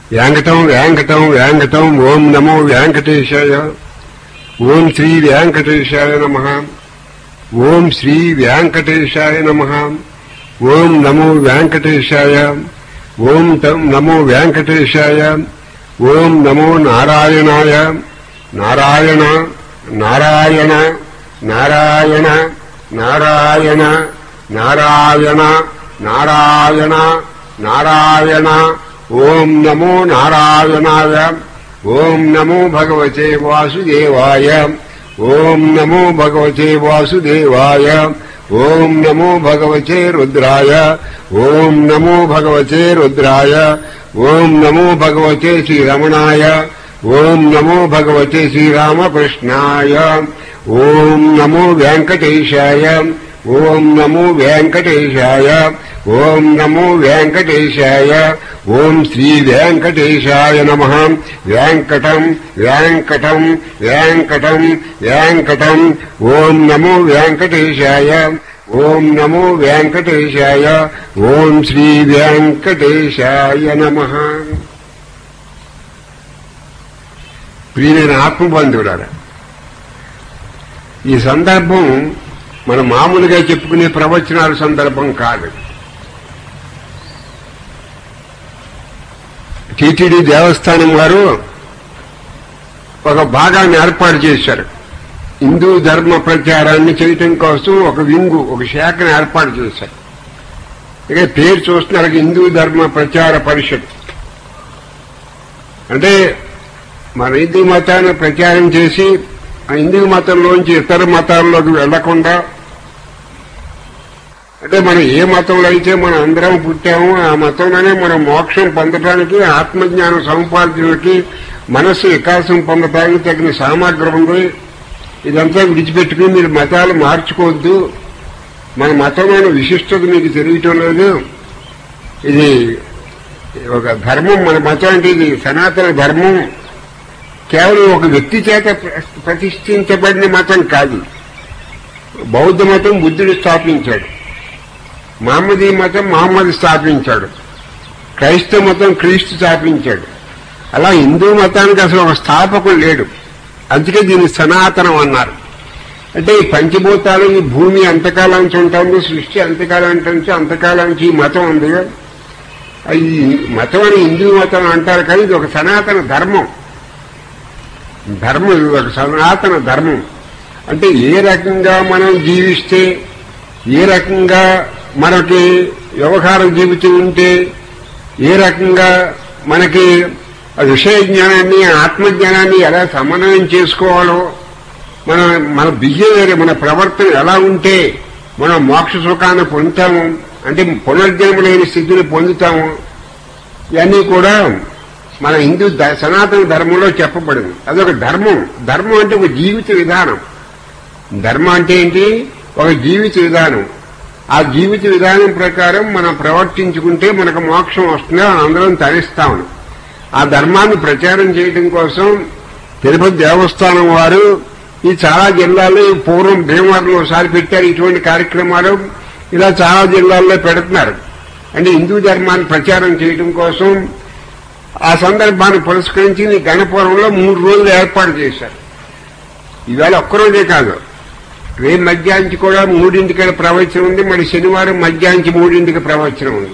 వెంకటం వెంకటం వెంకటం ఓం నమో వెంకటేశాయ ఓం శ్రీ వెంకటేశాయ నమ ఓం శ్రీ వెంకటేశాయ నమ ఓం నమో వెంకటేశాయ ఓం తం నమో వెంకటేశాయ ఓం నమో నారాయణాయ నారాయణ నారాయణ నారాయణ నారాయణ నారాయణ నారాయణ నారాయణ ఓం నమో నారాయణాయ ఓం నమో భగవతే వాసుదేవాయ ఓం నమో భగవతే వాసుదేవాయ ఓం నమో భగవతే రుద్రాయ ఓం నమో భగవతే రుద్రాయ ఓం నమో భగవతే శ్రీరమణాయ ఓం నమో భగవతే శ్రీరామకృష్ణాయ ఓం నమో వెంకటేశాయ ఓం నమో వెంకటేశాయ ఓం నమో వెంకటేశాయ ఓం శ్రీ వెంకటేశాయ నమ వెంకటం వెంకటం వెంకటం వెంకటం ఓం నమో వెంకటేశాయ ఓం నమో వెంకటేశాయ ఓం శ్రీ వెంకటేశాయ నమ ప్రియమైన ఆత్మబంధువులారా ఈ సందర్భం మన మామూలుగా చెప్పుకునే ప్రవచనాల సందర్భం కాదు టీటీడీ దేవస్థానం వారు ఒక భాగాన్ని ఏర్పాటు చేశారు హిందూ ధర్మ ప్రచారాన్ని చేయటం కోసం ఒక వింగు ఒక శాఖను ఏర్పాటు చేశారు ఇక పేరు చూస్తున్నారు హిందూ ధర్మ ప్రచార పరిషత్ అంటే మన హిందూ మతాన్ని ప్రచారం చేసి ఆ హిందూ మతంలోంచి ఇతర మతాల్లోకి వెళ్లకుండా అంటే మనం ఏ మతంలో అయితే మనం అందరం పుట్టామో ఆ మతంలోనే మనం మోక్షం పొందడానికి ఆత్మజ్ఞానం సముపార్జనకి మనస్సు వికాసం పొందడానికి తగిన సామగ్రి ఉంది ఇదంతా విడిచిపెట్టుకుని మీరు మతాలు మార్చుకోవద్దు మన మతంలోని విశిష్టత మీకు తెలియటం లేదు ఇది ఒక ధర్మం మన మతం అంటే ఇది సనాతన ధర్మం కేవలం ఒక వ్యక్తి చేత ప్ర- ప్రతిష్ఠించబడిన మతం కాదు బౌద్ధ మతం బుద్ధుడు స్థాపించాడు మహమ్మదీ మతం మహమ్మద్ స్థాపించాడు క్రైస్తవ మతం క్రీస్తు స్థాపించాడు అలా హిందూ మతానికి అసలు ఒక స్థాపకుడు లేడు అందుకే దీన్ని సనాతనం అన్నారు అంటే ఈ పంచభూతాలు ఈ భూమి అంతకాలం నుంచి ఉంటుంది సృష్టి అంతకాలం నుంచి అంతకాలం నుంచి ఈ మతం ఉంది ఈ మతం అని హిందూ మతం అంటారు కానీ ఇది ఒక సనాతన ధర్మం ధర్మం ఇది ఒక సనాతన ధర్మం అంటే ఏ రకంగా మనం జీవిస్తే ఏ రకంగా మనకి వ్యవహార జీవితం ఉంటే ఏ రకంగా మనకి ఆ విషయ జ్ఞానాన్ని ఆత్మజ్ఞానాన్ని ఎలా సమన్వయం చేసుకోవాలో మన మన బిహేవియర్ మన ప్రవర్తన ఎలా ఉంటే మనం మోక్ష సుఖాన్ని పొందుతాము అంటే పునర్జన్మ లేని స్థితిని పొందుతాము ఇవన్నీ కూడా మన హిందూ ద- సనాతన ధర్మంలో చెప్పబడింది అదొక ధర్మం ధర్మం అంటే ఒక జీవిత విధానం ధర్మం అంటే ఏంటి ఒక జీవిత విధానం ఆ జీవిత విధానం ప్రకారం మనం ప్రవర్తించుకుంటే మనకు మోక్షం వస్తుందో అందరం తరిస్తామని ఆ ధర్మాన్ని ప్రచారం చేయడం కోసం తిరుపతి దేవస్థానం వారు ఈ చాలా జిల్లాల్లో ఈ పూర్వం భీమవరంలో ఒకసారి పెట్టారు ఇటువంటి కార్యక్రమాలు ఇలా చాలా జిల్లాల్లో పెడుతున్నారు అంటే హిందూ ధర్మాన్ని ప్రచారం చేయడం కోసం ఆ సందర్భాన్ని పురస్కరించి ఈ గణపురంలో మూడు రోజులు ఏర్పాటు చేశారు ఈవేళ ఒక్కరోజే కాదు రేపు మధ్యాహ్నం కూడా మూడింటికి ప్రవచనం ఉంది మరి శనివారం మధ్యాహ్నం మూడింటికి ప్రవచనం ఉంది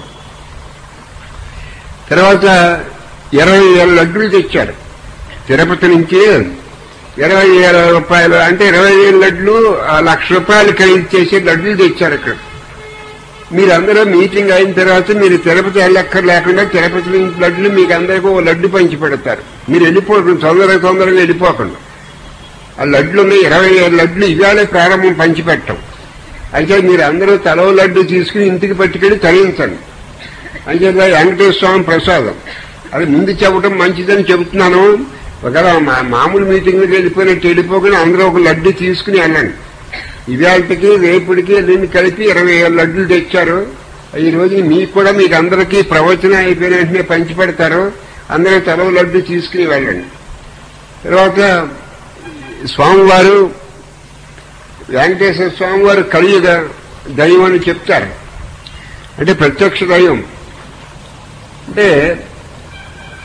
తర్వాత ఇరవై వేల లడ్డులు తెచ్చారు తిరుపతి నుంచి ఇరవై వేల రూపాయలు అంటే ఇరవై వేల లడ్లు ఆ లక్ష రూపాయలు ఖరీదు చేసి లడ్డులు తెచ్చారు ఇక్కడ మీరందరూ మీటింగ్ అయిన తర్వాత మీరు తిరుపతి వెళ్ళక్కర్ లేకుండా తిరుపతి నుంచి లడ్లు మీకు అందరికీ ఓ లడ్డు పంచి పెడతారు మీరు వెళ్ళిపోకండి తొందరగా తొందరగా వెళ్ళిపోకండి ఆ లడ్లు ఉన్నాయి ఇరవై ఏడు లడ్లు ఇవాళే ప్రారంభం పంచిపెట్టం అయితే మీరు అందరూ తలవ లడ్డు తీసుకుని ఇంటికి పట్టుకెళ్ళి తరించండి అంటే వెంకటేశ్వర స్వామి ప్రసాదం అది ముందు చెప్పడం మంచిదని చెబుతున్నాను ఒకవేళ మా- మామూలు మీటింగ్కి వెళ్ళిపోయినట్టు వెళ్ళిపోకుండా అందరూ ఒక లడ్డు తీసుకుని వెళ్ళండి ఇవాళకి రేపుడికి దీన్ని కలిపి ఇరవై ఏడు లడ్డులు తెచ్చారు ఈ రోజు మీకు కూడా మీకు అందరికీ ప్రవచనం అయిపోయిన వెంటనే పంచి పెడతారు అందరూ తలవ లడ్డు తీసుకుని వెళ్ళండి తర్వాత స్వామివారు వెంకటేశ్వర స్వామివారు కలియుగ దైవం అని చెప్తారు అంటే ప్రత్యక్ష దైవం అంటే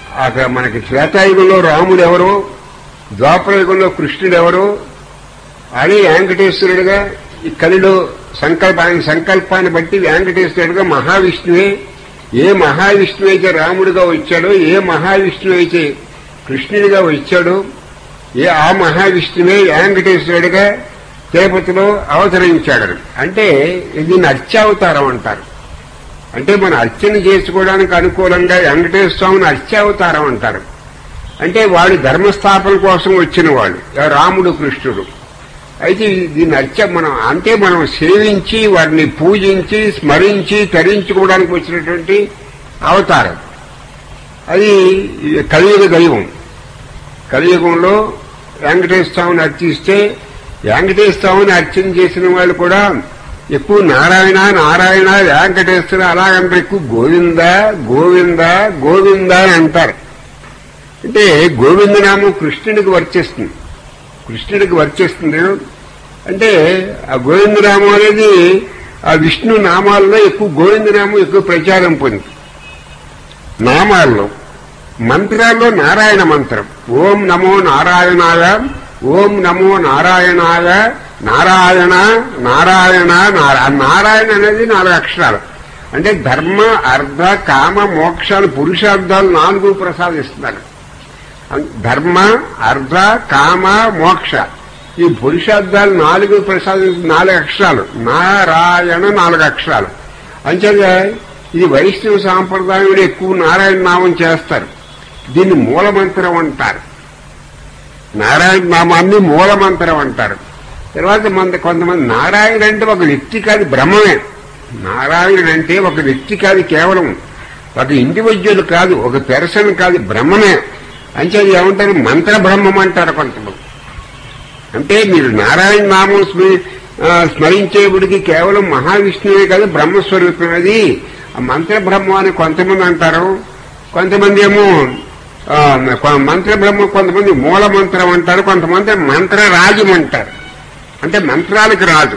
అక్కడ మనకి శ్వేతాయుగంలో రాముడు ఎవరు ద్వాపరయుగంలో కృష్ణుడు ఎవరు అదే వెంకటేశ్వరుడుగా ఈ కలిలో సంకల్ప ఆయన సంకల్పాన్ని బట్టి వెంకటేశ్వరుడుగా మహావిష్ణువే ఏ మహావిష్ణువు అయితే రాముడిగా వచ్చాడో ఏ మహావిష్ణువు అయితే కృష్ణుడిగా వచ్చాడో ఏ ఆ మహావిష్ణువే వెంకటేశ్వరుడిగా తిరుపతిలో అవతరించాడు అంటే దీన్ని అర్చావతారం అంటారు అంటే మన అర్చన చేసుకోవడానికి అనుకూలంగా వెంకటేశ్వర స్వామిని అర్చావతారం అంటారు అంటే వాడు ధర్మస్థాపన కోసం వచ్చిన వాడు రాముడు కృష్ణుడు అయితే దీన్ని అర్చ మనం అంటే మనం సేవించి వారిని పూజించి స్మరించి తరించుకోవడానికి వచ్చినటువంటి అవతారం అది కలియుగ దైవం కలియుగంలో వెంకటేశ్వర స్వామిని అర్చిస్తే వెంకటేశ్వర స్వామిని అర్చన చేసిన వాళ్ళు కూడా ఎక్కువ నారాయణ నారాయణ వెంకటేశ్వర అలాగంటే ఎక్కువ గోవింద గోవింద గోవింద అని అంటారు అంటే గోవిందనామం కృష్ణుడికి వర్తిస్తుంది కృష్ణుడికి వర్తిస్తుంది అంటే ఆ గోవిందనామం అనేది ఆ విష్ణు నామాల్లో ఎక్కువ గోవిందనామం ఎక్కువ ప్రచారం పొంది నామాల్లో మంత్రాల్లో నారాయణ మంత్రం ఓం నమో నారాయణాయ ఓం నమో నారాయణాయ నారాయణ నారాయణ నారా నారాయణ అనేది నాలుగు అక్షరాలు అంటే ధర్మ అర్ధ కామ మోక్షాలు పురుషార్థాలు నాలుగు ప్రసాదిస్తున్నారు ధర్మ అర్ధ కామ మోక్ష ఈ పురుషార్థాలు నాలుగు ప్రసాదించిన నాలుగు అక్షరాలు నారాయణ నాలుగు అక్షరాలు అంచేత ఇది వైష్ణవ సాంప్రదాయంలో ఎక్కువ నారాయణ నామం చేస్తారు దీన్ని మూలమంత్రం అంటారు నారాయణ నామాన్ని మూలమంత్రం అంటారు తర్వాత మన కొంతమంది నారాయణ అంటే ఒక వ్యక్తి కాదు బ్రహ్మమే నారాయణుడు అంటే ఒక వ్యక్తి కాదు కేవలం ఒక ఇండివిజువల్ కాదు ఒక పెర్సన్ కాదు బ్రహ్మమే అంచేది ఏమంటారు మంత్ర బ్రహ్మం అంటారు కొంతమంది అంటే మీరు నారాయణ నామం స్మ- ఆ, స్మరించేవుడికి కేవలం మహావిష్ణువే కాదు బ్రహ్మస్వరూపం అది ఆ మంత్ర బ్రహ్మం అని కొంతమంది అంటారు కొంతమంది ఏమో ఆ, కొ- మంత్ర బ్రహ్మ కొంతమంది మూల మంత్రం అంటారు కొంతమంది మంత్ర రాజం అంటారు అంటే మంత్రాలకు రాజు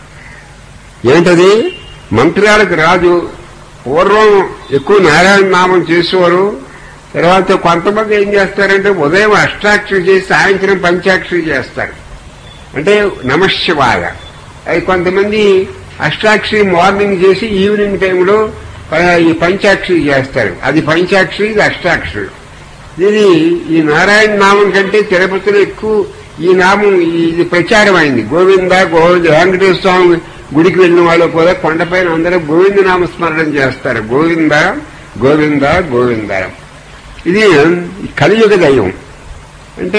ఏంటది మంత్రాలకు రాజు పూర్వం ఎక్కువ నారాయణ నామం చేసేవారు తర్వాత కొంతమంది ఏం చేస్తారంటే ఉదయం అష్టాక్షరి చేసి సాయంత్రం పంచాక్షరి చేస్తారు అంటే నమశివాయ అది కొంతమంది అష్టాక్షరి మార్నింగ్ చేసి ఈవినింగ్ టైంలో ప- ఈ పంచాక్షరి చేస్తారు అది పంచాక్షరి ఇది అష్టాక్షరి ఇది ఈ నారాయణ నామం కంటే తిరుపతిలో ఎక్కువ ఈ నామం ఇది ప్రచారం అయింది గోవింద గోవింద వెంకటేశ్వర స్వామి గుడికి వెళ్ళిన వాళ్ళు కూడా కొండపైన అందరూ గోవింద నామస్మరణం చేస్తారు గోవింద గోవింద గోవింద ఇది కలియుగ దైవం అంటే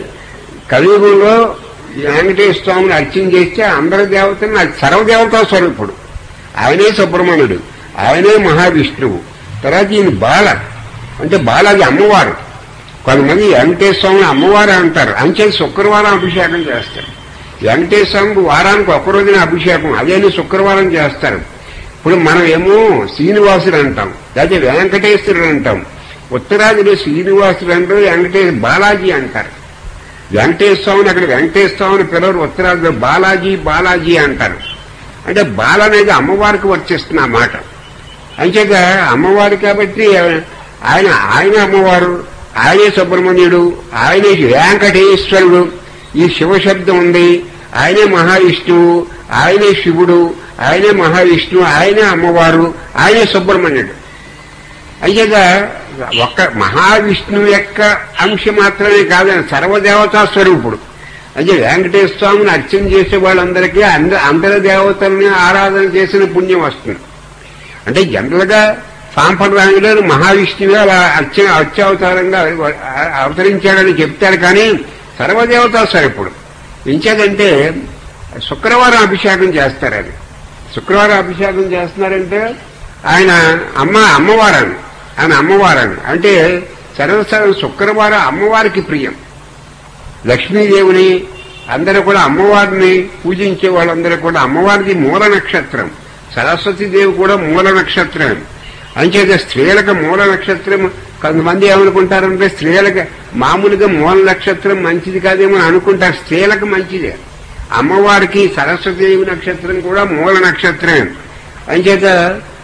కలియుగంలో ఈ వెంకటేశ్వర స్వామిని అర్చన చేస్తే అందరి దేవతలను అది సర్వదేవతా స్వరూపుడు ఆయనే సుబ్రహ్మణ్యుడు ఆయనే మహావిష్ణువు తర్వాత ఈయన బాల అంటే బాలాజీ అమ్మవారు కొంతమంది వెంకటేశ్వర స్వామిని అమ్మవారు అంటారు అంచే శుక్రవారం అభిషేకం చేస్తారు వెంకటేశ్వర స్వామికి వారానికి ఒక రోజున అభిషేకం అదే శుక్రవారం చేస్తారు ఇప్పుడు మనం ఏమో శ్రీనివాసుడు అంటాం లేకపోతే వెంకటేశ్వరుడు అంటాం ఉత్తరాదిలో శ్రీనివాసుడు అంటారు వెంకటేశ్వర బాలాజీ అంటారు వెంకటేశ్వర స్వామిని అక్కడ వెంకటేశ్వర స్వామిని పిలవరు ఉత్తరాదిలో బాలాజీ బాలాజీ అంటారు అంటే బాల అనేది అమ్మవారికి వచ్చేస్తున్న ఆ మాట అంచేత అమ్మవారు కాబట్టి ఆయన ఆయన అమ్మవారు ఆయనే సుబ్రహ్మణ్యుడు ఆయనే వెంకటేశ్వరుడు ఈ శివశబ్దం ఉంది ఆయనే మహావిష్ణువు ఆయనే శివుడు ఆయనే మహావిష్ణువు ఆయనే అమ్మవారు ఆయనే సుబ్రహ్మణ్యుడు అంచేత ఒక్క మహావిష్ణువు యొక్క అంశ మాత్రమే కాదని సర్వదేవతా స్వరూపుడు అంటే వెంకటేశ్వర స్వామిని అర్చన చేసే వాళ్ళందరికీ అంద అందరి దేవతల్ని ఆరాధన చేసిన పుణ్యం వస్తుంది అంటే జనరల్ గా సాంప్రదాయంలో మహావిష్ణువే అలా అర్చన అత్యవతారంగా అవతరించాడని చెప్తారు కానీ సర్వదేవతా స్వరూపుడు ఇంచేదంటే శుక్రవారం అభిషేకం చేస్తారు అది శుక్రవారం అభిషేకం చేస్తున్నారంటే ఆయన అమ్మ అమ్మవారని ఆయన అమ్మవారని అంటే సర్వసర్వ శుక్రవారం అమ్మవారికి ప్రియం లక్ష్మీదేవిని అందరూ కూడా అమ్మవారిని పూజించే వాళ్ళందరూ కూడా అమ్మవారిది మూల నక్షత్రం సరస్వతీదేవి కూడా మూల నక్షత్రం అంచేత స్త్రీలకు మూల నక్షత్రం కొంతమంది ఏమనుకుంటారంటే స్త్రీలకు మామూలుగా మూల నక్షత్రం మంచిది కాదేమో అని అనుకుంటారు స్త్రీలకు మంచిదే అమ్మవారికి సరస్వతీదేవి నక్షత్రం కూడా మూల నక్షత్రం అంచేత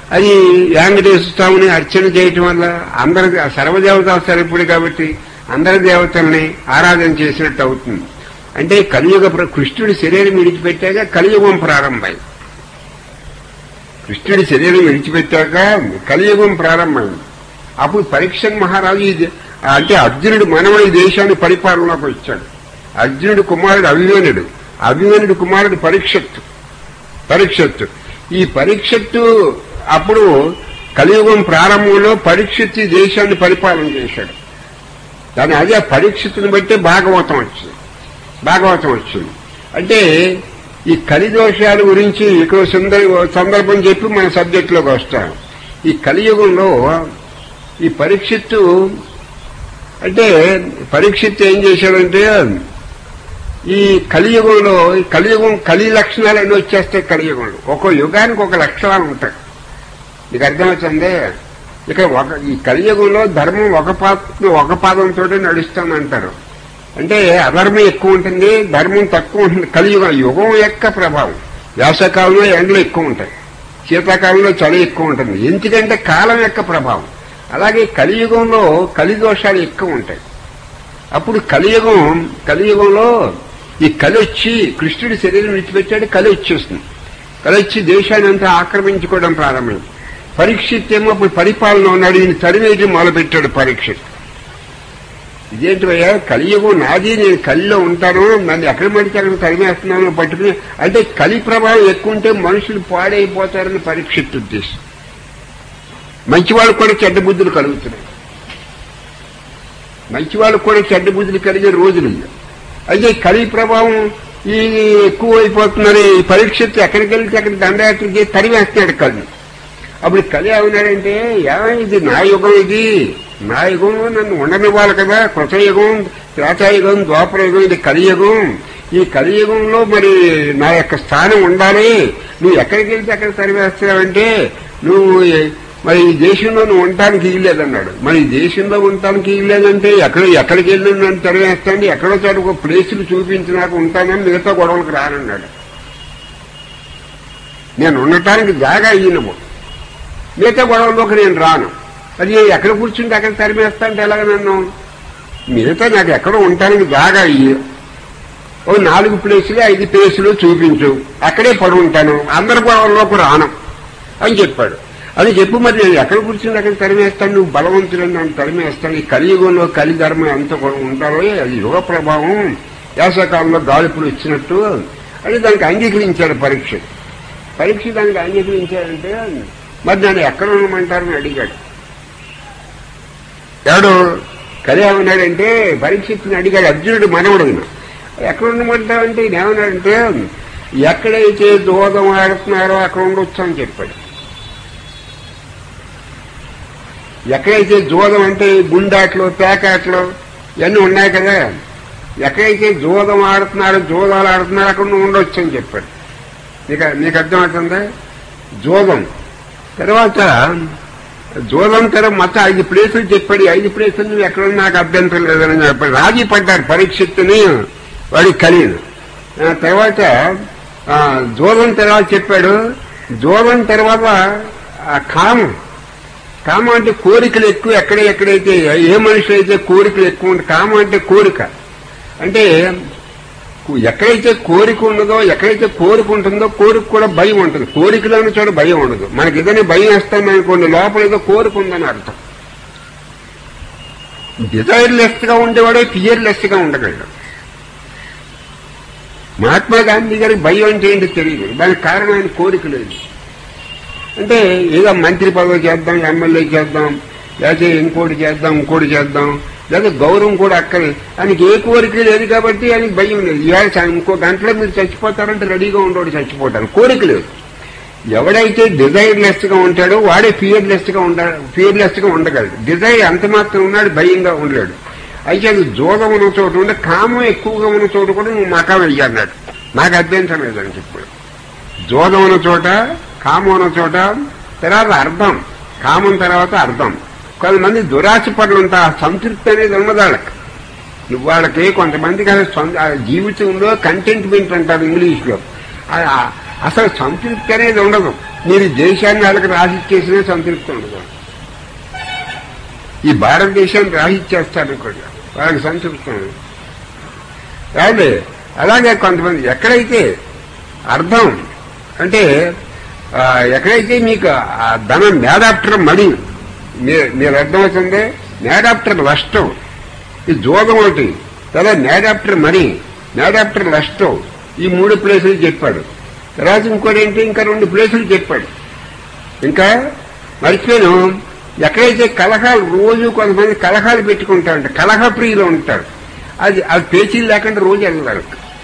అది వెంకటేశ్వర స్వామిని అర్చన చేయటం వల్ల అందరి సర్వదేవతా స్వరూపుడు కాబట్టి అందరి దేవతల్ని ఆరాధన చేసినట్టు అవుతుంది అంటే కలియుగ ప్ర- కృష్ణుడి శరీరం విడిచిపెట్టాక కలియుగం ప్రారంభమైంది కృష్ణుడి శరీరం విడిచిపెట్టాక కలియుగం ప్రారంభమైంది అప్పుడు పరీక్షన్ మహారాజు ఈ దే- అంటే అర్జునుడు మనవడు ఈ దేశాన్ని పరిపాలనలోకి వచ్చాడు అర్జునుడి కుమారుడు అభిమన్యుడు అభిమన్యుడి కుమారుడు పరీక్షత్తు పరీక్షత్తు ఈ పరీక్షత్తు అప్పుడు కలియుగం ప్రారంభంలో పరీక్షిత్తు ఈ దేశాన్ని పరిపాలన చేశాడు దాని అదే పరీక్షితుని బట్టి భాగవతం వచ్చింది భాగవతం వచ్చింది అంటే ఈ కలిదోషాల గురించి ఇక్కడ సందర్భ సందర్భం చెప్పి మన సబ్జెక్టులోకి వస్తాం ఈ కలియుగంలో ఈ పరీక్షిత్తు అంటే పరీక్షిత్తు ఏం చేశాడంటే ఈ కలియుగంలో ఈ కలియుగం కలి లక్షణాలు అన్నీ వచ్చేస్తాయి కలియుగంలో ఒక్కో యుగానికి ఒక లక్షణాలు ఉంటాయి నీకు అర్థమవుతుంది ఇక ఒక ఈ కలియుగంలో ధర్మం ఒక పాద ఒక పాదంతో నడుస్తామంటారు అంటే అధర్మం ఎక్కువ ఉంటుంది ధర్మం తక్కువ ఉంటుంది కలియుగం యుగం యొక్క ప్రభావం వేసవకాలంలో ఎండలు ఎక్కువ ఉంటాయి శీతాకాలంలో చలి ఎక్కువ ఉంటుంది ఎందుకంటే కాలం యొక్క ప్రభావం అలాగే కలియుగంలో కలిదోషాలు ఎక్కువ ఉంటాయి అప్పుడు కలియుగం కలియుగంలో ఈ కలి వచ్చి కృష్ణుడి శరీరం విడిచిపెట్టాడు కలి వచ్చేస్తుంది కలి వచ్చి దేశాన్ని అంతా ఆక్రమించుకోవడం ప్రారంభమైంది పరీక్షిత్ ఏమో అప్పుడు పరిపాలన ఉన్నాడు ఈయన తరిమేయడం మొదలుపెట్టాడు పరీక్షిత్ ఇదేంటి భయ్యా కలియుగం నాది నేను కలిలో ఉంటాను నన్ను ఎక్కడ పడితే అక్కడ తరిమేస్తున్నాను పట్టుకుని అంటే కలి ప్రభావం ఎక్కువ ఉంటే మనుషులు పాడైపోతారని పరీక్షిత్ ఉద్దేశం మంచి వాళ్ళకు కూడా చెడ్డ బుద్ధులు కలుగుతున్నాయి మంచి వాళ్ళకు కూడా చెడ్డ బుద్ధులు కలిగే రోజులు ఇవి. అయితే కలి ప్రభావం ఈ ఎక్కువ అయిపోతున్నారు ఈ పరీక్షిత్తు ఎక్కడికి వెళ్తే అక్కడ దండయాత్రకి తరివేస్తున్నాడు కలి అప్పుడు కలి ఏమన్నాడంటే ఏమై ఇది నా యుగం ఇది నా యుగంలో నన్ను ఉండనివ్వాలి కదా కృతయుగం త్రేతాయుగం ద్వాపరయుగం ఇది కలియుగం ఈ కలియుగంలో మరి నా యొక్క స్థానం ఉండాలి నువ్వు ఎక్కడికి వెళ్తే అక్కడ తరివేస్తావంటే నువ్వు ఏ- మరి ఈ దేశంలో నువ్వు ఉండటానికి ఇల్లేదన్నాడు మరి ఈ దేశంలో ఉండటానికి ఇల్లేదంటే ఎక్కడ ఎక్కడికి వెళ్ళి నన్ను తరివేస్తాను ఎక్కడో చోట ఒక ప్లేసులు చూపించి నాకు ఉంటానని మిగతా గొడవలకు రానన్నాడు నేను ఉండటానికి జాగా ఈయనము మిగతా గొడవల్లోకి నేను రాను అది ఎక్కడ కూర్చుంటే అక్కడ తరిమేస్తా అంటే ఎలాగ నన్ను మిగతా నాకు ఎక్కడ ఉండటానికి జాగా ఇయ్యి ఓ నాలుగు ప్లేసులు ఐదు ప్లేసులు చూపించు అక్కడే పడి ఉంటాను అందరి గొడవల్లోకి రాను అని చెప్పాడు అది చెప్పు మరి నేను ఎక్కడ కూర్చుని అక్కడ తరిమేస్తాను నువ్వు బలవంతులని నన్ను తరిమేస్తాను ఈ కలియుగంలో కలి ధర్మం ఎంత కూడా ఉంటారో అది యుగ ప్రభావం వేసవకాలంలో గాలిపులు ఇచ్చినట్టు అని దానికి అంగీకరించాడు పరీక్ష పరీక్ష దానికి అంగీకరించాడంటే మరి నన్ను ఎక్కడ ఉండమంటారని అడిగాడు ఎవడు కలి ఏమన్నాడంటే పరీక్షిత్తుని అడిగాడు అర్జునుడు మనవడు ఈయన. ఎక్కడ ఉండమంటావంటే ఈయన ఏమన్నాడంటే ఎక్కడైతే దూదం ఆడుతున్నారో అక్కడ ఉండొచ్చు అని చెప్పాడు ఎక్కడైతే జోదం అంటే గుండాట్లు పేకాట్లు ఇవన్నీ ఉన్నాయి కదా ఎక్కడైతే జోదం ఆడుతున్నారో జోదాలు ఆడుతున్నారో అక్కడ నువ్వు ఉండొచ్చు అని చెప్పాడు నీకు నీకు అర్థమవుతుందా జోదం తర్వాత జోదం తర్వాత మొత్తం ఐదు ప్లేసులు చెప్పాడు ఈ ఐదు ప్లేసులు నువ్వు ఎక్కడ ఉన్నా నాకు అభ్యంతరం లేదని చెప్పాడు రాజీ పడ్డారు పరీక్షిత్తుని వాడికి కలియను ఆ తర్వాత ఆ, జోదం తర్వాత చెప్పాడు జోదం తర్వాత ఆ కామం కామం అంటే కోరికలు ఎక్కువ ఎక్కడ ఎక్కడైతే ఏ మనిషి అయితే కోరికలు ఎక్కువ ఉంటుంది కామం అంటే కోరిక అంటే ఎక్కడైతే కోరిక ఉండదో ఎక్కడైతే కోరిక ఉంటుందో కోరిక కూడా భయం ఉంటుంది కోరికలోని చోట భయం ఉండదు మనకి ఏదైనా భయం వేస్తాం అనుకోండి లోపల ఏదో కోరిక ఉందని అర్థం డిజైర్లెస్ గా ఉండేవాడే ఫియర్లెస్ గా ఉండగలడు మహాత్మా గాంధీ గారికి భయం అంటే ఏంటో తెలియదు దానికి కారణం ఆయన కోరిక లేదు అంటే ఏదో మంత్రి పదవి చేద్దాం ఎమ్మెల్యే చేద్దాం లేకపోతే ఇంకోటి చేద్దాం ఇంకోటి చేద్దాం లేదా గౌరవం కూడా అక్కర్లేదు ఆయనకి ఏ కోరిక లేదు కాబట్టి ఆయనకి భయం లేదు ఇవాళ చ- ఇంకో గంటలో మీరు చచ్చిపోతారంటే రెడీగా ఉండేవాడు చచ్చిపోతారు కోరిక లేదు ఎవడైతే డిజైర్లెస్ గా ఉంటాడో వాడే ఫియర్లెస్ గా ఉండ ఫియర్లెస్ గా ఉండగలడు డిజైర్ అంత మాత్రం ఉన్నాడు భయంగా ఉండలేడు అయితే అది జోదం ఉన్న చోట ఉంటే కామం ఎక్కువగా ఉన్న చోట కూడా నువ్వు మకాం వెయ్యన్నాడు నాకు అభ్యంతరం లేదని చెప్పాడు జోదం ఉన్న చోట కామం ఉన్న చోట తర్వాత అర్థం కామం తర్వాత అర్థం కొంతమంది దురాశ పనులు ఉంటా సంతృప్తి అనేది ఉన్నది వాళ్ళకి నువ్వు వాళ్ళకి కొంతమందికి అసలు సొంత- ఆ జీవితంలో కంటెంట్మెంట్ అంటారు ఇంగ్లీష్ లో అసలు సంతృప్తి అనేది ఉండదు మీరు దేశాన్ని వాళ్ళకి రాసిచ్చేసినా సంతృప్తి ఉండదు ఈ భారతదేశాన్ని రాసిచ్చేస్తారు అనుకోండి వాళ్ళకి సంతృప్తి ఉండదు కాదు అలాగే కొంతమంది ఎక్కడైతే అర్థం అంటే ఆ, ఎక్కడైతే మీకు ఆ ధనం మేడాప్టర్ మణి మీ- మీరు అర్థమవుతుంది మేడాప్టర్ నష్టం ఈ జోగం ఒకటి తర్వాత మేడాప్టర్ మణి మేడాప్టర్ నష్టం ఈ మూడు ప్లేసులు చెప్పాడు తర్వాత ఇంకోటి ఏంటి ఇంకా రెండు ప్లేసులు చెప్పాడు ఇంకా మర్చిపోయాను ఎక్కడైతే కలహాలు రోజు కొంతమంది కలహాలు పెట్టుకుంటారంట కలహ ప్రియులు ఉంటారు అది అది పేచీలు లేకుండా రోజు వెళ్ళాలి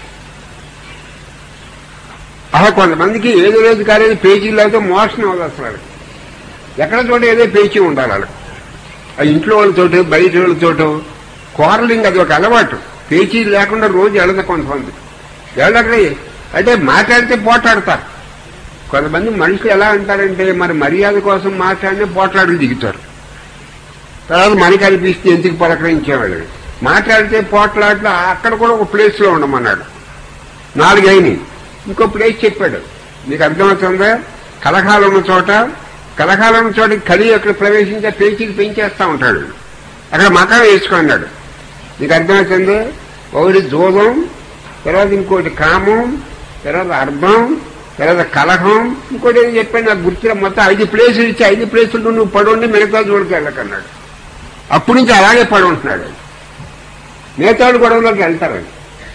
అలా కొంతమందికి ఏదో రోజు కాలేదు పేచీలు లేకపోతే మోషన్ అవ్వదు అసలు వాళ్ళకి. ఎక్కడ చోట ఏదో పేచీ ఉండాలి వాళ్ళకి ఆ ఇంట్లో వాళ్ళతోటి బయట వాళ్ళతోటి కోరలింగ్ అది ఒక అలవాటు పేచీలు లేకుండా రోజు వెళ్ళదు కొంతమంది వెళ్ళక్కడ అంటే మాట్లాడితే పోట్లాడతారు కొంతమంది మనుషులు ఎలా అంటారంటే మరి మర్యాద కోసం మాట్లాడితే పోట్లాడులు దిగుతారు తర్వాత మనకి అనిపిస్తే ఎందుకు పలకరించేవాళ్ళు మాట్లాడితే పోట్లాడితే అక్కడ కూడా ఒక ప్లేస్ లో ఉండమన్నాడు నాలుగైని ఇంకో ప్లేస్ చెప్పాడు మీకు అర్థమవుతుందా కలహాలు ఉన్న చోట కలహాలు ఉన్న చోట కలి అక్కడ ప్రవేశించే పేచీకి పెంచేస్తా ఉంటాడు అక్కడ మకాం వేసుకున్నాడు మీకు అర్థమవుతుంది ఒకటి జోదం తర్వాత ఇంకోటి కామం తర్వాత అర్థం తర్వాత కలహం ఇంకోటి ఏదో చెప్పాడు నాకు గుర్తురా మొత్తం ఐదు ప్లేసులు ఇచ్చి ఐదు ప్లేసులు నువ్వు పడుండి మిగతా చూడకి వెళ్ళకన్నాడు అప్పటి నుంచి అలాగే పడి ఉంటున్నాడు మిగతాడు గొడవలోకి వెళ్తారండి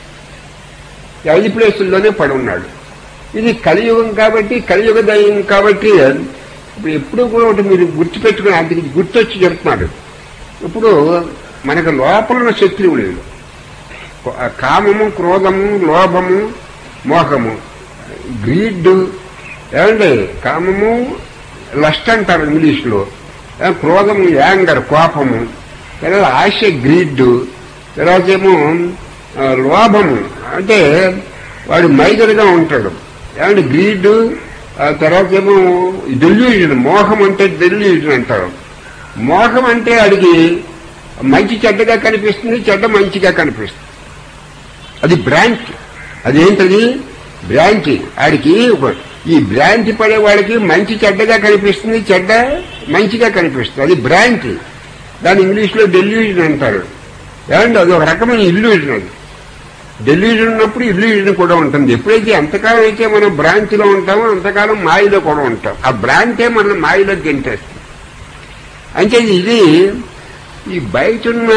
ఈ ఐదు ప్లేసుల్లోనే పడి ఉన్నాడు ఇది కలియుగం కాబట్టి కలియుగ దైవం కాబట్టి ఇప్పుడు ఎప్పుడు కూడా ఒకటి మీరు గుర్తుపెట్టుకుని అందుకు గుర్తొచ్చి చెప్తున్నాడు ఇప్పుడు మనకు లోపల ఉన్న శత్రువులు వీళ్ళు. ఆ కామము క్రోధము లోభము మోహము గ్రీడ్ ఏమండి కామము లస్ట్ అంటారు ఇంగ్లీష్లో ఏ, క్రోధము యాంగర్ కోపము తర్వాత ఆశ గ్రీడ్ తర్వాత ఏమో ఆ, లోభము అంటే వాడు మైదరుగా ఉంటాడు ఏమంటే గ్రీడ్ ఆ తర్వాత ఏమో డెల్యూజన్ మోహం అంటే డెల్యూజన్ అంటారు మోహం అంటే వాడికి మంచి చెడ్డగా కనిపిస్తుంది చెడ్డ మంచిగా కనిపిస్తుంది అది బ్రాంచ్ అదేంటది బ్రాంచ్ ఆడికి ఒక- ఈ బ్రాంచ్ పడే వాడికి మంచి చెడ్డగా కనిపిస్తుంది చెడ్డ మంచిగా కనిపిస్తుంది అది బ్రాంచ్ దాని ఇంగ్లీష్ లో డెల్యూజన్ అంటారు ఏమంటే అది ఒక రకమైన ఇల్యూజన్ అది డెల్యూజన్ ఉన్నప్పుడు ఇల్యూజన్ కూడా ఉంటుంది ఎప్పుడైతే ఎంతకాలం అయితే మనం బ్రాంచ్ లో ఉంటామో అంతకాలం మాయలో కూడా ఉంటాం ఆ బ్రాంచే మన మాయలో గెంటేస్తుంది అంటే ఇది ఈ బయట ఉన్న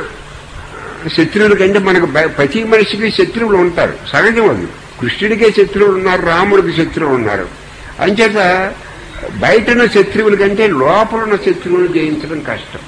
శత్రువుల కంటే మనకు బయ- ప్రతి మనిషికి శత్రువులు ఉంటారు సహజం అది కృష్ణుడికే శత్రువులు ఉన్నారు రాముడికి శత్రువులు ఉన్నారు అంచేత బయట ఉన్న శత్రువుల కంటే లోపల ఉన్న శత్రువులు జయించడం కష్టం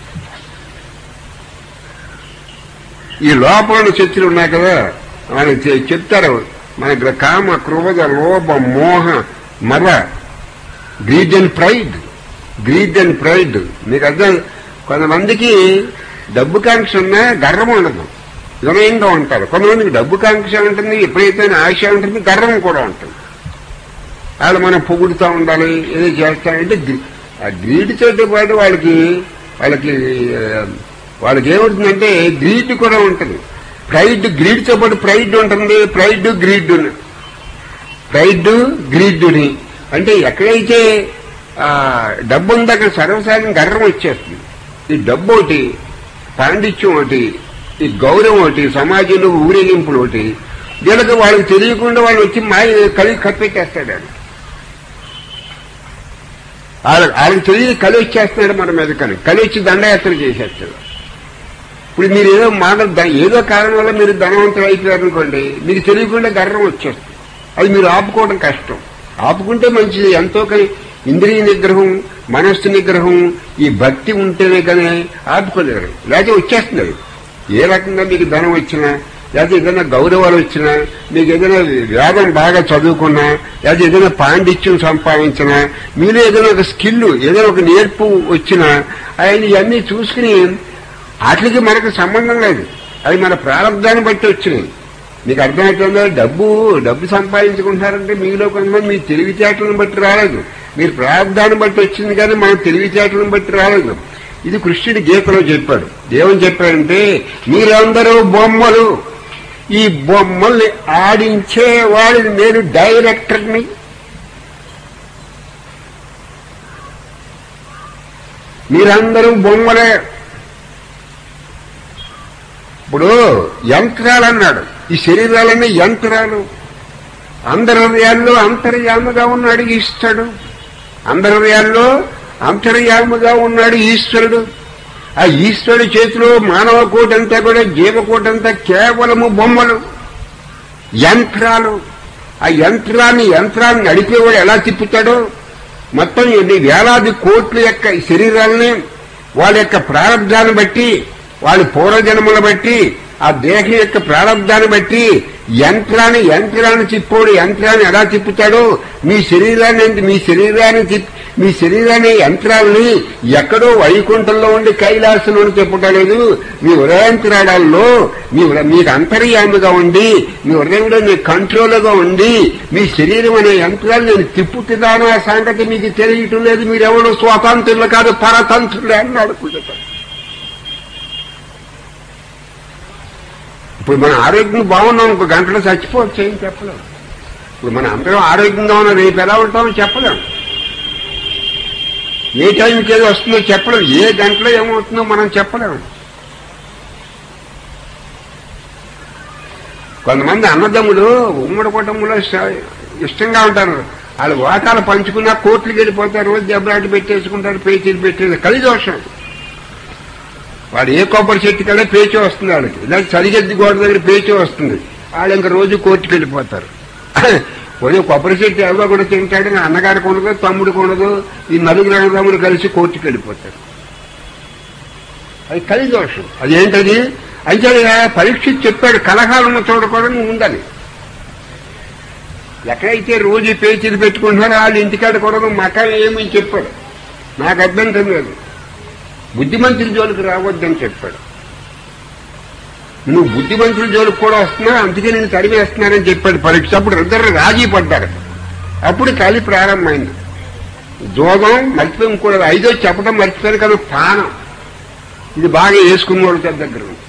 ఈ లోపల ఉన్న శత్రువులు ఉన్నాయి కదా మనకి చె- చెప్తారు మనకి కామ క్రోధ లోభ మోహ మద greed and pride greed and pride మీకు అర్థం కొంతమందికి డబ్బు కాంక్ష ఉన్నా గర్వం ఉండదు వినయంగా ఉంటారు కొంతమందికి డబ్బు కాంక్ష ఉంటుంది ఎప్పుడైతే ఆశ ఉంటుంది గర్వం కూడా ఉంటుంది వాళ్ళు మనం పొగుడుతూ ఉండాలి ఏదో చేస్తామంటే గ్రీ- ఆ గ్రీడ్ తోటి పాటు వాళ్ళకి వాళ్ళకి ఆ, వాళ్ళకి ఏముంటుందంటే గ్రీడ్ కూడా ఉంటుంది ప్రైడ్ గ్రీడ్తో పాటు ప్రైడ్ ఉంటుంది ప్రైడ్ గ్రీడ్ ప్రైడ్ గ్రీడ్ని అంటే ఎక్కడైతే ఆ, డబ్బు ఉందో అక్కడ సర్వసాధారణ గర్వం వచ్చేస్తుంది ఈ డబ్బు ఒకటి పాండిత్యం ఒకటి ఈ గౌరవం ఒకటి సమాజంలో ఊరేగింపులు ఒకటి వీళ్ళకి వాళ్ళకి తెలియకుండా వాళ్ళు వచ్చి మాయ కలిగి కప్పెట్టేస్తాడు ఆయన. వాళ్ళకి వాళ్ళకి తెలియదు కలి వచ్చేస్తున్నాడు మన మీద కలి కలి వచ్చి దండయాత్ర చేసేస్తాడు ఇప్పుడు మీరు ఏదో మాట ఏదో కారణం వల్ల మీరు ధనవంతులు అయిపోయారు అనుకోండి మీకు తెలియకుండా గర్వం వచ్చేస్తుంది అది మీరు ఆపుకోవడం కష్టం ఆపుకుంటే మంచిది ఎంతో కానీ ఇంద్రియ నిగ్రహం మనస్సు నిగ్రహం ఈ భక్తి ఉంటేనే కానీ ఆపుకోలేరు లేకపోతే వచ్చేస్తుంది అది ఏ రకంగా మీకు ధనం వచ్చినా లేకపోతే ఏదైనా గౌరవాలు వచ్చినా మీకు ఏదైనా వేదం బాగా చదువుకున్నా లేకపోతే ఏదైనా పాండిత్యం సంపాదించినా మీలో ఏదైనా ఒక స్కిల్ ఏదైనా ఒక నేర్పు వచ్చినా ఆయన ఇవన్నీ చూసుకుని వాటికి మనకు సంబంధం లేదు అవి మన ప్రారంభాన్ని బట్టి వచ్చినాయి మీకు అర్థమవుతుందో డబ్బు డబ్బు సంపాదించుకుంటున్నారంటే మీలో కొంతమంది మీ తెలివితేటలను బట్టి రాలేదు మీరు ప్రారంధాన్ని బట్టి వచ్చింది కానీ మన తెలివితేటలను బట్టి రాలేదు ఇది కృష్ణుడి గీతలో చెప్పాడు ఏమని చెప్పాడంటే మీరందరూ బొమ్మలు ఈ బొమ్మల్ని ఆడించే వాడిని నేను డైరెక్టర్ని మీరందరూ బొమ్మలే ఇప్పుడు యంత్రాలు అన్నాడు ఈ శరీరాలన్నీ యంత్రాలు అందరి హృదయాల్లో అంతర్యాముగా ఉన్నాడు ఈశ్వరుడు అందరి హృదయాల్లో అంతర్యాముగా ఉన్నాడు ఈశ్వరుడు ఆ ఈశ్వరుడి చేతిలో మానవ కోటంతా కూడా జీవకోటంతా కేవలము బొమ్మలు యంత్రాలు ఆ యంత్రాన్ని యంత్రాన్ని నడిపేవాడు ఎలా తిప్పుతాడో మొత్తం ఎన్ని వేలాది కోట్ల యొక్క శరీరాలని వాళ్ళ యొక్క ప్రారంధాన్ని బట్టి వాళ్ళ పూర్వజన్మను బట్టి ఆ దేహం యొక్క ప్రారంధాన్ని బట్టి యంత్రాన్ని యంత్రాన్ని తిప్పోడు యంత్రాన్ని ఎలా తిప్పుతాడో మీ శరీరాన్ని మీ శరీరాన్ని తిప్ మీ శరీరాన్ని యంత్రాలని ఎక్కడో వైకుంఠంలో ఉండి కైలాసంలో తిప్పటలేదు మీ హృదయంత్రాడాల్లో మీ హృ- మీకు అంతర్యామిగా ఉండి మీ హృదయంలో మీ కంట్రోల్గా ఉండి మీ శరీరం అనే యంత్రాలు నేను తిప్పుతున్నాను ఆ సంగతి మీకు తెలియటం లేదు మీరెవరు స్వాతంత్రులు కాదు పరతంత్రులే అని అనుకుంటారు ఇప్పుడు మన ఆరోగ్యం బాగున్నాం ఇంకో గంటలో చచ్చిపోవచ్చు ఏం చెప్పలేం ఇప్పుడు మన అందరం ఆరోగ్యంగా ఉన్న రేపు ఎలా ఉంటామో చెప్పలేం ఏ టైంకి ఏది వస్తుందో చెప్పలేం ఏ గంటలో ఏమవుతుందో మనం చెప్పలేం కొంతమంది అన్నదమ్ములు ఉమ్మడి కుటుంబంలో స- ఇష్టంగా ఉంటారు వాళ్ళు వాటాలు పంచుకున్నా కోట్లకి వెళ్ళిపోతారు రోజు దెబ్బలాట పెట్టేసుకుంటారు పేచీలు పెట్టేది కలిదోషం వాడు ఏ కొబ్బరి చెట్టు కల్లా పేచీ వస్తుంది వాళ్ళకి ఇలా సరిగద్ది గోడ దగ్గర పేచీ వస్తుంది వాళ్ళు ఇంకా రోజు కోర్టుకు వెళ్ళిపోతారు పోనీ కొబ్బరి చెట్టు ఎవరో కూడా తింటాడు నా అన్నగారికి ఉండదు తమ్ముడికి ఉండదు ఈ నలుగురు అన్నదమ్ములు కలిసి కోర్టుకు వెళ్ళిపోతారు అది కలిదోషం అది ఏంటది అయితే పరీక్ష చెప్పాడు కలహాలను చూడకూడదు నువ్వు ఉండాలి ఎక్కడైతే రోజు ఈ పేచీలు పెట్టుకుంటున్నారో వాళ్ళు ఇంటికాడ కూడా మకాం ఏమని చెప్పాడు నాకు అభ్యంతరం లేదు బుద్ధిమంతుల జోలికి రావద్దని చెప్పాడు నువ్వు బుద్ధిమంతుల జోలికి కూడా వస్తున్నావు అందుకే నేను తరివేస్తున్నానని చెప్పాడు పరీక్ష అప్పుడు ఇద్దరు రాజీ పడ్డారు అప్పుడు కలి ప్రారంభమైంది జోగం మర్చిపోయి కూడా ఐదో చెప్పడం మర్చిపోయారు కదా పానం ఇది బాగా వేసుకున్న వాళ్ళు దగ్గర ఉంది.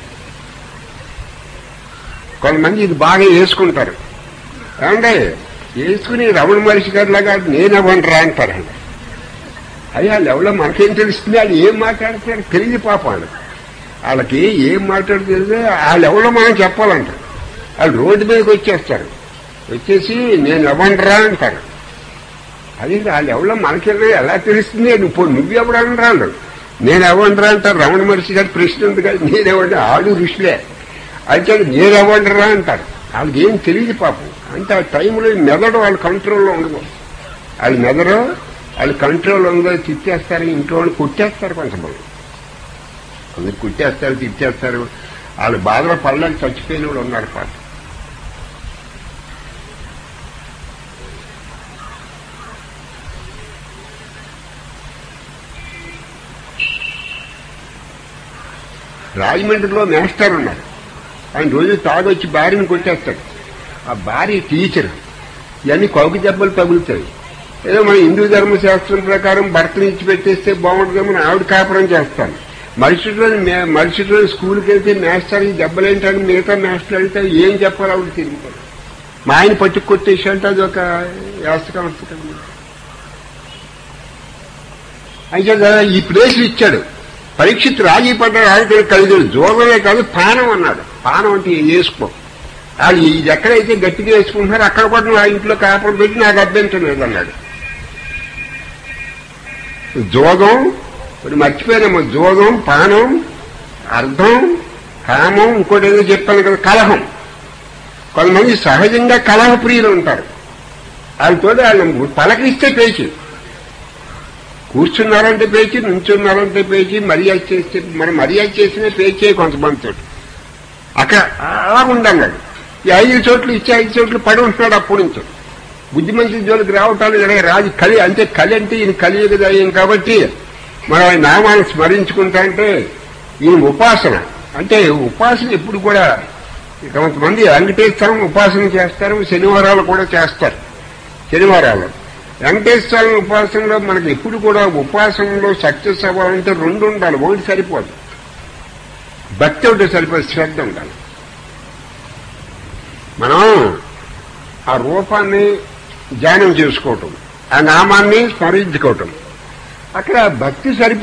కొంతమంది ఇది బాగా వేసుకుంటారు ఏమంటే వేసుకుని రమణ మనిషి గారిలాగా నేను అవ్వంటరా అంటారు ఆయన అయ్యా లెవెల్లో మనకేం తెలుస్తుంది వాళ్ళు ఏం మాట్లాడుతున్నారు తెలియదు పాపం వాళ్ళకి వాళ్ళకి ఏం మాట్లాడుతుంది ఆ లెవెల్లో మనం చెప్పాలంట వాళ్ళు రోడ్డు మీదకి వచ్చేస్తారు వచ్చేసి నేను ఎవ్వంటరా అంటారు అది ఆ లెవెల్లో మనకి ఎలా తెలుస్తుంది నువ్వు పో- నువ్వెవడనరా వాళ్ళు నేను ఎవ్వంటరా అంటారు రమణ మహర్షి గారి ప్రశ్న ఉంది కదా నేనెవ్వండి ఆడు ఋషులే అయితే నేను ఎవ్వంటరా అంటారు వాళ్ళకి ఏం తెలియదు పాపం అంటే ఆ టైంలో ఈ మెదడు వాళ్ళ కంట్రోల్లో ఉండదు వాళ్ళ మెదడు వాళ్ళు కంట్రోల్ ఉందో తిట్టేస్తారు ఇంట్లో వాళ్ళు కొట్టేస్తారు కొంతమంది కొందరు కుట్టేస్తారు తిట్టేస్తారు వాళ్ళు బాధలో పళ్ళని చచ్చిపోయిన వాళ్ళు ఉన్నారు పాప రాజమండ్రిలో మేస్టర్ ఉన్నారు ఆయన రోజు తాగొచ్చి భార్యను కొట్టేస్తాడు ఆ భార్య టీచర్ ఇవన్నీ కౌకి దెబ్బలు తగులుతాయి ఏదో మన హిందూ ధర్మశాస్త్రం ప్రకారం భర్తను ఇచ్చి పెట్టేస్తే బాగుంటుందేమో ఆవిడ కాపురం చేస్తాను మరుసటి రోజు మే- మరుసటి రోజు స్కూల్కి వెళ్తే మేస్టర్ ఈ దెబ్బలు ఏంటని మిగతా మాస్టర్ అడిగితే ఏం చెప్పాలి ఆవిడ తిరుగుతాడు మా ఆయన పట్టుకు కొట్టేసి అంటే అది ఒక వ్యవస్థ కావచ్చు అయితే ఈ ప్లేస్ ఇచ్చాడు పరీక్షిత్ రాజీ పడ్డాడు ఆయన కలిగి జోగమే కాదు పానం అన్నాడు పానం అంటే వేసుకో వాళ్ళు ఇది ఎక్కడైతే గట్టిగా వేసుకుంటున్నారో అక్కడ కూడా నువ్వు ఆ ఇంట్లో కాపురం పెట్టి నాకు అభ్యంతరం లేదన్నాడు జోగం ఇప్పుడు మర్చిపోయినాము జోగం పానం అర్థం కామం ఇంకోటి ఏదో చెప్పాను కదా కలహం కొంతమంది సహజంగా కలహ ప్రియులు ఉంటారు వాళ్ళతో వాళ్ళు పలకరిస్తే పేచి కూర్చున్నారంటే పేచి నుంచున్నారంటే పేచి మర్యాద చేస్తే మనం మర్యాద చేసిన పేచే కొంతమందితో అక్కడ అలా ఉండన్నాడు ఈ ఐదు చోట్ల ఇచ్చే ఐదు చోట్ల పడి ఉంటున్నాడు అప్పటి నుంచి బుద్ధిమంతి జోలికి రావటాలు ఇలా రాజు కలి అంటే కలి అంటే ఈయన కలియుగ దయ్యం కాబట్టి మనం ఆయన నామాన్ని స్మరించుకుంటా అంటే ఈయన ఉపాసన అంటే ఉపాసన ఎప్పుడు కూడా కొంతమంది వెంకటేశ్వరం ఉపాసన చేస్తారు శనివారాలు కూడా చేస్తారు శనివారాలు వెంకటేశ్వర ఉపాసనలో మనకి ఎప్పుడు కూడా ఉపాసనలో సక్సెస్ అవ్వాలంటే రెండు ఉండాలి ఒకటి సరిపోదు భక్తి ఒకటి సరిపోదు శ్రద్ధ ఉండాలి మనం ఆ రూపాన్ని ధ్యానం చేసుకోవటం ఆ నామాన్ని స్మరించుకోవటం అక్కడ భక్తి సరిపోదు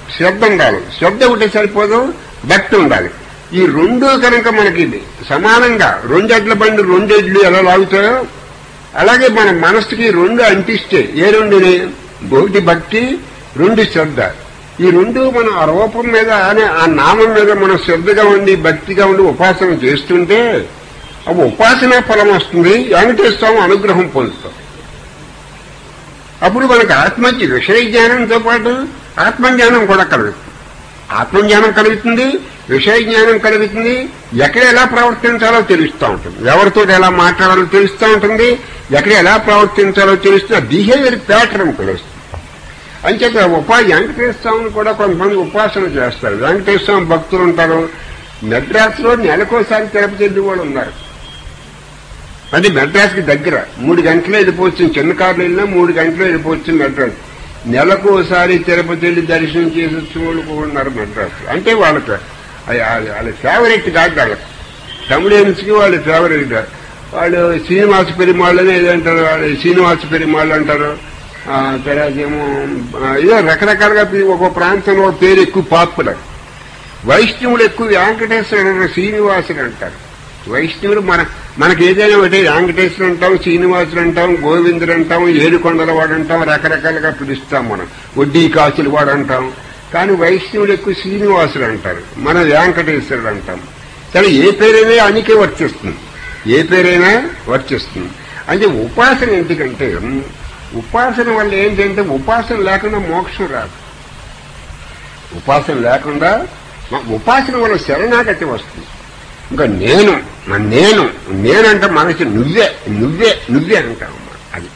శ్రద్ధ ఉండాలి శ్రద్ధ ఒకటి సరిపోదు భక్తి ఉండాలి ఈ రెండు కనుక మనకి సమానంగా రెండెడ్ల బండి రెండెడ్లు ఎలా లాగుతాయో అలాగే మన మనసుకి రెండు అంటిస్తే ఏ రెండుని ఒకటి భక్తి రెండు శ్రద్ధ ఈ రెండు మనం ఆ రూపం మీద అనే ఆ నామం మీద మనం శ్రద్ధగా ఉండి భక్తిగా ఉండి ఉపాసన చేస్తుంటే ఆ ఉపాసన ఫలం వస్తుంది వెంకటేశ్వర స్వామి అనుగ్రహం పొందుతాం అప్పుడు మనకి ఆత్మజ్ఞ విషయ జ్ఞానంతో పాటు ఆత్మజ్ఞానం కూడా కలుగుతుంది ఆత్మజ్ఞానం కలుగుతుంది విషయ జ్ఞానం కలుగుతుంది ఎక్కడ ఎలా ప్రవర్తించాలో తెలుస్తూ ఉంటుంది ఎవరితో ఎలా మాట్లాడాలో తెలుస్తూ ఉంటుంది ఎక్కడ ఎలా ప్రవర్తించాలో తెలుస్తుంది బిహేవియర్ ప్యాటర్న్ తెలుస్తుంది అంచేత ఉపా వెంకటేశ్వర స్వామిని కూడా కొంతమంది ఉపాసన చేస్తారు వెంకటేశ్వర స్వామి భక్తులు ఉంటారు మెడ్రాస్లో నెలకోసారి తిరుపతి వెళ్ళి కూడా ఉన్నారు అది మెడ్రాస్కి దగ్గర మూడు గంటలు వెళ్ళిపోవచ్చు చిన్న కార్లు వెళ్ళినా మూడు గంటలు వెళ్ళిపోవచ్చు మెడ్రాస్ నెలకు ఒకసారి తిరుపతి వెళ్ళి దర్శనం చేసి వచ్చిన వాళ్ళు కూడా ఉన్నారు మెడ్రాస్ అంటే వాళ్ళకి అది- అది- వాళ్ళ ఫేవరెట్ కాదు వాళ్ళకి తమిళన్స్కి వాళ్ళ ఫేవరెట్ కాదు వాళ్ళు శ్రీనివాస పెరిమాళ్ళని ఏదంటారు వాళ్ళు శ్రీనివాస పెరిమాళ్ళు అంటారు ఆ, తర్వాత ఏమో ఆ, ఏదో రకరకాలుగా పి- ఒక ప్రాంతంలో ఒక పేరు ఎక్కువ పాపులర్ వైష్ణవులు ఎక్కువ వెంకటేశ్వరుడు శ్రీనివాసుడు అంటారు వైష్ణవులు మన మనకి ఏదైనా ఒకటి వెంకటేశ్వరుడు అంటాం శ్రీనివాసుడు అంటాం గోవిందుడు అంటాం ఏడుకొండల వాడు అంటాం రకరకాలుగా పిలుస్తాం మనం వడ్డీ కాసులు వాడు అంటాం కానీ వైష్ణవులు ఎక్కువ శ్రీనివాసుడు అంటారు మన వెంకటేశ్వరుడు అంటాం సరే ఏ పేరైనా అనికే వర్తిస్తుంది ఏ పేరైనా వర్తిస్తుంది అంటే ఉపాసన ఎందుకంటే ఉపాసన వల్ల ఏంటంటే ఉపాసన లేకుండా మోక్షం రాదు ఉపాసన లేకుండా మ- ఉపాసన వల్ల శరణాగతి వస్తుంది ఇంకా నేను నా నేను నేనంటే మనకి నువ్వే నువ్వే నువ్వే అంటావు అది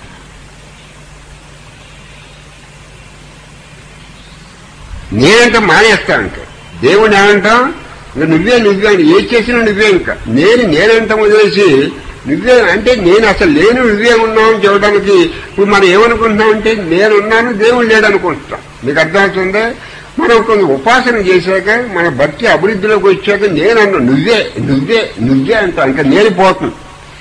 నేనంటే మానేస్తా ఇంకా దేవుని ఏమంటాం ఇంకా నువ్వే నువ్వే అని ఏ చేసినా నువ్వే ఇంకా నేను నేనంటాం వదిలేసి నువ్వే అంటే నేను అసలు లేను నువ్వే ఉన్నావు అని చెప్పడానికి ఇప్పుడు మనం ఏమనుకుంటున్నాం అంటే నేనున్నాను దేవుడు లేడు అనుకుంటున్నాం మీకు అర్థమవుతుందే మనం కొంచెం ఉపాసన చేశాక మన భక్తి అభివృద్ధిలోకి వచ్చాక నేనన్నా నువ్వే నువ్వే నువ్వే అంటాం ఇంకా నేను పోతుంది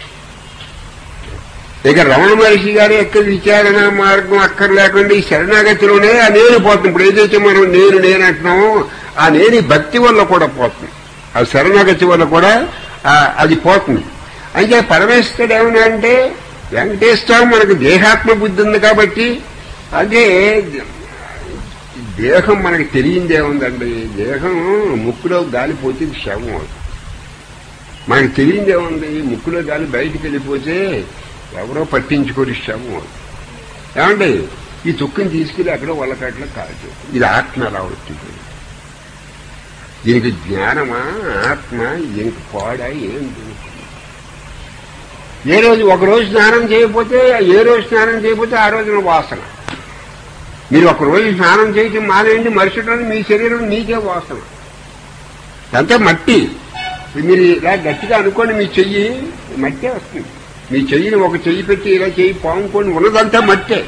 ఇక రమణ మహర్షి గారి యొక్క విచారణ మార్గం అక్కర్ లేకుండా ఈ శరణాగతిలోనే ఆ నేను పోతుంది ఇప్పుడు ఏదైతే మనం నేను నేను అంటున్నామో ఆ నేను ఈ భక్తి వల్ల కూడా పోతుంది ఆ శరణాగతి వల్ల కూడా ఆ, అది పోతుంది అంటే పరమేశ్వరుడు ఏమన్నా అంటే వెంకటేశ్వరం మనకు దేహాత్మ బుద్ధి ఉంది కాబట్టి అంటే దేహం మనకి తెలియందే ఉందండి దేహం ముక్కులో గాలి పోతే ఇది శవం అవుతుంది మనకి తెలియందే ఉంది ముక్కులో గాలి బయటికి వెళ్ళిపోతే ఎవరో పట్టించుకోరు శవం అవుతుంది ఏమండి ఈ తుక్కుని తీసుకెళ్ళి అక్కడ వాళ్ళకట్ల కాదు ఇది ఆత్మ ఎలా అవుతుంది దీనికి జ్ఞానమా ఆత్మ దీనికి పాడా ఏం దీనికి? ఏ రోజు ఒక రోజు స్నానం చేయకపోతే ఏ రోజు స్నానం చేయకపోతే ఆ రోజున వాసన మీరు ఒక రోజు స్నానం చేయటం మానేయండి మరుసటి రోజు మీ శరీరం మీకే వాసన అంతే మట్టి మీరు ఇలా గట్టిగా అనుకోండి మీ చెయ్యి మట్టే వస్తుంది మీ చెయ్యిని ఒక చెయ్యి పెట్టి ఇలా చెయ్యి పాముకొని ఉన్నదంతా మట్టే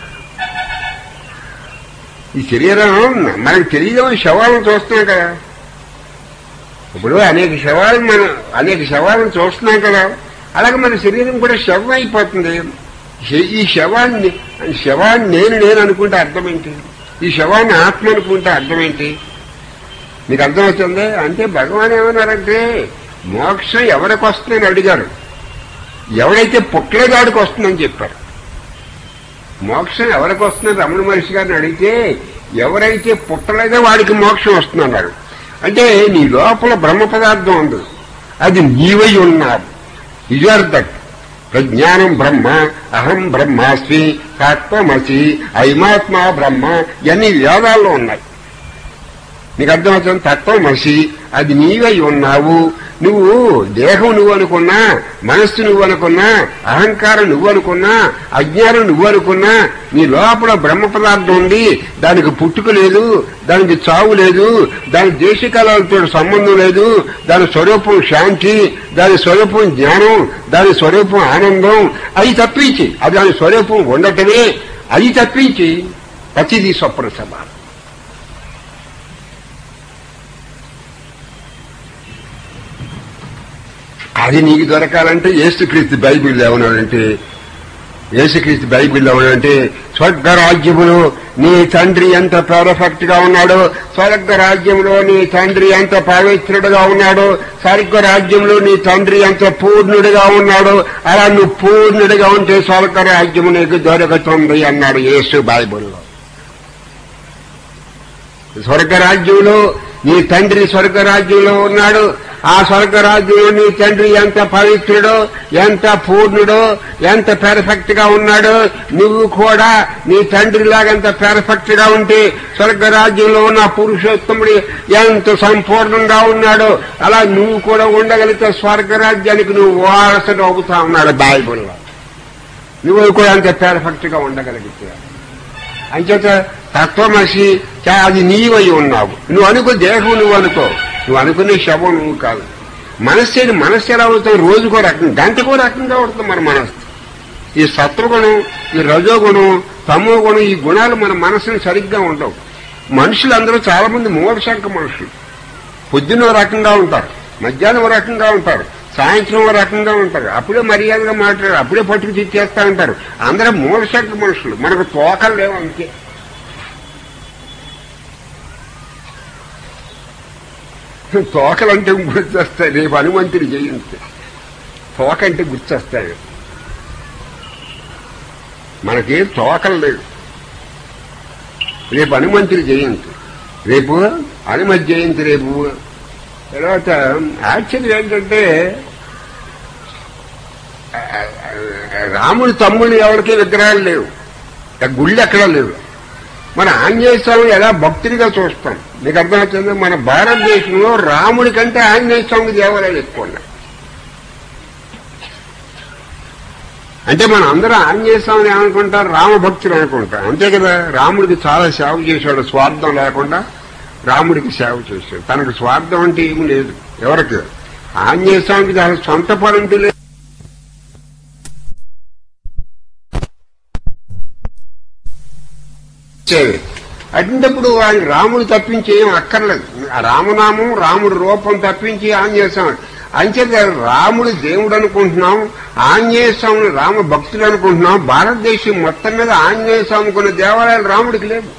ఈ శరీరం మనకు తెలియదు శవాలను చూస్తున్నాం కదా ఇప్పుడు అనేక శవాలు మనం అనేక శవాలను చూస్తున్నాం కదా అలాగే మన శరీరం కూడా శవం అయిపోతుంది శ- ఈ శవాన్ని శవాన్ని నేను నేను అనుకుంటే అర్థం ఏంటి ఈ శవాన్ని ఆత్మ అనుకుంటే అర్థం ఏంటి మీకు అర్థమవుతుంది అంటే భగవాన్ ఏమన్నారంటే మోక్షం ఎవరికి వస్తుందని అడిగారు ఎవరైతే పుట్టలేదాడికి వస్తుందని చెప్పారు మోక్షం ఎవరికి వస్తుందని రమణ మహర్షి గారిని అడిగితే ఎవరైతే పుట్టలేదో వాడికి మోక్షం వస్తుందన్నారు అంటే నీ లోపల బ్రహ్మ పదార్థం ఉంది అది నీవై ఉన్నావు ఇజర్ దట్ ప్రజ్ఞానం బ్రహ్మ అహం బ్రహ్మాస్మి తత్వమసి ఐమాత్మ బ్రహ్మ ఇవన్నీ వేదాల్లో ఉన్నాయి నీకు అర్థమవుతుంది తత్వమసి అది నీవై ఉన్నావు నువ్వు దేహం నువ్వు అనుకున్నా మనస్సు నువ్వు అనుకున్నా అహంకారం నువ్వు అనుకున్నా అజ్ఞానం నువ్వు అనుకున్నా నీ లోపల బ్రహ్మ పదార్థం ఉంది దానికి పుట్టుక లేదు దానికి చావు లేదు దాని దేశకాలతో సంబంధం లేదు దాని స్వరూపం శాంతి దాని స్వరూపం జ్ఞానం దాని స్వరూపం ఆనందం అది తప్పించి అది దాని స్వరూపం ఉండటమే అది తప్పించి ప్రతిదీ స్వప్న సమానం అది నీకు దొరకాలంటే ఏసుక్రీస్తు బైబిల్ ఏమన్నాడంటే ఏసుక్రీస్తు బైబిల్ ఏమన్నాడంటే స్వర్గ రాజ్యములు నీ తండ్రి ఎంత పర్ఫెక్ట్ గా ఉన్నాడు స్వర్గ రాజ్యంలో నీ తండ్రి ఎంత పవిత్రుడుగా ఉన్నాడు స్వర్గ రాజ్యంలో నీ తండ్రి ఎంత పూర్ణుడిగా ఉన్నాడు అలా నువ్వు పూర్ణుడిగా ఉంటే స్వర్గ రాజ్యం నీకు దొరుకుతుంది అన్నాడు యేసు బైబుల్లో స్వర్గరాజ్యంలో నీ తండ్రి స్వర్గరాజ్యంలో ఉన్నాడు ఆ స్వర్గరాజ్యంలో నీ తండ్రి ఎంత పవిత్రుడో ఎంత పూర్ణుడో ఎంత పెర్ఫెక్ట్ గా ఉన్నాడో నువ్వు కూడా నీ తండ్రి లాగంత పెర్ఫెక్ట్ గా ఉంటే స్వర్గరాజ్యంలో ఉన్న పురుషోత్తముడు ఎంత సంపూర్ణంగా ఉన్నాడో అలా నువ్వు కూడా ఉండగలిగితే స్వర్గరాజ్యానికి నువ్వు వారసుడు అవుతా ఉన్నాడు బైబుల్లో నువ్వు కూడా అంత పెర్ఫెక్ట్ గా ఉండగలిగితే అంచేత తత్వమసి చా- అది నీవై ఉన్నావు నువ్వు అనుకో దేహం నువ్వు అనుకో నువ్వు అనుకునే శవం నువ్వు కాదు మనస్సు మనస్సు ఎలా అవుతావు రోజుకో రకం గంటకో రకంగా అవుతుంది మన మనస్సు ఈ సత్వగుణం ఈ రజోగుణం తమో గుణం ఈ గుణాలు మన మనసుని సరిగ్గా ఉండవు మనుషులందరూ చాలా మంది మూఢశంక మనుషులు పొద్దున్న ఓ రకంగా ఉంటారు మధ్యాహ్నం ఓ రకంగా ఉంటారు సాయంత్రం ఓ రకంగా ఉంటారు అప్పుడే మర్యాదగా మాట్లాడారు అప్పుడే పట్టుకు తెచ్చేస్తా ఉంటారు అందరూ మూఢశంక మనుషులు మనకు తోకలు లేవు అంతే తోకలంటే గుర్తొస్తాయి రేపు హనుమంతుడి జయంతి తోక అంటే గుర్తొస్తాయి మనకి తోకలు లేవు రేపు హనుమంతుడి జయంతి రేపు హనుమత్ జయంతి రేపు తర్వాత ఆశ్చర్యం ఏంటంటే ఆ, ఆ, రాముడి తమ్ముళ్ళు ఎవరికి విగ్రహాలు లేవు ఆ గుళ్ళు ఎక్కడా లేవు మన ఆంజనేయ స్వామిని ఎలా భక్తుడిగా చూస్తాం మీకు అర్థమవుతుంది మన భారతదేశంలో రాముడి కంటే ఆంజనేయ స్వామి దేవాలయాలు ఎక్కువ ఉన్నాయి అంటే మనం అందరం ఆంజనేయ స్వామిని ఏమనుకుంటారు రామభక్తులు అనుకుంటాం అంతే కదా రాముడికి చాలా సేవ చేశాడు స్వార్థం లేకుండా రాముడికి సేవ చేశాడు తనకు స్వార్థం అంటే ఏమి లేదు ఎవరికి ఆంజనేయ స్వామికి అసలు సొంత పనంటూ లేదు చేయాలి అటువంటిప్పుడు ఆయన రాముడు తప్పించి ఏం అక్కర్లేదు ఆ రామనామం రాముడి రూపం తప్పించి ఆంజనేయ స్వామి అంచేత రాముడు దేవుడు అనుకుంటున్నాం ఆంజనేయ స్వామిని రామ భక్తులు అనుకుంటున్నాం భారతదేశం మొత్తం మీద ఆంజనేయ స్వామి కొన్ని దేవాలయాలు రాముడికి లేవు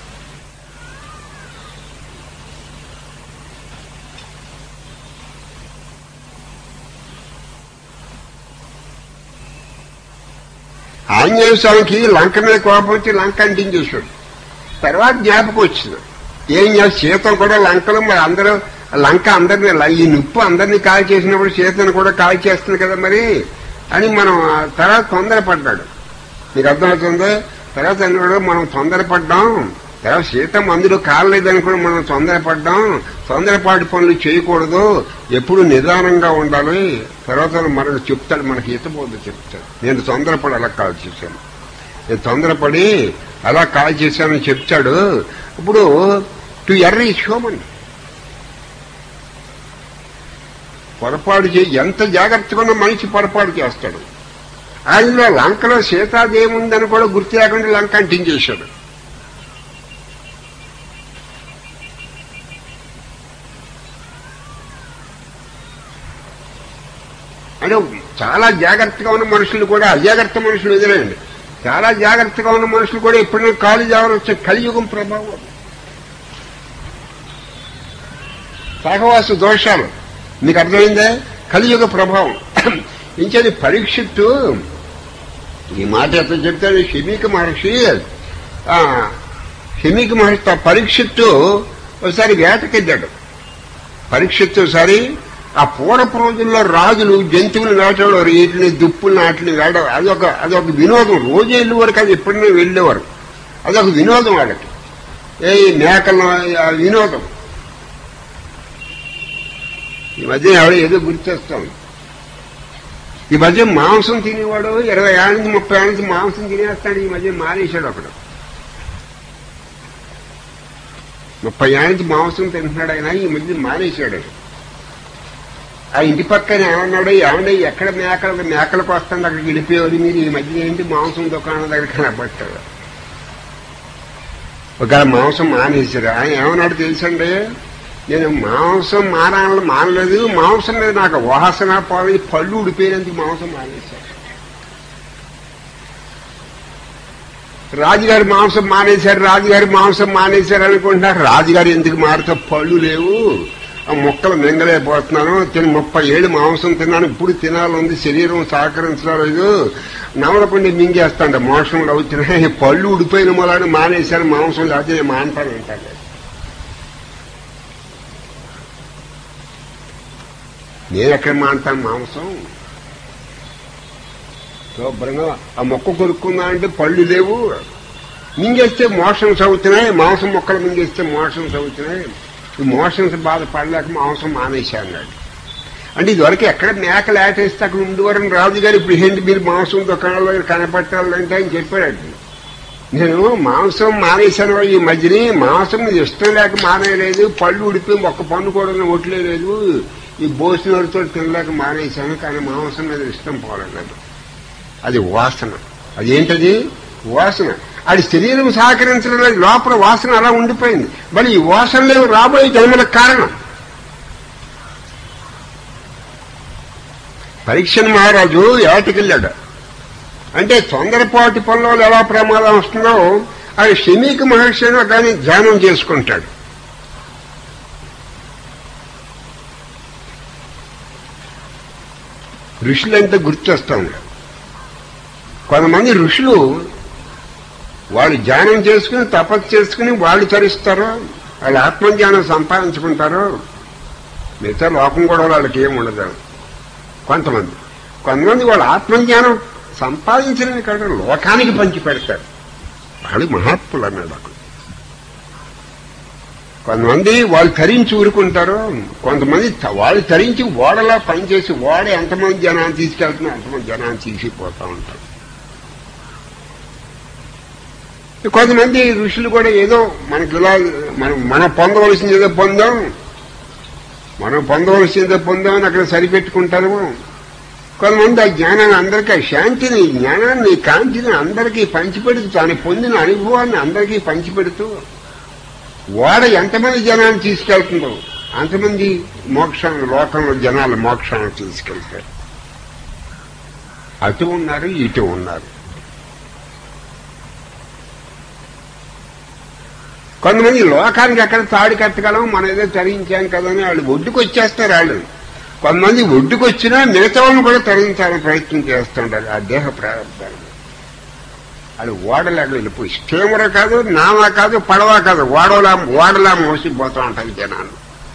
ఆంజనేయ స్వామికి లంక మీద కోపం వచ్చి లంక అంటించేశాడు తర్వాత జ్ఞాపకం వచ్చింది ఏం చేస్తా సీత కూడా లంకలో మరి అందరూ లంక అందరినీ ల- ఈ నిప్పు అందరినీ కాల్ చేసినప్పుడు సీతను కూడా కాల్ చేస్తుంది కదా మరి అని మనం ఆ తర్వాత తొందరపడ్డాడు మీకు అర్థమవుతుంది తర్వాత అన్నాడు మనం తొందరపడ్డాం తర్వాత సీత మందులు కాలేదని కూడా మనం తొందరపడ్డాం తొందరపాటు పనులు చేయకూడదు ఎప్పుడు నిదానంగా ఉండాలి తర్వాత మనకు చెప్తాడు మనకి ఈతబోద్దు చెప్తాడు నేను తొందరపడి అలా కాల్ చేశాను నేను తొందరపడి అలా కాల్ చేశానని చెప్తాడు ఇప్పుడు టు ఎర్ర ఈ హ్యూమన్ పొరపాటు చేయి ఎంత జాగ్రత్తగా ఉన్న మనిషి పొరపాటు చేస్తాడు ఆయనలో లంకలో సీతాదేవి ఉందని కూడా గుర్తు లేకుండా లంక అంటించేశాడు అంటే చాలా జాగ్రత్తగా ఉన్న మనుషులు కూడా అజాగ్రత్త మనుషులు ఎదురండి చాలా జాగ్రత్తగా ఉన్న మనుషులు కూడా ఎప్పుడైనా కాలు జాగ్రత్త వచ్చే కలియుగం ప్రభావం సహవాస దోషాలు మీకు అర్థమైందా కలియుగ ప్రభావం ఇంకేది పరీక్షిత్తు ఈ మాట ఎట్లా చెప్తాడు షమీక మహర్షి ఆ, షమీక మహర్షి పరీక్షిత్తు ఒకసారి వేటకెళ్ళాడు పరీక్షిత్తు ఒకసారి ఆ పూర్వపు రోజుల్లో రాజులు జంతువులు వేటవారు వీటిని దుప్పులు నాటిని వేడ అదొక అదొక వినోదం రోజు వెళ్ళేవారు కాదు ఎప్పుడైనా వెళ్ళేవారు అదొక వినోదం వాళ్ళకి ఏ ఈ మేకలు ఆ వినోదం ఈ మధ్య ఎవడో ఏదో గుర్తొస్తాం ఈ మధ్య మాంసం తినేవాడు ఇరవై ఏళ్ళ నుంచి ముప్పై ఏళ్ళ నుంచి మాంసం తినేస్తాడు ఈ మధ్య మానేశాడు ఒకడు ముప్పై ఏళ్ళ నుంచి మాంసం తింటున్నాడు ఆయన ఈ మధ్య మానేశాడు ఆ ఇంటి పక్కన ఏమన్నాడు ఏమండి ఎక్కడ మేకలు మేకలకు వస్తుంది అక్కడికి వెళ్ళిపోయేది మీరు ఈ మధ్య ఏంటి మాంసం దుకాణం దగ్గర కనబట్టాడు ఒకవేళ మాంసం మానేశారు ఆయన ఏమన్నాడు తెలుసండి నేను మాంసం మానాలని మానలేదు మాంసం మీద నాకు వాసన పోయి పళ్ళు ఉడిపోయినందుకు మాంసం మానేశాను రాజుగారి మాంసం మానేశారు రాజుగారి మాంసం మానేశారు అనుకుంటున్నారు రాజుగారు ఎందుకు మారుతా పళ్ళు లేవు ఆ మొక్కలు మింగలేకపోతున్నాను తిని ముప్పై ఏళ్ళు మాంసం తిన్నాను ఇప్పుడు తినాలంది శరీరం సహకరించలేదు నవలకుండా మింగేస్తాంట మోషంలో అవుతున్నాయి పళ్ళు ఉడిపోయిన మొలని మానేశారు మాంసం లేకపోతే నేను మానతాను అంటాడు నేను ఎక్కడ మానతాను మాంసం శుభ్రంగా ఆ మొక్క కొనుక్కుందా అంటే పళ్ళు లేవు మింగేస్తే మోషన్స్ అవుతున్నాయి మాంసం మొక్కలు మింగేస్తే మోషన్స్ అవుతున్నాయి ఈ మోషన్స్ బాధ పడలేక మాంసం మానేశా అన్నాడు అంటే ఇదివరకు ఎక్కడ మేక లేటేస్తే అక్కడ ఉండేవారని రాజుగారు ఇప్పుడు ఏంటి మీరు మాంసం దుకాణంలో కనపట్టాలంటే ఆయన చెప్పాడు నేను మాంసం మానేశాను ఈ మధ్యని మాంసం మీద ఇష్టం లేక మానేయలేదు పళ్ళు ఉడిపి ఒక్క పన్ను కూడా ఒట్లేదు ఈ భోజనంతో తినలేక మానేశాను కానీ మాంసం మీద ఇష్టం పోలేదు అది వాసన అదేంటది వాసన అది శరీరం సహకరించడం లేదు లోపల వాసన అలా ఉండిపోయింది మరి ఈ వాసనలు రాబోయే జన్మలకు కారణం పరీక్షను మహారాజు ఏటకెళ్ళాడు అంటే తొందరపాటి పనుల్లో ఎలా ప్రమాదం వస్తుందో అది షమీక మహర్షి దాన్ని ధ్యానం చేసుకుంటాడు ఋషులంతా గుర్తొస్తాం కొంతమంది ఋషులు వాళ్ళు ధ్యానం చేసుకుని తపస్సు చేసుకుని వాళ్ళు తరిస్తారు వాళ్ళు ఆత్మజ్ఞానం సంపాదించుకుంటారు మిగతా లోకం కూడా వాళ్ళకి ఏం ఉండదు కొంతమంది కొంతమంది వాళ్ళు ఆత్మజ్ఞానం సంపాదించిన కాదు లోకానికి పంచి పెడతారు వాళ్ళు మహాత్ములు అన్నాడు అక్కడ కొంతమంది వాళ్ళు తరించి ఊరుకుంటారు కొంతమంది త- వాళ్ళు తరించి ఓడలా పనిచేసి ఓడ ఎంతమంది జనాన్ని తీసుకెళ్తున్నా అంతమంది జనాన్ని తీసుకుపోతా ఉంటారు కొంతమంది ఋషులు కూడా ఏదో మనకి ఇలా మనం మనం పొందవలసింది ఏదో పొందాం మనం పొందవలసిందో పొందామని అక్కడ సరిపెట్టుకుంటారు కొంతమంది ఆ జ్ఞానాన్ని అందరికీ ఆ శాంతిని జ్ఞానాన్ని కాంతిని అందరికీ పంచిపెడుతూ తాను పొందిన అనుభవాన్ని అందరికీ పంచిపెడుతూ వాడ ఎంతమంది జనాన్ని తీసుకెళ్తుందో అంతమంది మోక్షాన్ని లోకంలో జనాలు మోక్షాన్ని తీసుకెళ్తారు అటు ఉన్నారు ఇటు ఉన్నారు కొంతమంది లోకానికి ఎక్కడ తాడి కట్టగలం మనం ఏదో తరించాం కదా అని వాళ్ళు ఒడ్డుకు వచ్చేస్తారు వాళ్ళు కొంతమంది ఒడ్డుకు వచ్చినా మిగతా వాళ్ళని కూడా తరించాలని ప్రయత్నం చేస్తుంటారు ఆ దేహ ప్రారంభాలు అది ఓడలాగా వెళ్ళిపోయి స్టీమర్ కాదు నావా కాదు పడవ కాదు ఓడలా ఓడలా మోసిపోతూ ఉంటారు జనాలు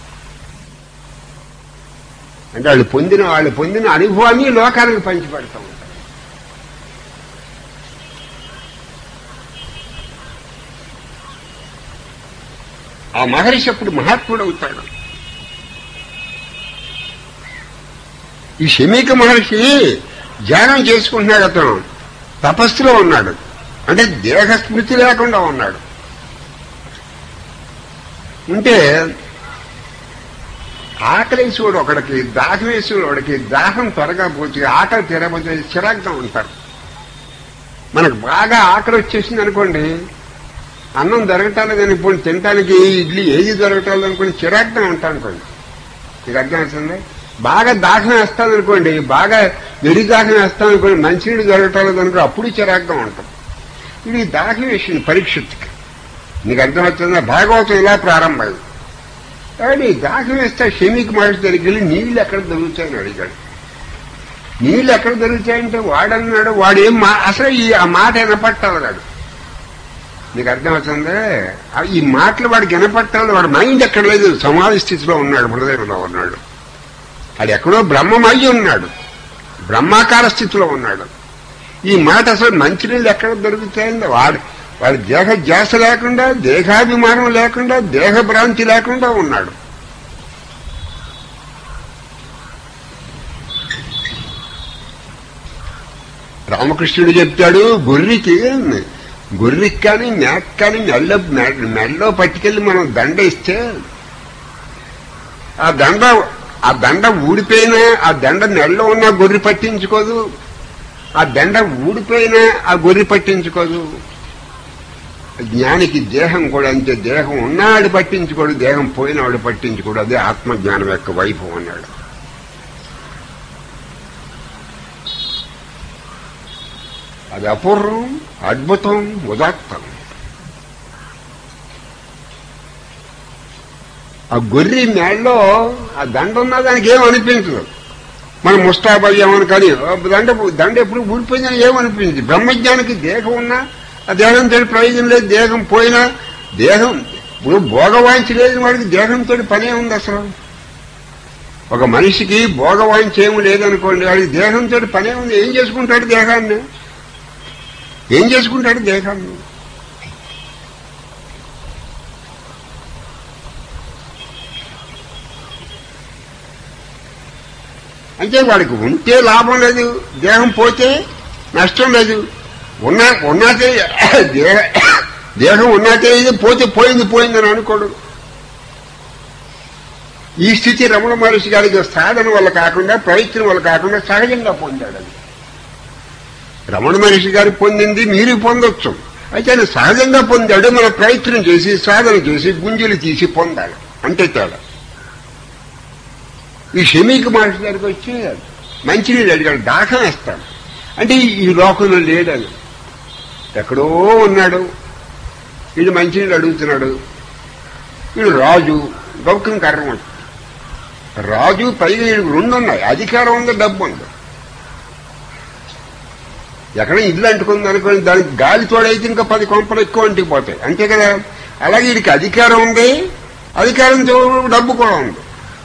అంటే వాళ్ళు పొందిన వాళ్ళు పొందిన అనుభవాన్ని లోకానికి పంచిపెడతా ఉంటారు ఆ మహర్షి అప్పుడు మహాత్ముడు అవుతాడు ఈ శమీక మహర్షి ధ్యానం చేసుకుంటున్నాడు అతను తపస్సులో ఉన్నాడు అంటే దేహ స్మృతి లేకుండా ఉన్నాడు ఉంటే ఆకలేసుడు ఒకడికి దాహం వేసుడు ఒకడికి దాహం త్వరగా పోతే ఆకలి తీరబోతే చిరాగ్గా ఉంటారు మనకు బాగా ఆకలి వచ్చేసింది అనుకోండి అన్నం దొరకటాలేదని ఇప్పుడు తినటానికి ఇడ్లీ ఏది దొరకటాలేదు అనుకోండి చిరాగ్గా ఉంటాం అనుకోండి మీకు అర్థమవుతుంది బాగా దాహం వేస్తాను అనుకోండి బాగా వెడి దాహం వేస్తాం అనుకోండి మంచినీళ్ళు దొరకటాలేదు అనుకో అప్పుడు చిరాగ్గా ఉంటాం ఇది దాహం వేసింది పరీక్షకి నీకు అర్థమవుతుందా భాగవతం ఇలా ప్రారంభమైంది కాబట్టి దాహం వేస్తే షమీకి మహర్షి దగ్గరికి వెళ్ళి నీళ్ళు ఎక్కడ దొరుకుతాయని అడిగాడు నీళ్ళు ఎక్కడ దొరుకుతాయంటే వాడన్నాడు వాడు ఏం మా అసలు ఈ ఆ మాట వినపట్టాలన్నాడు నీకు అర్థమవుతుందే ఆ ఈ మాటలు వాడికి వినపట్టాలి వాడి మైండ్ ఎక్కడ లేదు సమాధి స్థితిలో ఉన్నాడు హృదయంలో ఉన్నాడు అది ఎక్కడో బ్రహ్మమయ్యి ఉన్నాడు బ్రహ్మాకార స్థితిలో ఉన్నాడు ఈ మాట అసలు మంచినీళ్ళు ఎక్కడ దొరుకుతాయండి వాడు వాడి దేహ ధ్యాస లేకుండా దేహాభిమానం లేకుండా దేహ భ్రాంతి లేకుండా ఉన్నాడు రామకృష్ణుడు చెప్తాడు గొర్రెకి గొర్రెకి కానీ మేక కానీ మెల్ల మెల్లో పట్టుకెళ్ళి మనం దండ ఇస్తే ఆ దండ ఆ దండ ఊడిపోయినా ఆ దండ నెలలో ఉన్న గొర్రె పట్టించుకోదు ఆ దండ ఊడిపోయినా ఆ గొర్రె పట్టించుకోదు జ్ఞానికి దేహం కూడా అంతే దేహం ఉన్నాడు పట్టించుకోడు దేహం పోయినవాడు పట్టించుకోడు అదే ఆత్మజ్ఞానం యొక్క వైభవం అన్నాడు అది అపూర్వం అద్భుతం ఉదాత్తం ఆ గొర్రె మేడలో ఆ దండ ఉన్నా దానికి ఏం అనిపించదు మనం ముస్తాబ్ అయ్యామని కానీ ఆ దండ దండ ఎప్పుడు ఊడిపోయిందని ఏమనిపించింది బ్రహ్మజ్ఞానికి దేహం ఉన్నా ఆ దేహంతో ప్రయోజనం లేదు దేహం పోయినా దేహం ఇప్పుడు భోగవాంఛ లేని వాడికి దేహంతో పనే ఉంది అసలు ఒక మనిషికి భోగవాంఛ ఏమి లేదనుకోండి వాడికి దేహంతో పనే ఉంది ఏం చేసుకుంటాడు దేహాన్ని ఏం చేసుకుంటాడు దేహాన్ని అంటే వాడికి ఉంటే లాభం లేదు దేహం పోతే నష్టం లేదు ఉన్నా ఉన్నాతే దేహ దేహం ఉన్నాతే ఇది పోతే పోయింది పోయిందని అనుకోడు ఈ స్థితి రమణ మహర్షి గారికి సాధన వల్ల కాకుండా ప్రయత్నం వల్ల కాకుండా సహజంగా పొందాడు అది రమణ మహర్షి గారు పొందింది మీరు పొందొచ్చు అయితే ఆయన సహజంగా పొందాడు మన ప్రయత్నం చేసి సాధన చేసి గుంజలు తీసి పొందాలి అంతే తేడా ఈ షమీక్ మహర్షి గారికి వచ్చి మంచినీళ్ళు అడిగాడు దాహం వేస్తాడు అంటే ఈ లోకంలో లేడని ఎక్కడో ఉన్నాడు వీడు మంచినీళ్ళు అడుగుతున్నాడు వీడు రాజు గౌకం కర్రం రాజు పైగా వీడికి రెండు ఉన్నాయి అధికారం ఉంది డబ్బు ఉంది ఎక్కడ ఇల్లు అంటుకుంది అనుకోని దానికి గాలి తోడైతే ఇంకా పది కొంపలు ఎక్కువ అంటుకుపోతాయి అంతే కదా అలాగే వీడికి అధికారం ఉంది అధికారంతో డబ్బు కూడా ఉంది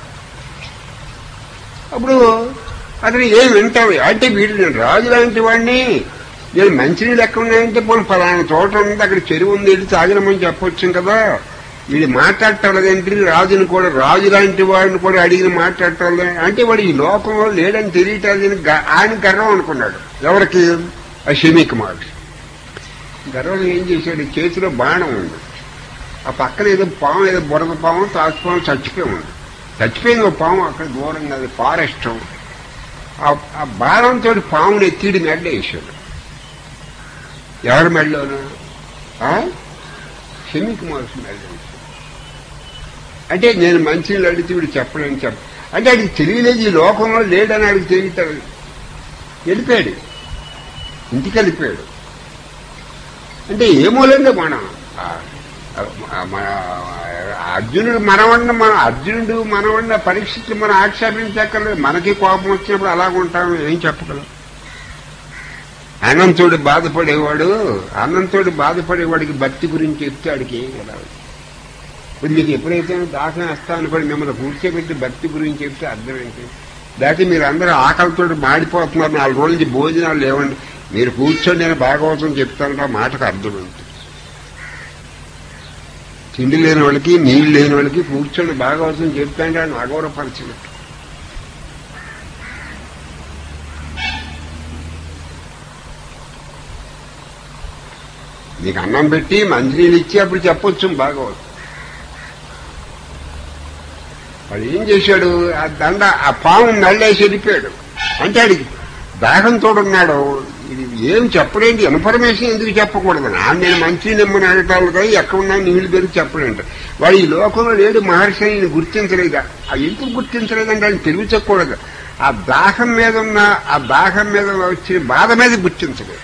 అప్పుడు అతను ఏం వింటావు అంటే వీడు నేను రాజు లాంటి వాడిని నేను మంచినీళ్ళు ఎక్కడ ఉన్నాయంటే పోనీ పలానా తోట ఉంది అక్కడ చెరువు ఉంది వెళ్ళి తాగినమని చెప్పొచ్చు కదా వీడు మాట్లాడటం లేదంటే రాజుని కూడా రాజు లాంటి వాడిని కూడా అడిగిన మాట్లాడటం లేదు అంటే వాడు ఈ లోకంలో లేడని తెలియటాలని గ- ఆయన గర్వం అనుకున్నాడు ఎవరికి ఆ షమీక్ మాట గర్వం ఏం చేశాడు చేతిలో బాణం ఉంది ఆ పక్కన ఏదో పాము ఏదో బురద పాము తాచుపాము చచ్చిపోయి ఉంది చచ్చిపోయింది ఒక పాము అక్కడ దూరంగా అది ఫారెస్ట్ ఆ- ఆ బాణంతో పాముని ఎత్తిడి మెడ్డ వేసాడు ఎవరి మెడలోను షమీక్ మహర్షి మెడలో వేశాడు. అంటే నేను మంచినీళ్ళు అడిగితే వీడు చెప్పలేని చెప్ప అంటే అడిగి తెలియలేదు ఈ లోకంలో లేడని అడిగి తెలియటాడు వెళ్ళిపోయాడు ఇంటికి వెళ్ళిపోయాడు అంటే ఏమోలేండి మనం ఆ- ఆ- మన అర్జునుడు మనవన్న మన అర్జునుడు మనవన్న పరీక్షితులు మనం ఆక్షేపించక్కర్లేదు మనకి కోపం వచ్చినప్పుడు అలాగ ఉంటాం ఏం చెప్పగలం అన్నంతోడు బాధపడేవాడు అన్నంతోడు బాధపడేవాడికి భక్తి గురించి చెప్తే ఆడికి ఏం కదా ఇప్పుడు మీకు ఎప్పుడైతే దాఖలు వేస్తా అనుకోండి మిమ్మల్ని కూర్చోబెట్టి భక్తి గురించి చెప్తే అర్థం ఏంటి లేకపోతే మీరు అందరూ ఆకలితో మాడిపోతున్నారు నాలుగు రోజుల నుంచి భోజనాలు లేవండి మీరు కూర్చొని నేను భాగవతం చెప్తానంటే ఆ మాటకు అర్థం ఏంటి తిండి లేని వాళ్ళకి నీళ్లు లేని వాళ్ళకి కూర్చొని భాగవతం చెప్తాంటే ఆయన అగౌరవపరిచినట్టు నీకు అన్నం పెట్టి మంచినీళ్ళు ఇచ్చి అప్పుడు చెప్పొచ్చు భాగవతం వాడు ఏం చేశాడు ఆ దండ ఆ పాము నల్లేసి వెళ్ళిపోయాడు అంటే ఆడికి దాహంతో ఉన్నాడు ఇది ఏం చెప్పలేంటి ఇన్ఫర్మేషన్ ఎందుకు చెప్పకూడదు నా నేను మంచి నిమ్మని అడటాలు కదా ఎక్కడున్నా నీళ్లు పెరిగి చెప్పలేంట వాడు ఈ లోకంలో లేడు మహర్షి అని ఈయన గుర్తించలేదా ఆ ఎందుకు గుర్తించలేదంటే ఆయన తెలివించకూడదు ఆ దాహం మీద ఉన్న ఆ దాహం మీద వచ్చిన బాధ మీద గుర్తించలేదు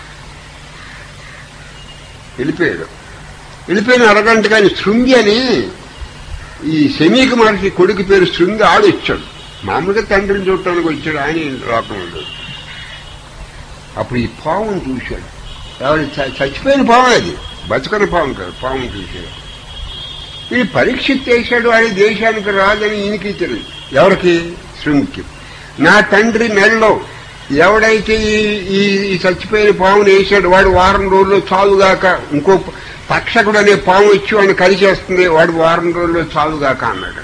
వెళ్ళిపోయాడు వెళ్ళిపోయిన అరగంట కానీ శృంగి అని ఈ శమీక మహర్షి కొడుకు పేరు శృంగి ఆడు వచ్చాడు మామూలుగా తండ్రిని చూడటానికి వచ్చాడు ఆయన ఈ లోకంలో అప్పుడు ఈ పావును చూశాడు ఎవరు చ- చచ్చిపోయిన పాము అది బతుకని పాము కాదు పామును చూశాడు ఈ పరీక్షిత్ చేశాడు ఆయన దేశానికి రాదని ఈయనకి తెలియదు ఎవరికి శృంగికి నా తండ్రి నెలలో ఎవడైతే ఈ ఈ ఈ చచ్చిపోయిన పామును వేసాడు వాడు వారం రోజుల్లో చావుగాక ఇంకో పక్షకుడు అనే పాము వచ్చి వాడిని కలిసేస్తుంది వాడు వారం రోజుల్లో చావుగాక అన్నాడు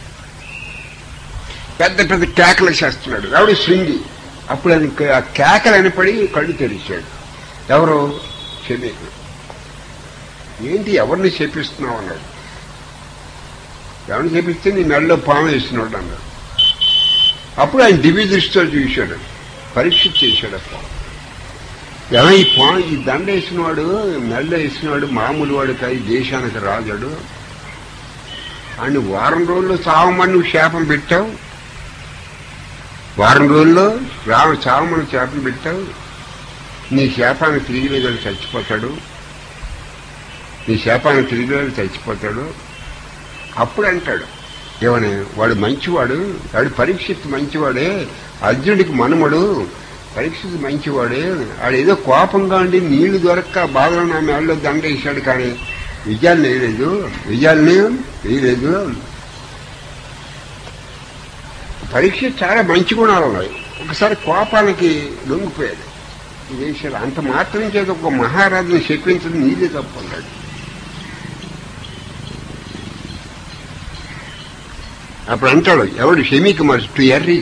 పెద్ద పెద్ద కేకలు చేస్తున్నాడు ఎవడు శృంగి అప్పుడు అది ఆ కేకలు అనిపడి కళ్ళు తెరిచాడు ఎవరు శమీకుడు ఏంటి ఎవరిని చేపిస్తున్నావు అన్నాడు ఎవరిని చేపిస్తే నీ మెడలో పాము వేస్తున్నాడు అన్నాడు అప్పుడు ఆయన దివ్య దృష్టితో చూశాడు పరీక్ష చేశాడు ఆ పాము ఎలా ఈ పాము ఈ దండ వేసినవాడు మెల్ల వేసినవాడు మామూలు వాడు కాదు ఈ దేశానికి రాజాడు ఆయన వారం రోజుల్లో చావమని నువ్వు శాపం పెట్టావు వారం రోజుల్లో రామ చావమని శాపం పెట్టావు నీ శాపాన్ని తిరిగి లేదు చచ్చిపోతాడు నీ శాపాన్ని తిరిగి లేదు చచ్చిపోతాడు అప్పుడు అంటాడు ఏమని వాడు మంచివాడు వాడు పరీక్షిత్ మంచివాడే అర్జునుడికి మనుమడు పరీక్షిత్ మంచివాడే వాడు ఏదో కోపంగా ఉండి నీళ్లు దొరక్క బాధలో నా మేడలో దండ వేశాడు కానీ విజయాన్ని వేయలేదు విజయాన్ని వేయలేదు పరీక్ష చాలా మంచి గుణాలు ఉన్నాయి ఒకసారి కోపానికి లొంగిపోయాడు ఈ విషయాలు అంత మాత్రం చేత ఒక మహారాజుని చెప్పించడం నీదే తప్పు అన్నాడు అప్పుడు అంటాడు ఎవడు షమీకి మరి టు ఎర్రీ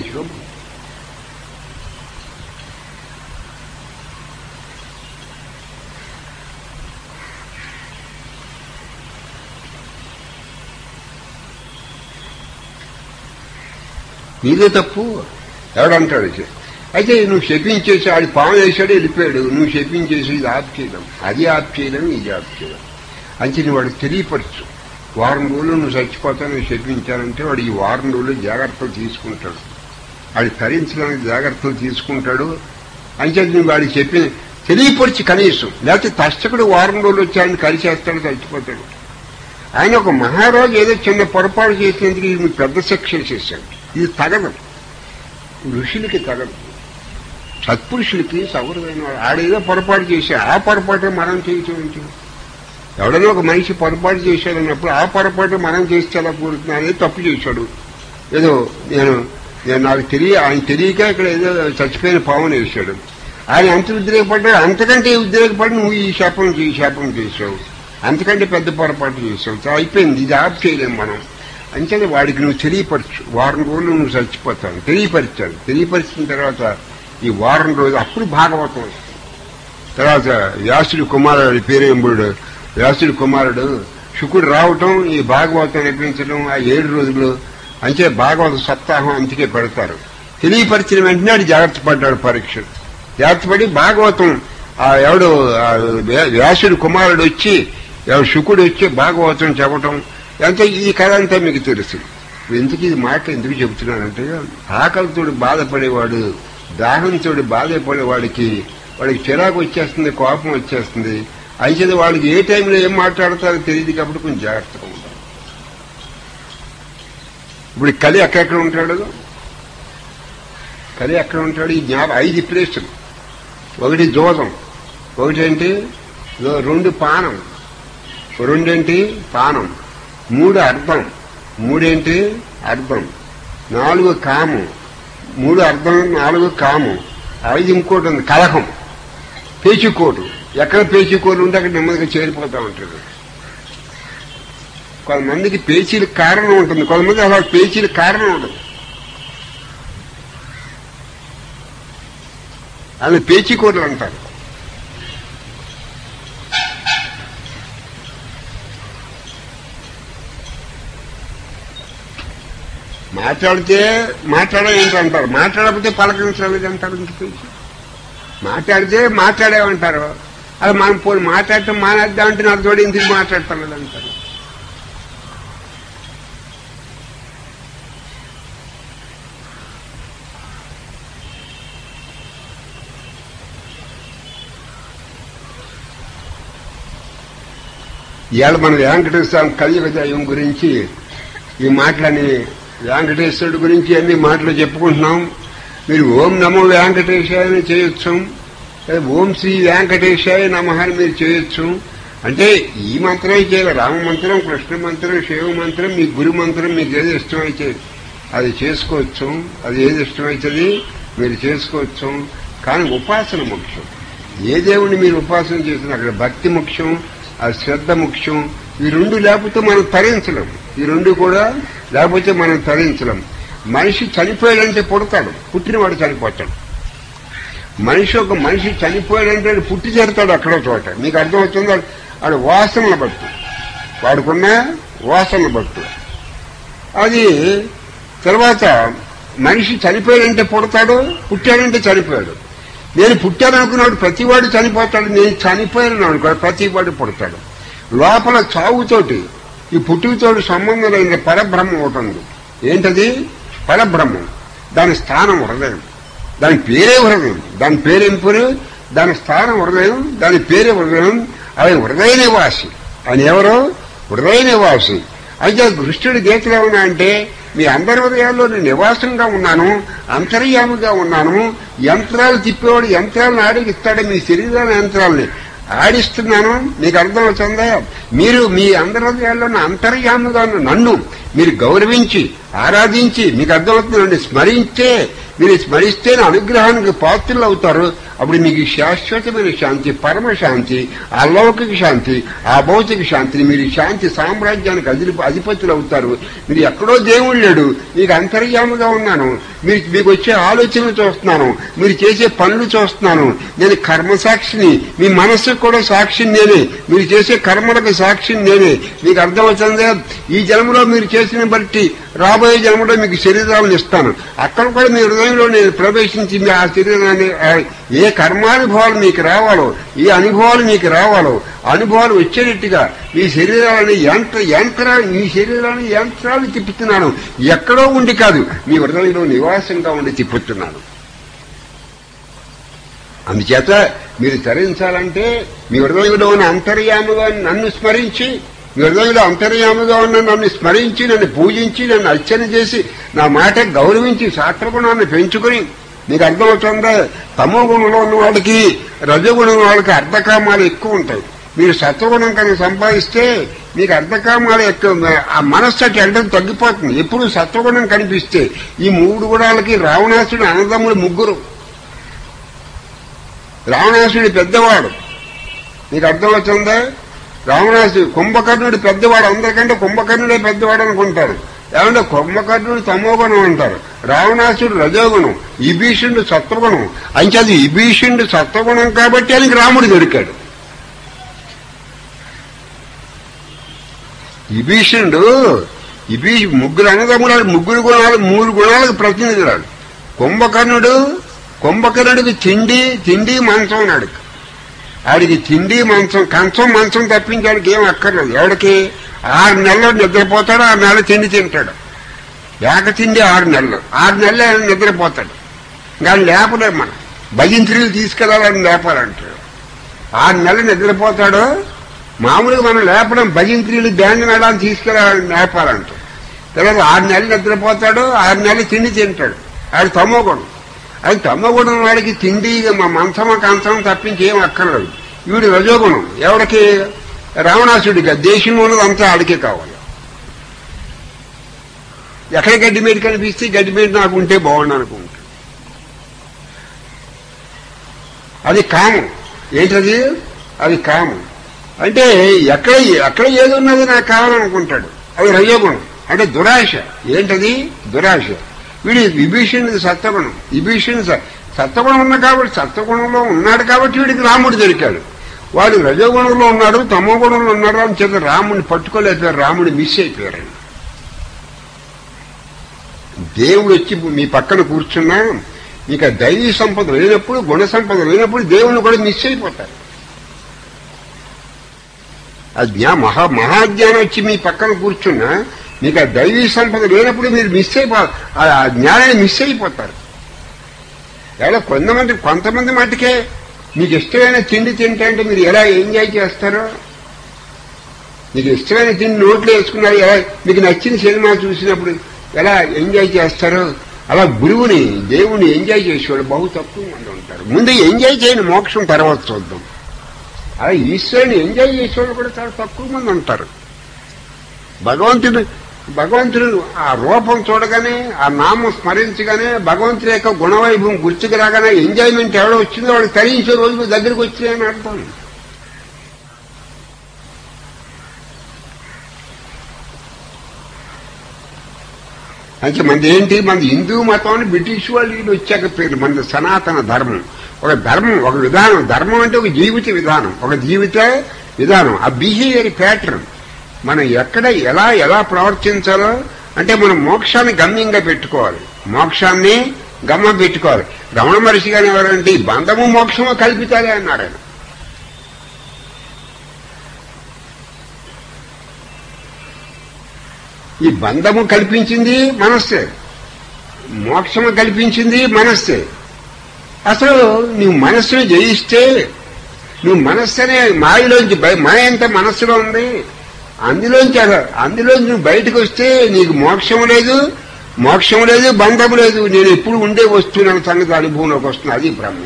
నీదే తప్పు ఎవడంటాడు ఇది? అయితే నువ్వు శపించేసి ఆడి పాము వేసాడు వెళ్ళిపోయాడు నువ్వు శపించేసి ఇది ఆప్ చేయడం అది ఆప్ చేయడం ఇది ఆప్ చేయడం అంటే నువ్వు వాడికి తెలియపరచు వారం రోజులు నువ్వు చచ్చిపోతానని చెప్పించానంటే వాడు ఈ వారం రోజులు జాగ్రత్తలు తీసుకుంటాడు వాడి తరించడానికి జాగ్రత్తలు తీసుకుంటాడు అంచేది నువ్వు వాడికి చెప్పి తెలియపరిచి కనీసం లేకపోతే తష్టకుడు వారం రోజులు వచ్చాడని కలిసేస్తాడు చచ్చిపోతాడు ఆయన ఒక మహారాజు ఏదో చిన్న పొరపాటు చేసినందుకు ఇది మీకు పెద్ద శిక్ష చేశాడు ఇది తగదు ఋషులకి తగదు సత్పురుషులకి సౌరమైన వాడు ఆడేదో పొరపాటు చేశా ఆ పొరపాటు మనం చేయటం ఎవడైనా ఒక మనిషి పొరపాటు చేశాడన్నప్పుడు ఆ పొరపాటు మనం చేస్తే ఎలా కూడుతున్నా అనేది తప్పు చేశాడు ఏదో నేను నేను నాకు తెలియ ఆయన తెలియక ఇక్కడ ఏదో చచ్చిపోయిన పావును వేశాడు ఆయన అంత ఉద్రేకపడ్డాడు అంతకంటే ఉద్రేకపడి నువ్వు ఈ శాపం ఈ శాపం చేశావు అంతకంటే పెద్ద పొరపాటు చేశావు సో అయిపోయింది ఇది ఆప్ చేయలేం మనం అంచేది వాడికి నువ్వు తెలియపరచు వారం రోజులు నువ్వు చచ్చిపోతావు తెలియపరిచాడు తెలియపరిచిన తర్వాత ఈ వారం రోజులు అప్పుడు భాగవతం వస్తుంది తర్వాత వ్యాసుడి కుమారుడు పేరేంబుడు వ్యాసుడి కుమారుడు శుకుడు రావటం ఈ భాగవతం నేర్పించడం ఆ ఏడు రోజులు అంతే భాగవత సప్తాహం అంతకే పెడతారు తెలియపరిచిన వెంటనే వాడు జాగ్రత్త పడ్డాడు పరీక్ష జాగ్రత్త పడి భాగవతం ఆ ఎవడు ఆ వ్యా- వ్యాసుడి కుమారుడు వచ్చి ఎవడు శుకుడు వచ్చి భాగవతం చెప్పటం అంతే ఈ కథ అంతా మీకు తెలుసు ఎందుకు ఇది మాట ఎందుకు చెబుతున్నానంటే ఆకలితోడు బాధపడేవాడు దాహంతోడు బాధపడేవాడికి వాడికి చిరాకు వచ్చేస్తుంది కోపం వచ్చేస్తుంది అయితే వాళ్ళకి ఏ టైంలో ఏం మాట్లాడతారో తెలియదు కాబట్టి కొంచెం జాగ్రత్తగా ఉండాలి ఇప్పుడు కలి ఎక్కడెక్కడ ఉంటాడు కలి ఎక్కడ ఉంటాడు ఈ జ్ఞాప ఐదు ప్లేసులు ఒకటి జోదం ఒకటేంటి ఇదో రెండు పానం రెండేంటి పానం మూడు అర్థం మూడేంటి అర్థం నాలుగు కాము మూడు అర్థం నాలుగు కాము ఐదు ఇంకోటి ఉంది కలహం పేచికోటు ఎక్కడ పేచికోటు ఉంటే అక్కడ నెమ్మదిగా చేరిపోతా ఉంటాడు కొంతమందికి పేచీలకు కారణం ఉంటుంది కొంతమంది అలా పేచీలకు కారణం ఉండదు అది పేచీకోట్లు అంటారు మాట్లాడితే మాట్లాడేంటి అంటారు మాట్లాడకపోతే పలకరించలేదు అంటారు ఇంక పేచి మాట్లాడితే మాట్లాడేమంటారు అది మనం పోయి మాట్లాడటం మానేద్దామంటే నాకు తోడు ఎందుకు మాట్లాడతాను అంటారు ఇవాళ మన వెంకటేశ్వర కలియుగ దైవం గురించి ఈ మాటలని వెంకటేశ్వరుడు గురించి అన్ని మాటలు చెప్పుకుంటున్నాం మీరు ఓం నమో వెంకటేశాయ అని చేయొచ్చు లేదా ఓం శ్రీ వెంకటేశాయ నమ అని మీరు చేయొచ్చు అంటే ఈ మంత్రమే చేయాలి రామ మంత్రం కృష్ణ మంత్రం శివ మంత్రం మీ గురు మంత్రం మీకు ఏది ఇష్టమైతే అది చేసుకోవచ్చు అది ఏది ఇష్టమైతుంది మీరు చేసుకోవచ్చు కానీ ఉపాసన ముఖ్యం ఏ దేవుణ్ణి మీరు ఉపాసన చేసిన అక్కడ భక్తి ముఖ్యం ఆ శ్రద్ధ ముఖ్యం ఈ రెండు లేకపోతే మనం తరించలేం ఈ రెండు కూడా లేకపోతే మనం తరించలేం మనిషి చనిపోయాడంటే పుడతాడు పుట్టినవాడు చనిపోతాడు మనిషి ఒక మనిషి చనిపోయాడంటే వాడు పుట్టి చేరుతాడు అక్కడో చోట మీకు అర్థమవుతుందో వాడు వాసనలు బట్టు వాడుకున్న వాసనలు బట్టు అది తర్వాత మనిషి చనిపోయాడంటే పుడతాడు పుట్టాడంటే చనిపోయాడు నేను పుట్టాను అనుకున్నాడు ప్రతివాడు చనిపోతాడు నేను చనిపోయాను అనుకో ప్రతివాడు పుడతాడు లోపల చావుతోటి ఈ పుట్టుకతోటి సంబంధం లేని పరబ్రహ్మం ఒకటి ఉంది ఏంటది పరబ్రహ్మం దాని స్థానం హృదయం దాని పేరే హృదయం దాని పేరేం పేరు దాని స్థానం హృదయం దాని పేరు హృదయం ఆయన హృదయ నివాసి ఆయన ఎవరు హృదయ నివాసి అయితే కృష్ణుడి గీతలు ఏమన్నా అంటే మీ అందరి హృదయాల్లో నేను నివాసంగా ఉన్నాను అంతర్యామిగా ఉన్నాను యంత్రాలు తిప్పేవాడు యంత్రాలను ఆడిస్తాడు మీ శరీరాల యంత్రాలని ఆడిస్తున్నాను మీకు అర్థం అవుతుందా మీరు మీ అందరి హృదయాల్లో ఉన్న అంతర్యామిగా ఉన్న నన్ను మీరు గౌరవించి ఆరాధించి మీకు అర్థమవుతుందండి స్మరించే మీరు స్మరిస్తే నా అనుగ్రహానికి పాత్రలు అవుతారు అప్పుడు మీకు శాశ్వతమైన శాంతి పరమ శాంతి అలౌకిక శాంతి ఆ భౌతిక శాంతిని మీరు శాంతి సామ్రాజ్యానికి అధిప అధిపతులు అవుతారు మీరు ఎక్కడో దేవుడు లేడు మీకు అంతర్యాముగా ఉన్నాను మీరు మీకు వచ్చే ఆలోచనలు చూస్తున్నాను మీరు చేసే పనులు చూస్తున్నాను నేను కర్మ సాక్షిని మీ మనస్సుకు కూడా సాక్షిని నేనే మీరు చేసే కర్మలకు సాక్షిని నేనే మీకు అర్థమవుతుందా ఈ జన్మలో మీరు చేసిన బట్టి రాబోయే జన్మలో మీకు శరీరాలను ఇస్తాను అక్కడ కూడా మీ హృదయంలో నేను ప్రవేశించి మీ ఆ శరీరాన్ని ఆ, ఏ కర్మానుభవాలు మీకు రావాలో ఏ అనుభవాలు మీకు రావాలో అనుభవాలు వచ్చేటట్టుగా మీ శరీరాలని యంత్ర యంత్రాలు మీ శరీరాన్ని యంత్రాలు తిప్పుతున్నాను ఎక్కడో ఉండి కాదు మీ హృదయంలో నివాసంగా ఉండి తిప్పుతున్నాను అందుచేత మీరు తరించాలంటే మీ హృదయంలో ఉన్న అంతర్యాముగా నన్ను స్మరించి మీ హృదయంలో అంతర్యాముగా ఉన్న నన్ను స్మరించి నన్ను పూజించి నన్ను అర్చన చేసి నా మాట గౌరవించి శాస్త్రగుణాన్ని పెంచుకుని మీకు అర్థమవుతుందా తమో గుణంలో ఉన్న వాళ్ళకి రజగుణం వాళ్ళకి అర్ధకామాలు ఎక్కువ ఉంటాయి మీరు సత్వగుణం కనుక సంపాదిస్తే మీకు అర్ధకామాలు ఎక్కువ ఆ మనస్సు అటు వెళ్ళడం తగ్గిపోతుంది ఎప్పుడు సత్వగుణం కనిపిస్తే ఈ మూడు గుణాలకి రావణాసుడు అన్నదమ్ములు ముగ్గురు రావణాసుడి పెద్దవాడు నీకు అర్థమవుతుందా రావణాసుడు కుంభకర్ణుడు పెద్దవాడు అందరికంటే కుంభకర్ణుడే పెద్దవాడు అనుకుంటారు ఏమంటే కుంభకర్ణుడు తమోగుణం అంటారు రావణాసుడు రజోగుణం విభీషణుడు సత్వగుణం అంచేది విభీషణుడు సత్వగుణం కాబట్టి ఆయనకి రాముడు దొరికాడు విభీషణుడు విభీ ముగ్గురు అన్నదమ్ములాడు ముగ్గురు గుణాలు మూడు గుణాలకు ప్రతినిధులాడు కుంభకర్ణుడు కుంభకర్ణుడికి తిండి తిండి మంచం ఉన్నాడు ఆడికి తిండి మంచం కంచం మంచం తప్పించాడికి ఏం అక్కర్లేదు ఎవడికి ఆరు నెలలు నిద్రపోతాడు ఆరు నెలలు తిండి తింటాడు ఏక తిండి ఆరు నెలలు ఆరు నెలలు ఆయన నిద్రపోతాడు ఇంకా లేపలేం మనం భజింత్రులు తీసుకెళ్లాలని లేపాలంటాడు ఆరు నెలలు నిద్రపోతాడు మామూలుగా మనం లేపడం భజింత్రులు బ్యాండ్ మేళాన్ని తీసుకెళ్లాలని లేపాలంటాడు తర్వాత ఆరు నెలలు నిద్రపోతాడు ఆరు నెలలు తిండి తింటాడు ఆడు తమ్మగుణం అది తమ్మగుణం వాడికి తిండి మా మంచమ కంచం తప్పించి ఏం అక్కర్లేదు వీడు రజోగుణం ఎవడికి రావణాసుడిగా దేశంలో ఉన్నది అంతా ఆడికే కావాలి ఎక్కడ గడ్డి మీద కనిపిస్తే గడ్డి మీద నాకు ఉంటే బాగుండు అనుకుంటా అది కామం ఏంటది అది కామం అంటే ఎక్కడ ఎక్కడ ఏది ఉన్నది నాకు కావాలనుకుంటాడు అది రజోగుణం అంటే దురాశ ఏంటది దురాశ వీడి విభీషణుడి సత్వగుణం విభీషణుడు స- సత్వగుణం ఉన్న కాబట్టి సత్వగుణంలో ఉన్నాడు కాబట్టి వీడికి రాముడు దొరికాడు వాడు రజోగుణంలో ఉన్నాడు తమో గుణంలో ఉన్నాడు అని చేత రాముడిని పట్టుకోలేకపోయారు రాముడు మిస్ అయిపోయారు దేవుడు వచ్చి మీ పక్కన కూర్చున్నా మీకు ఆ దైవీ సంపద లేనప్పుడు గుణ సంపద లేనప్పుడు దేవుని కూడా మిస్ అయిపోతారు ఆ జ్ఞా మహా మహాజ్ఞానం వచ్చి మీ పక్కన కూర్చున్నా మీకు ఆ దైవీ సంపద లేనప్పుడు మీరు మిస్ అయిపో ఆ ఆ జ్ఞానాన్ని మిస్ అయిపోతారు ఎలా కొంతమంది కొంతమంది మటుకే మీకు ఇష్టమైన తిండి తింటే అంటే మీరు ఎలా ఎంజాయ్ చేస్తారో మీకు ఇష్టమైన తిండి నోట్లో వేసుకున్నారు ఎలా మీకు నచ్చిన సినిమా చూసినప్పుడు ఎలా ఎంజాయ్ చేస్తారో అలా గురువుని దేవుని ఎంజాయ్ చేసేవాళ్ళు బహు తక్కువ మంది ఉంటారు ముందు ఎంజాయ్ చేయని మోక్షం తర్వాత చూద్దాం అలా ఈశ్వరుని ఎంజాయ్ చేసేవాళ్ళు కూడా చాలా తక్కువ మంది ఉంటారు భగవంతుడు భగవంతుడు ఆ రూపం చూడగానే ఆ నామం స్మరించగానే భగవంతుడి యొక్క గుణవైభవం గుర్తుకు రాగానే ఎంజాయ్మెంట్ ఎవడో వచ్చిందో వాడు తరించే రోజులు దగ్గరికి వచ్చినాయని అర్థం అంటే మనది ఏంటి మనది హిందూ మతం అని బ్రిటిష్ వాళ్ళు వీళ్ళు వచ్చాక పేరు మనది సనాతన ధర్మం ఒక ధర్మం ఒక విధానం ధర్మం అంటే ఒక జీవిత విధానం ఒక జీవిత విధానం ఆ బిహేవియర్ ప్యాటర్న్ మనం ఎక్కడ ఎలా ఎలా ప్రవర్తించాలో అంటే మనం మోక్షాన్ని గమ్యంగా పెట్టుకోవాలి మోక్షాన్ని గమ్యం పెట్టుకోవాలి రమణ మహర్షి గారు ఎవరంటే ఈ బంధము మోక్షము కల్పితాలే అన్నాడు ఆయన ఈ బంధము కల్పించింది మనస్సే మోక్షము కల్పించింది మనస్సే అసలు నువ్వు మనస్సును జయిస్తే నువ్వు మనస్సునే మాయలోంచి బయ మాయ అంతా మనస్సులో ఉంది అందులోంచి అసలు- అందులోంచి నువ్వు బయటకు వస్తే నీకు మోక్షం లేదు మోక్షం లేదు బంధం లేదు నేను ఎప్పుడు ఉండే వస్తున్నాను సంగతి అనుభవంలోకి వస్తున్నా అది బ్రహ్మం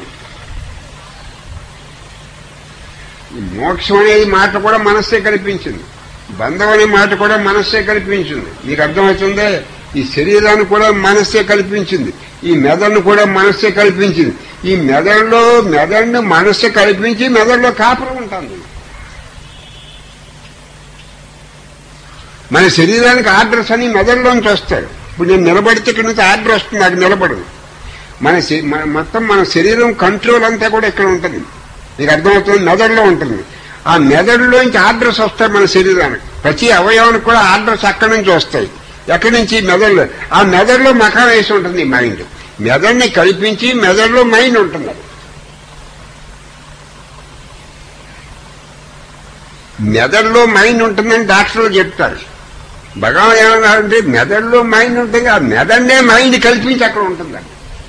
ఈ మోక్షం అనేది మాట కూడా మనస్సే కల్పించింది బంధం అనే మాట కూడా మనస్సే కల్పించింది మీకు అర్థమవుతుందే ఈ శరీరాన్ని కూడా మనస్సే కల్పించింది ఈ మెదడును కూడా మనస్సే కల్పించింది ఈ మెదడులో మెదడును మనస్సే కల్పించి మెదడులో కాపురం ఉంటుంది మన శరీరానికి ఆర్డర్స్ అని మెదడులోంచి వస్తాయి ఇప్పుడు నేను నిలబడితే ఇక్కడ నుంచి ఆర్డర్ వస్తుంది నాకు నిలబడదు మన శ- మన- మొత్తం మన శరీరం కంట్రోల్ అంతా కూడా ఇక్కడ ఉంటుంది మీకు అర్థమవుతుంది మెదడులో ఉంటుంది ఆ మెదడులోంచి ఆర్డర్స్ వస్తాయి మన శరీరానికి ప్రతి అవయవానికి కూడా ఆర్డర్స్ అక్కడి నుంచి వస్తాయి ఎక్కడి నుంచి మెదడులో ఆ మెదడులో మకాన్ వేసి ఉంటుంది ఈ మైండ్ మెదడుని కల్పించి మెదడులో మైండ్ ఉంటుంది అది. మెదడులో మైండ్ ఉంటుందని డాక్టర్లు చెప్తారు భగవాన్ ఏమన్నారంటే మెదడులో మైండ్ ఉంటుంది ఆ మెదడునే మైండ్ కల్పించి అక్కడ ఉంటుందండి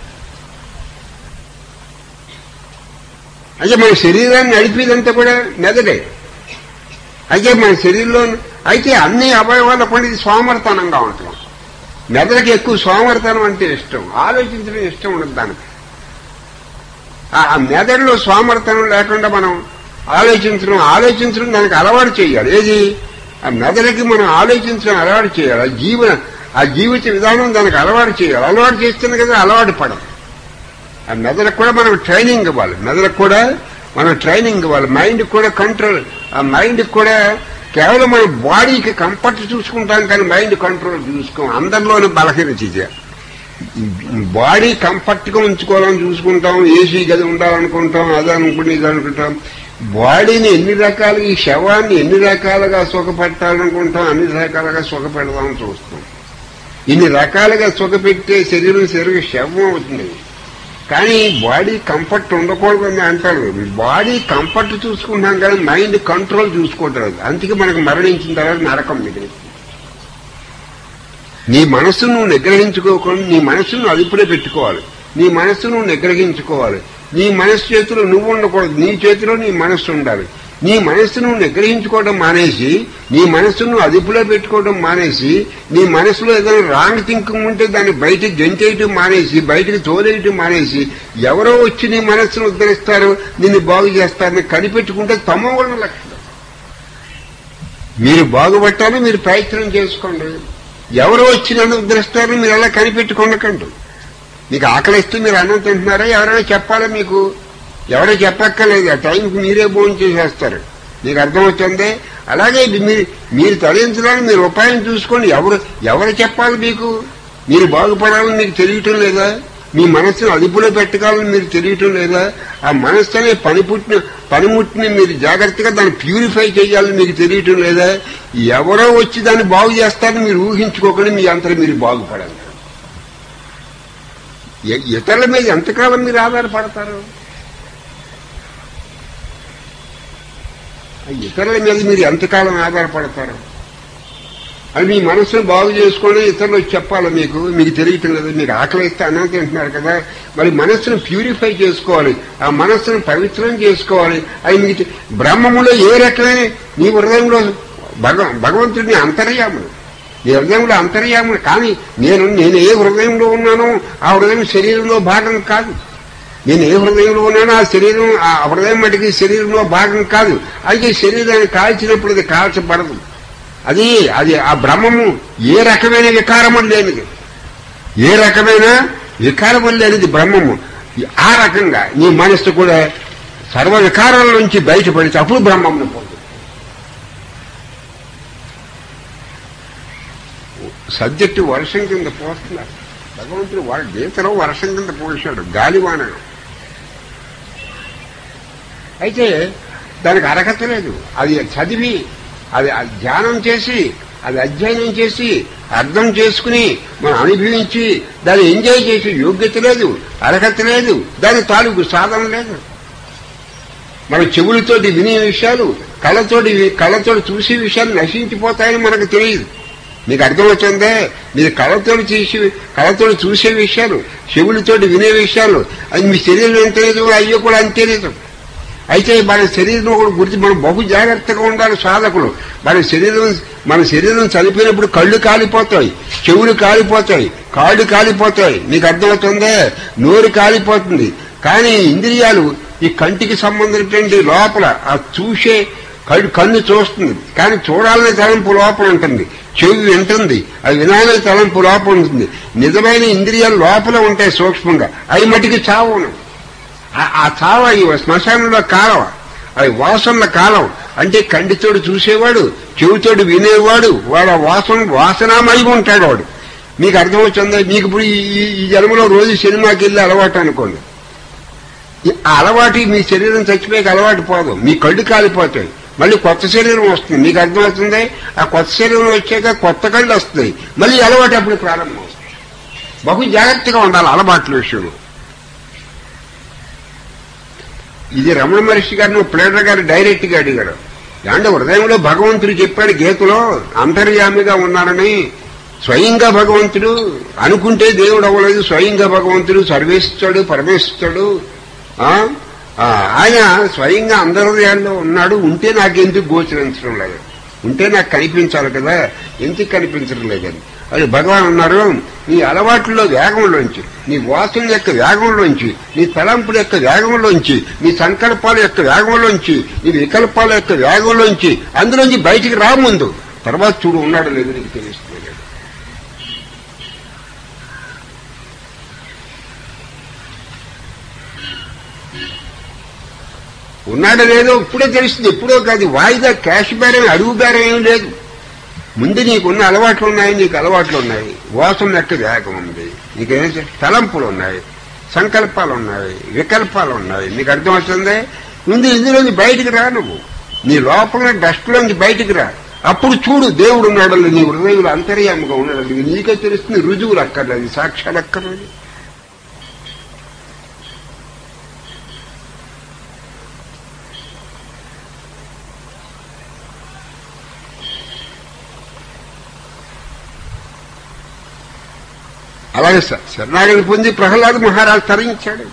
అయితే మన శరీరాన్ని నడిపేదంతా కూడా మెదడే అయితే మన శరీరంలో అయితే అన్ని అవయవాలకు కూడా ఇది సోమర్తనంగా ఉంటాం మెదడుకి ఎక్కువ సోమర్తనం అంటే ఇష్టం ఆలోచించడం ఇష్టం ఉండదు దానికి ఆ- ఆ మెదడులో సోమర్తనం లేకుండా మనం ఆలోచించడం ఆలోచించడం దానికి అలవాటు చేయాలి ఏది ఆ మెదడుకి మనం ఆలోచించడం అలవాటు చేయాలి ఆ జీవన ఆ జీవిత విధానం దానికి అలవాటు చేయాలి అలవాటు చేస్తేనే కదా అలవాటు పడం ఆ మెదడుకు కూడా మనం ట్రైనింగ్ ఇవ్వాలి మెదడుకు కూడా మనం ట్రైనింగ్ ఇవ్వాలి మైండ్ కూడా కంట్రోల్ ఆ మైండ్ కూడా కేవలం మన బాడీకి కంఫర్ట్ చూసుకుంటాం కానీ మైండ్ కంట్రోల్ చూసుకోం అందరిలోనే బలహీనత ఇది బాడీ కంఫర్ట్ గా ఉంచుకోవాలని చూసుకుంటాం ఏసీ గది ఉండాలనుకుంటాం అది అనుకుంటాం ఇది అనుకుంటాం బాడీని ఎన్ని రకాలుగా ఈ శవాన్ని ఎన్ని రకాలుగా సుఖపెట్టాలనుకుంటాం అన్ని రకాలుగా సుఖపెడదామని చూస్తాం ఇన్ని రకాలుగా సుఖపెట్టే శరీరం శరీరం శవం అవుతుంది కానీ బాడీ కంఫర్ట్ ఉండకూడదని అంటారు బాడీ కంఫర్ట్ చూసుకుంటాం కానీ మైండ్ కంట్రోల్ చూసుకోవట్లేదు అందుకే మనకు మరణించిన తర్వాత నరకం మిగిలి నీ మనస్సును నువ్వు నిగ్రహించుకోకుండా నీ మనస్సును అదుపులో పెట్టుకోవాలి నీ మనస్సును నువ్వు నిగ్రహించుకోవాలి నీ మనస్సు చేతిలో నువ్వు ఉండకూడదు నీ చేతిలో నీ మనస్సు ఉండాలి నీ మనస్సును నువ్వు నిగ్రహించుకోవడం మానేసి నీ మనస్సును అదుపులో పెట్టుకోవడం మానేసి నీ మనసులో ఏదైనా రాంగ్ థింకింగ్ ఉంటే దాన్ని బయటికి గెంటేయటం మానేసి బయటికి తోలేయటం మానేసి ఎవరో వచ్చి నీ మనస్సును ఉద్ధరిస్తారు నిన్ను బాగు చేస్తారని కనిపెట్టుకుంటే తమ వలన లక్షణం మీరు బాగుపట్టాలని మీరు ప్రయత్నం చేసుకోండి ఎవరో వచ్చి నన్ను ఉద్ధరిస్తారని మీరు అలా కనిపెట్టుకోండకండి మీకు ఆకలిస్తే మీరు అన్నం తింటున్నారా ఎవరైనా చెప్పాలా మీకు ఎవరో చెప్పక్కర్లేదు ఆ టైంకి మీరే భోజనం చేసేస్తారు మీకు అర్థమవుతుంది అలాగే ఇది మీరు మీరు తరలించడానికి మీరు ఉపాయం చూసుకోండి ఎవరు ఎవరు చెప్పాలి మీకు మీరు బాగుపడాలని మీకు తెలియటం లేదా మీ మనస్సును అదుపులో పెట్టాలని మీరు తెలియటం లేదా ఆ మనస్సు అనే పనిపుట్టిన పనిముట్టిని మీరు జాగ్రత్తగా దాన్ని ప్యూరిఫై చేయాలని మీకు తెలియటం లేదా ఎవరో వచ్చి దాన్ని బాగు చేస్తారని మీరు ఊహించుకోకుండా మీ అంతరం మీరు బాగుపడాలి ఇ- ఇతరుల మీద ఎంతకాలం మీరు ఆధారపడతారు ఆ ఇతరుల మీద మీరు ఎంతకాలం ఆధారపడతారు అది మీ మనసును బాగు చేసుకొని ఇతరులు వచ్చి చెప్పాలి మీకు మీకు తెలియటం లేదు మీకు ఆకలిస్తే అన్నం తింటున్నారు కదా మరి మనస్సును ప్యూరిఫై చేసుకోవాలి ఆ మనస్సును పవిత్రం చేసుకోవాలి అది మీకు తె- బ్రహ్మములో ఏ రకమైన నీ హృదయంలో భగ భగవంతుడిని అంతర్యాముడు నీ హృదయంలో అంతర్యాముడు కానీ నేను నేను ఏ హృదయంలో ఉన్నానో ఆ హృదయం శరీరంలో భాగం కాదు నేను ఏ హృదయంలో ఉన్నానో ఆ శరీరం ఆ హృదయం మటుకి శరీరంలో భాగం కాదు అయితే శరీరాన్ని కాల్చినప్పుడు అది కాల్చబడదు అది అది ఆ బ్రహ్మము ఏ రకమైన వికారము లేనిది ఏ రకమైన వికారము లేనిది బ్రహ్మము ఆ రకంగా నీ మనస్సు కూడా సర్వ వికారాల నుంచి బయటపడితే అప్పుడు బ్రహ్మమును పొందు సబ్జెక్టు వర్షం కింద పోస్తున్నారు భగవంతుడు వాడు గీతలో వర్షం కింద పోసాడు గాలివాన అయితే దానికి అర్హత లేదు అది చదివి అది అది ధ్యానం చేసి అది అధ్యయనం చేసి అర్థం చేసుకుని మనం అనుభవించి దాన్ని ఎంజాయ్ చేసే యోగ్యత లేదు అర్హత లేదు దాని తాలూకు సాధన లేదు మన చెవులతోటి వినే విషయాలు కళ్ళతోటి కళ్ళతోటి చూసే విషయాలు నశించిపోతాయని మనకు తెలియదు మీకు అర్థమవుతుందే మీరు కళతో చూసి కళతో చూసే విషయాలు చెవులతోటి వినే విషయాలు అది మీ శరీరం ఎంత నిజం అయ్యో కూడా అంతే నిజం అయితే మన శరీరం కూడా గురించి మనం బహు జాగ్రత్తగా ఉండాలి సాధకులు మన శరీరం మన శరీరం చనిపోయినప్పుడు కళ్ళు కాలిపోతాయి చెవులు కాలిపోతాయి కాళ్ళు కాలిపోతాయి మీకు అర్థమవుతుందే నోరు కాలిపోతుంది కానీ ఇంద్రియాలు ఈ కంటికి సంబంధించినటువంటి లోపల ఆ చూసే కళ్ళు కన్ను చూస్తుంది కానీ చూడాలనే తలంపు లోపల ఉంటుంది చెవి వింటుంది అది వినాలనే తలంపు లోపల ఉంటుంది నిజమైన ఇంద్రియాలు లోపల ఉంటాయి సూక్ష్మంగా అవి మటుకి చావును ఆ- ఆ చావ ఈ శ్మశానంలో కాలవ అది వాసనల కాలం అంటే కంటితోడు చూసేవాడు చెవితోడు వినేవాడు వాడు ఆ వాసన వాసనామయం ఉంటాడు వాడు మీకు అర్థమవుతుందా మీకు ఇప్పుడు ఈ- ఈ- ఈ జన్మలో రోజు సినిమాకి వెళ్ళి అలవాటు అనుకోండి ఈ- ఆ అలవాటు మీ శరీరం చచ్చిపోయాక అలవాటు పోదు మీ కళ్ళు కాలిపోతాయి మళ్ళీ కొత్త శరీరం వస్తుంది మీకు అర్థమవుతుంది ఆ కొత్త శరీరం వచ్చాక కొత్త కళ్ళు వస్తాయి మళ్ళీ అలవాటు అప్పుడు ప్రారంభం అవుతుంది బహు జాగ్రత్తగా ఉండాలి అలవాట్ల విషయంలో ఇది రమణ మహర్షి గారిని ప్లేటర్ గారు డైరెక్ట్ గా అడిగాడు అంటే హృదయంలో భగవంతుడు చెప్పాడు గీతలో అంతర్యామిగా ఉన్నాడని స్వయంగా భగవంతుడు అనుకుంటే దేవుడు అవ్వలేదు స్వయంగా భగవంతుడు సర్వేశ్వరుడు పరమేశ్వరుడు ఆ? ఆ, ఆయన స్వయంగా అంతర్యాల్లో ఉన్నాడు ఉంటే నాకెందుకు గోచరించడం లేదు ఉంటే నాకు కనిపించాలి కదా ఎందుకు కనిపించడం లేదని అది భగవాన్ అన్నారు నీ అలవాట్లలో వేగంలోంచి నీ వాసన యొక్క వేగంలోంచి నీ తలంపుల యొక్క వేగంలోంచి నీ సంకల్పాల యొక్క వేగంలోంచి నీ వికల్పాల యొక్క వేగంలోంచి అందులోంచి బయటికి రా ముందు తర్వాత చూడు ఉన్నాడు లేదు నీకు తెలుస్తుంది ఉన్నాడో లేదో ఇప్పుడే తెలుస్తుంది ఎప్పుడో కాదు వాయిదా క్యాష్ బేరం అడుగు బేరం ఏం లేదు ముందు నీకున్న అలవాట్లు ఉన్నాయి నీకు అలవాట్లు ఉన్నాయి వాసన యొక్క వేగం ఉంది నీకేం చే- తలంపులు ఉన్నాయి సంకల్పాలు ఉన్నాయి వికల్పాలు ఉన్నాయి నీకు అర్థమవుతుంది ముందు ఇందులోంచి బయటికి రా నువ్వు నీ లోపల డస్ట్లోంచి బయటికి రా అప్పుడు చూడు దేవుడు ఉన్నాడు నీ హృదయంలో అంతర్యాముగా ఉన్నాడు ఇది నీకే తెలుస్తుంది రుజువులు అక్కర్లేదు సాక్ష్యాలు అక్కర్లేదు అలాగే స- శరణాగతి పొంది ప్రహ్లాద్ మహారాజు తరించాడు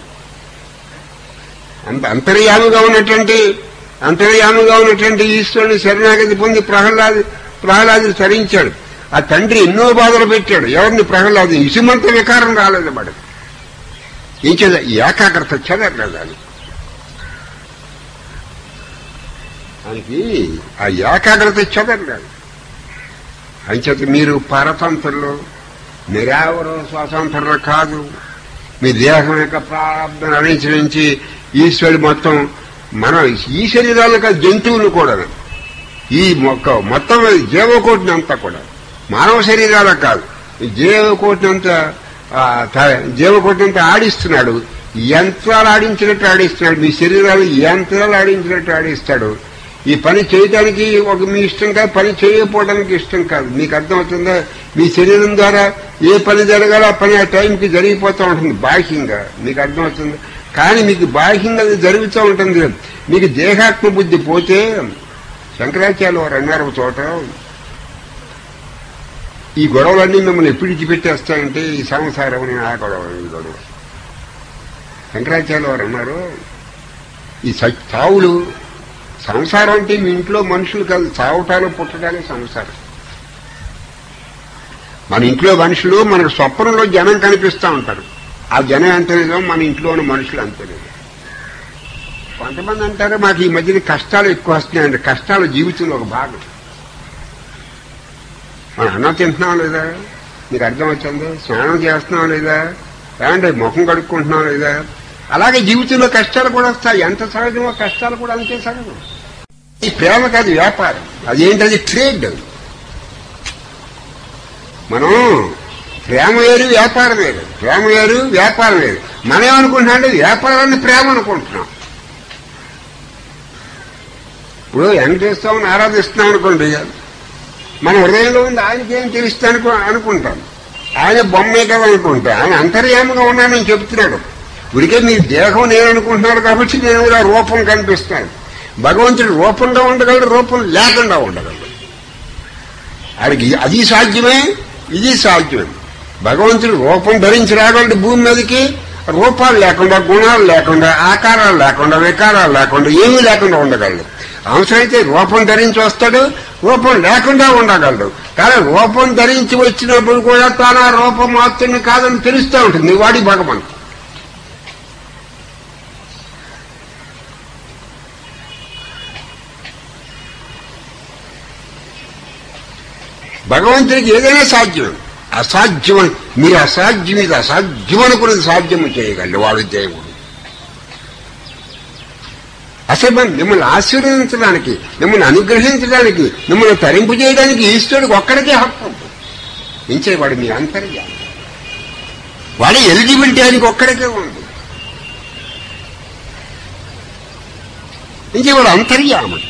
అంత అంతర్యామిగా ఉన్నటువంటి అంతర్యామిగా ఉన్నటువంటి ఈశ్వరుని శరణాగతి పొంది ప్రహ్లాద్ ప్రహ్లాదు తరించాడు ఆ తండ్రి ఎన్నో బాధలు పెట్టాడు ఎవరిని ప్రహ్లాదు ఇసుమంత వికారం రాలేదు వాడు ఏం చేద ఏకాగ్రత చదవలేదు అది ఆయనకి ఆ ఏకాగ్రత చదవలేదు అంచేత మీరు పరతంత్రులు నిరావరం స్వాతంత్రులు కాదు మీ దేహం యొక్క ప్రారంభం అనుసరించి ఈశ్వరుడు మొత్తం మన ఈ శరీరాలు కాదు జంతువులు కూడా ఈ మొక్క మొత్తం జీవకోటిని అంతా కూడా మానవ శరీరాలు కాదు ఈ జీవకోటిని అంతా ఆ, త- జీవకోటిని అంతా ఆడిస్తున్నాడు యంత్రాలు ఆడించినట్టు ఆడిస్తున్నాడు మీ శరీరాలు యంత్రాలు ఆడించినట్టు ఆడిస్తాడు ఈ పని చేయడానికి ఒక మీ ఇష్టం కాదు పని చేయకపోవడానికి ఇష్టం కాదు మీకు అర్థమవుతుందా మీ శరీరం ద్వారా ఏ పని జరగాలో ఆ పని ఆ టైంకి జరిగిపోతూ ఉంటుంది బాహ్యంగా మీకు అర్థమవుతుంది కానీ మీకు బాహ్యంగా అది జరుగుతూ ఉంటుంది మీకు దేహాత్మ బుద్ధి పోతే శంకరాచార్య వారు అన్నారు ఒక చోట ఈ గొడవలన్నీ మిమ్మల్ని ఎప్పుడు ఇచ్చిపెట్టేస్తాయంటే ఈ సంసారం అని ఆ గొడవ ఈ గొడవ శంకరాచార్య వారు అన్నారు ఈ స- చావులు సంసారం అంటే మీ ఇంట్లో మనుషులు కాదు చావటాలు పుట్టడాలే సంసారం మన ఇంట్లో మనుషులు మనకు స్వప్నంలో జనం కనిపిస్తూ ఉంటారు ఆ జనం ఎంత నిజం మన ఇంట్లోని మనుషులు అంత నిజం కొంతమంది అంటారు మాకు ఈ మధ్యన కష్టాలు ఎక్కువ వస్తున్నాయండి కష్టాలు జీవితంలో ఒక భాగం మనం అన్నం తింటున్నాం లేదా మీకు అర్థం వచ్చింది స్నానం చేస్తున్నాం లేదా ఏమంటే ముఖం కడుక్కుంటున్నాం లేదా అలాగే జీవితంలో కష్టాలు కూడా వస్తాయి ఎంత సహజమో కష్టాలు కూడా అంతే సహజం ఈ ప్రేమ కాదు వ్యాపారం అదేంటది ట్రేడ్ మనం ప్రేమ వేరు వ్యాపారం వేరు ప్రేమ వేరు వ్యాపారం వేరు మనం ఏమనుకుంటున్నాం అంటే వ్యాపారాన్ని ప్రేమ అనుకుంటున్నాం ఇప్పుడు వెంకటేశ్వరం ఆరాధిస్తున్నాం అనుకోండి మన హృదయంలో ఉంది ఆయనకేం తెలుస్తా అనుకో అనుకుంటాం ఆయన బొమ్మే కదా అనుకుంటాం ఆయన అంతర్యామగా ఉన్నానని చెప్తున్నాడు ఉరికే మీ దేహం నేను అనుకుంటున్నాడు కాబట్టి నేను ఇలా రూపం కనిపిస్తాను భగవంతుడు రూపంగా ఉండగలడు రూపం లేకుండా ఉండగలడు ఆడికి అది సాధ్యమే ఇది సాధ్యమే భగవంతుడు రూపం ధరించి రాగలడు భూమి మీదకి రూపాలు లేకుండా గుణాలు లేకుండా ఆకారాలు లేకుండా వికారాలు లేకుండా ఏమీ లేకుండా ఉండగలడు అవసరమైతే రూపం ధరించి వస్తాడు రూపం లేకుండా ఉండగలడు కానీ రూపం ధరించి వచ్చినప్పుడు కూడా తాను ఆ రూపం మాత్రమే కాదని తెలుస్తూ ఉంటుంది వాడి భగవంతుడు భగవంతుడికి ఏదైనా సాధ్యం అసాధ్యం మీరు అసాధ్యం ఇది అసాధ్యం అనుకున్నది సాధ్యము చేయగలడు వాడు దేవుడు అసలు మనం మిమ్మల్ని ఆశీర్వదించడానికి మిమ్మల్ని అనుగ్రహించడానికి మిమ్మల్ని తరింపు చేయడానికి ఈశ్వరుడికి ఒక్కడికే హక్కు ఉంటుంది ఇంచేవాడు మీ అంతర్యామి వాడి ఎలిజిబిలిటీ ఆయనకి ఒక్కడికే ఉంది ఇంచేవాడు అంతర్యాముడు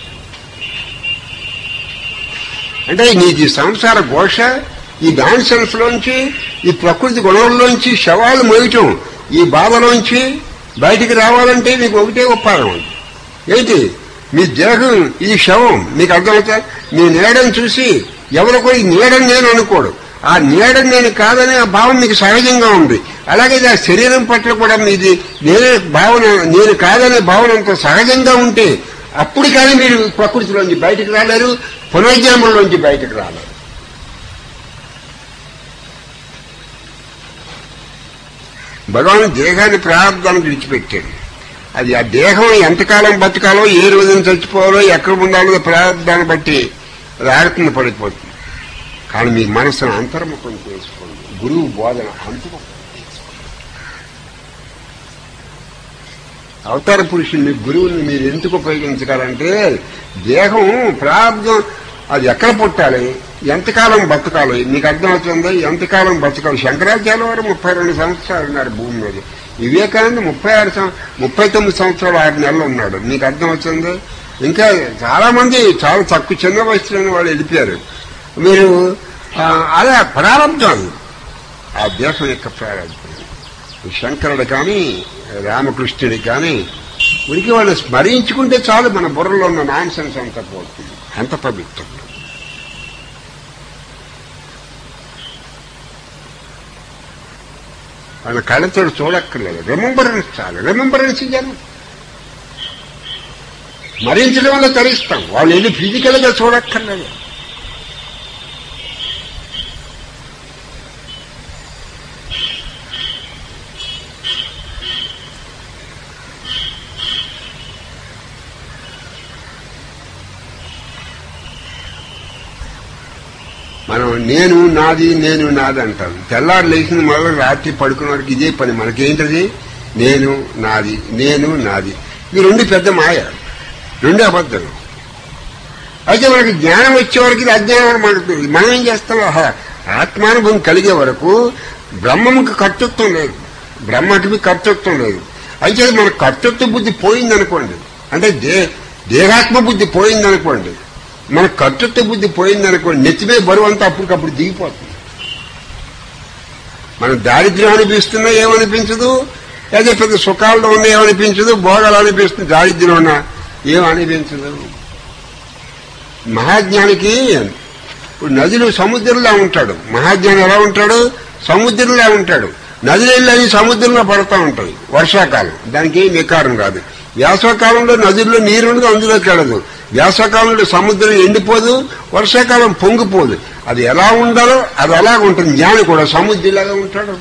అంటే నీకు ఈ సంసార ఘోష ఈ డాన్సన్స్ లోంచి ఈ ప్రకృతి గుణంలోంచి శవాలు మోయటం ఈ బాధలోంచి బయటికి రావాలంటే నీకు ఒకటే ఉపాయం ఉంది ఏంటి మీ దేహం ఇది శవం మీకు అర్థమవుతా మీ నీడని చూసి ఎవరు కూడా ఈ నీడని నేను అనుకోడు ఆ నీడని నేను కాదనే ఆ భావం మీకు సహజంగా ఉంది అలాగే ఆ శరీరం పట్ల కూడా మీది నేనే భావన నేను కాదనే భావన అంత సహజంగా ఉంటే అప్పుడు కానీ మీరు ప్రకృతిలోంచి బయటకు రాలేరు పునర్జన్మలోంచి బయటకు రాలేరు భగవాన్ దేహాన్ని ప్రారంభానికి విడిచిపెట్టాడు అది ఆ దేహం ఎంతకాలం బతకాలో ఏ రోజున చచ్చిపోవాలో ఎక్కడ ఉండాలో ప్రారంభాన్ని బట్టి అది ఆడుతుంది పడిపోతుంది కానీ మీ మనసును అంతర్ముఖం చేసుకోండి గురువు బోధన అంతర్ముఖం అవతార పురుషుల్ని గురువుని మీరు ఎందుకు ఉపయోగించగలంటే దేహం ప్రారంభం అది ఎక్కడ పుట్టాలి ఎంతకాలం బతకాలి మీకు అర్థమవుతుంది ఎంతకాలం బతకాలి శంకరాచార్య వారు ముప్పై రెండు సంవత్సరాలు ఉన్నారు భూమి మీద వివేకానంద ముప్పై ఆరు సం- ముప్పై తొమ్మిది సంవత్సరాలు ఆరు నెలలు ఉన్నాడు మీకు అర్థమవుతుంది ఇంకా చాలా మంది చాలా తక్కువ చిన్న వయసులోనే వాళ్ళు వెళ్ళిపోయారు మీరు ఆ, అదే ప్రారంభం ఆ దేశం యొక్క ప్రారంభం శంకరుడు కానీ రామకృష్ణుడు కానీ ఉనికి వాళ్ళని స్మరించుకుంటే చాలు మన బుర్రలో ఉన్న నాన్సెన్స్ అంతా పోతుంది అంత పవిత్రం వాళ్ళ కళ్ళతో చూడక్కర్లేదు రిమెంబరెన్స్ చాలు రిమెంబరెన్స్ ఇయ్యాను స్మరించడం వల్ల తరిస్తాం వాళ్ళు వెళ్ళి ఫిజికల్ గా చూడక్కర్లేదు మనం నేను నాది నేను నాది అంటాం తెల్లారు లేచింది మొదలు రాత్రి పడుకున్న వరకు ఇదే పని మనకేంటది నేను నాది నేను నాది ఈ రెండు పెద్ద మాయ రెండు అబద్ధం అయితే మనకి జ్ఞానం వచ్చే వరకు ఇది అజ్ఞానం మనకు మనం ఏం చేస్తాం ఆహా, ఆత్మానుభవం కలిగే వరకు బ్రహ్మముకి కర్తృత్వం లేదు బ్రహ్మకి కర్తృత్వం లేదు అయితే మన కర్తృత్వ బుద్ధి పోయిందనుకోండి అంటే దే దేహాత్మ బుద్ధి పోయిందనుకోండి మన కర్తృత్వ బుద్ధి పోయిందనుకోండి నెత్తిమే బరువు అంతా అప్పటికప్పుడు దిగిపోతుంది మనం దారిద్ర్యం అనిపిస్తున్నా ఏమనిపించదు లేదా పెద్ద సుఖాల్లో ఉన్నా ఏమనిపించదు భోగాలు అనిపిస్తుంది దారిద్ర్యం ఉన్నా ఏమనిపించదు మహాజ్ఞానికి ఇప్పుడు నదిలో సముద్రంలో ఉంటాడు మహాజ్ఞాని ఎలా ఉంటాడు సముద్రంలో ఉంటాడు నదిలో సముద్రంలో పడుతూ ఉంటాయి వర్షాకాలం దానికి ఏం వికారం రాదు వేసవకాలంలో నదుల్లో నీరు ఉండదు అందులోకి వెళ్ళదు వేసవకాలంలో సముద్రం ఎండిపోదు వర్షాకాలం పొంగిపోదు అది ఎలా ఉండాలో అది అలాగ ఉంటుంది జ్ఞాని కూడా సముద్రంలాగా ఉంటాడు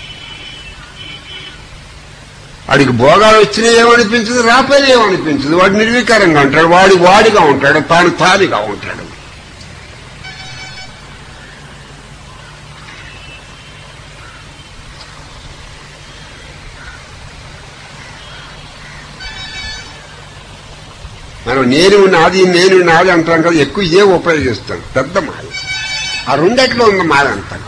వాడికి భోగాలు వచ్చినా ఏమనిపించదు రాపోయినా ఏమనిపించదు వాడు నిర్వికారంగా ఉంటాడు వాడి వాడిగా ఉంటాడు తాను తాదిగా ఉంటాడు మనం నేను నాది నేను నాది అంటాం కదా ఎక్కువ ఇదే ఉపయోగిస్తాం పెద్ద మాయ ఆ రెండట్లో ఉన్న మాయ అంటాం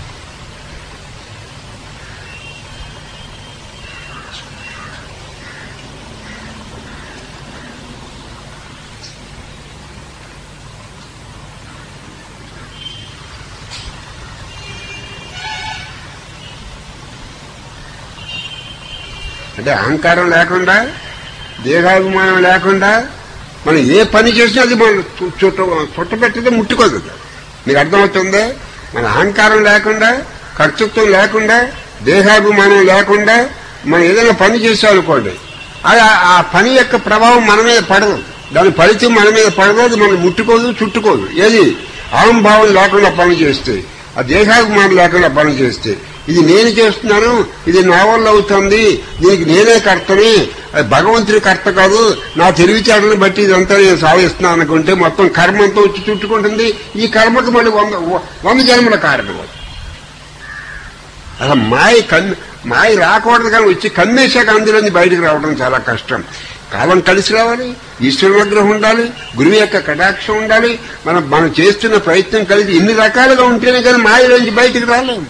అంటే అహంకారం లేకుండా దేహాభిమానం లేకుండా మనం ఏ పని చేసినా అది మనం చుట్ట చుట్టపెట్టితే ముట్టుకోదు మీకు అర్థమవుతుందా మన అహంకారం లేకుండా కర్తృత్వం లేకుండా దేహాభిమానం లేకుండా మనం ఏదైనా పని చేసామనుకోండి అది ఆ- ఆ పని యొక్క ప్రభావం మన మీద పడదు దాని ఫలితం మన మీద పడదు అది మనం ముట్టుకోదు చుట్టుకోదు ఏది అహంభావం లేకుండా పని చేస్తే ఆ దేహాభిమానం లేకుండా పని చేస్తే ఇది నేను చేస్తున్నాను ఇది నా వల్ల అవుతుంది దీనికి నేనే కర్తని అది భగవంతుడి కర్త కాదు నా తెలివితేటలను బట్టి ఇదంతా నేను సాధిస్తున్నాను అనుకుంటే మొత్తం కర్మంతో వచ్చి చుట్టుకుంటుంది ఈ కర్మకు మళ్ళీ వంద వంద జన్మల కారణం అది. అసలు మాయ కన్ మాయ రాకూడదు కానీ వచ్చి కమ్మేశాక అందులోని బయటకు రావడం చాలా కష్టం కాలం కలిసి రావాలి ఈశ్వరుని అనుగ్రహం ఉండాలి గురువు యొక్క కటాక్షం ఉండాలి మనం మనం చేస్తున్న ప్రయత్నం కలిసి ఇన్ని రకాలుగా ఉంటేనే కానీ మాయలోంచి బయటకు రాలేము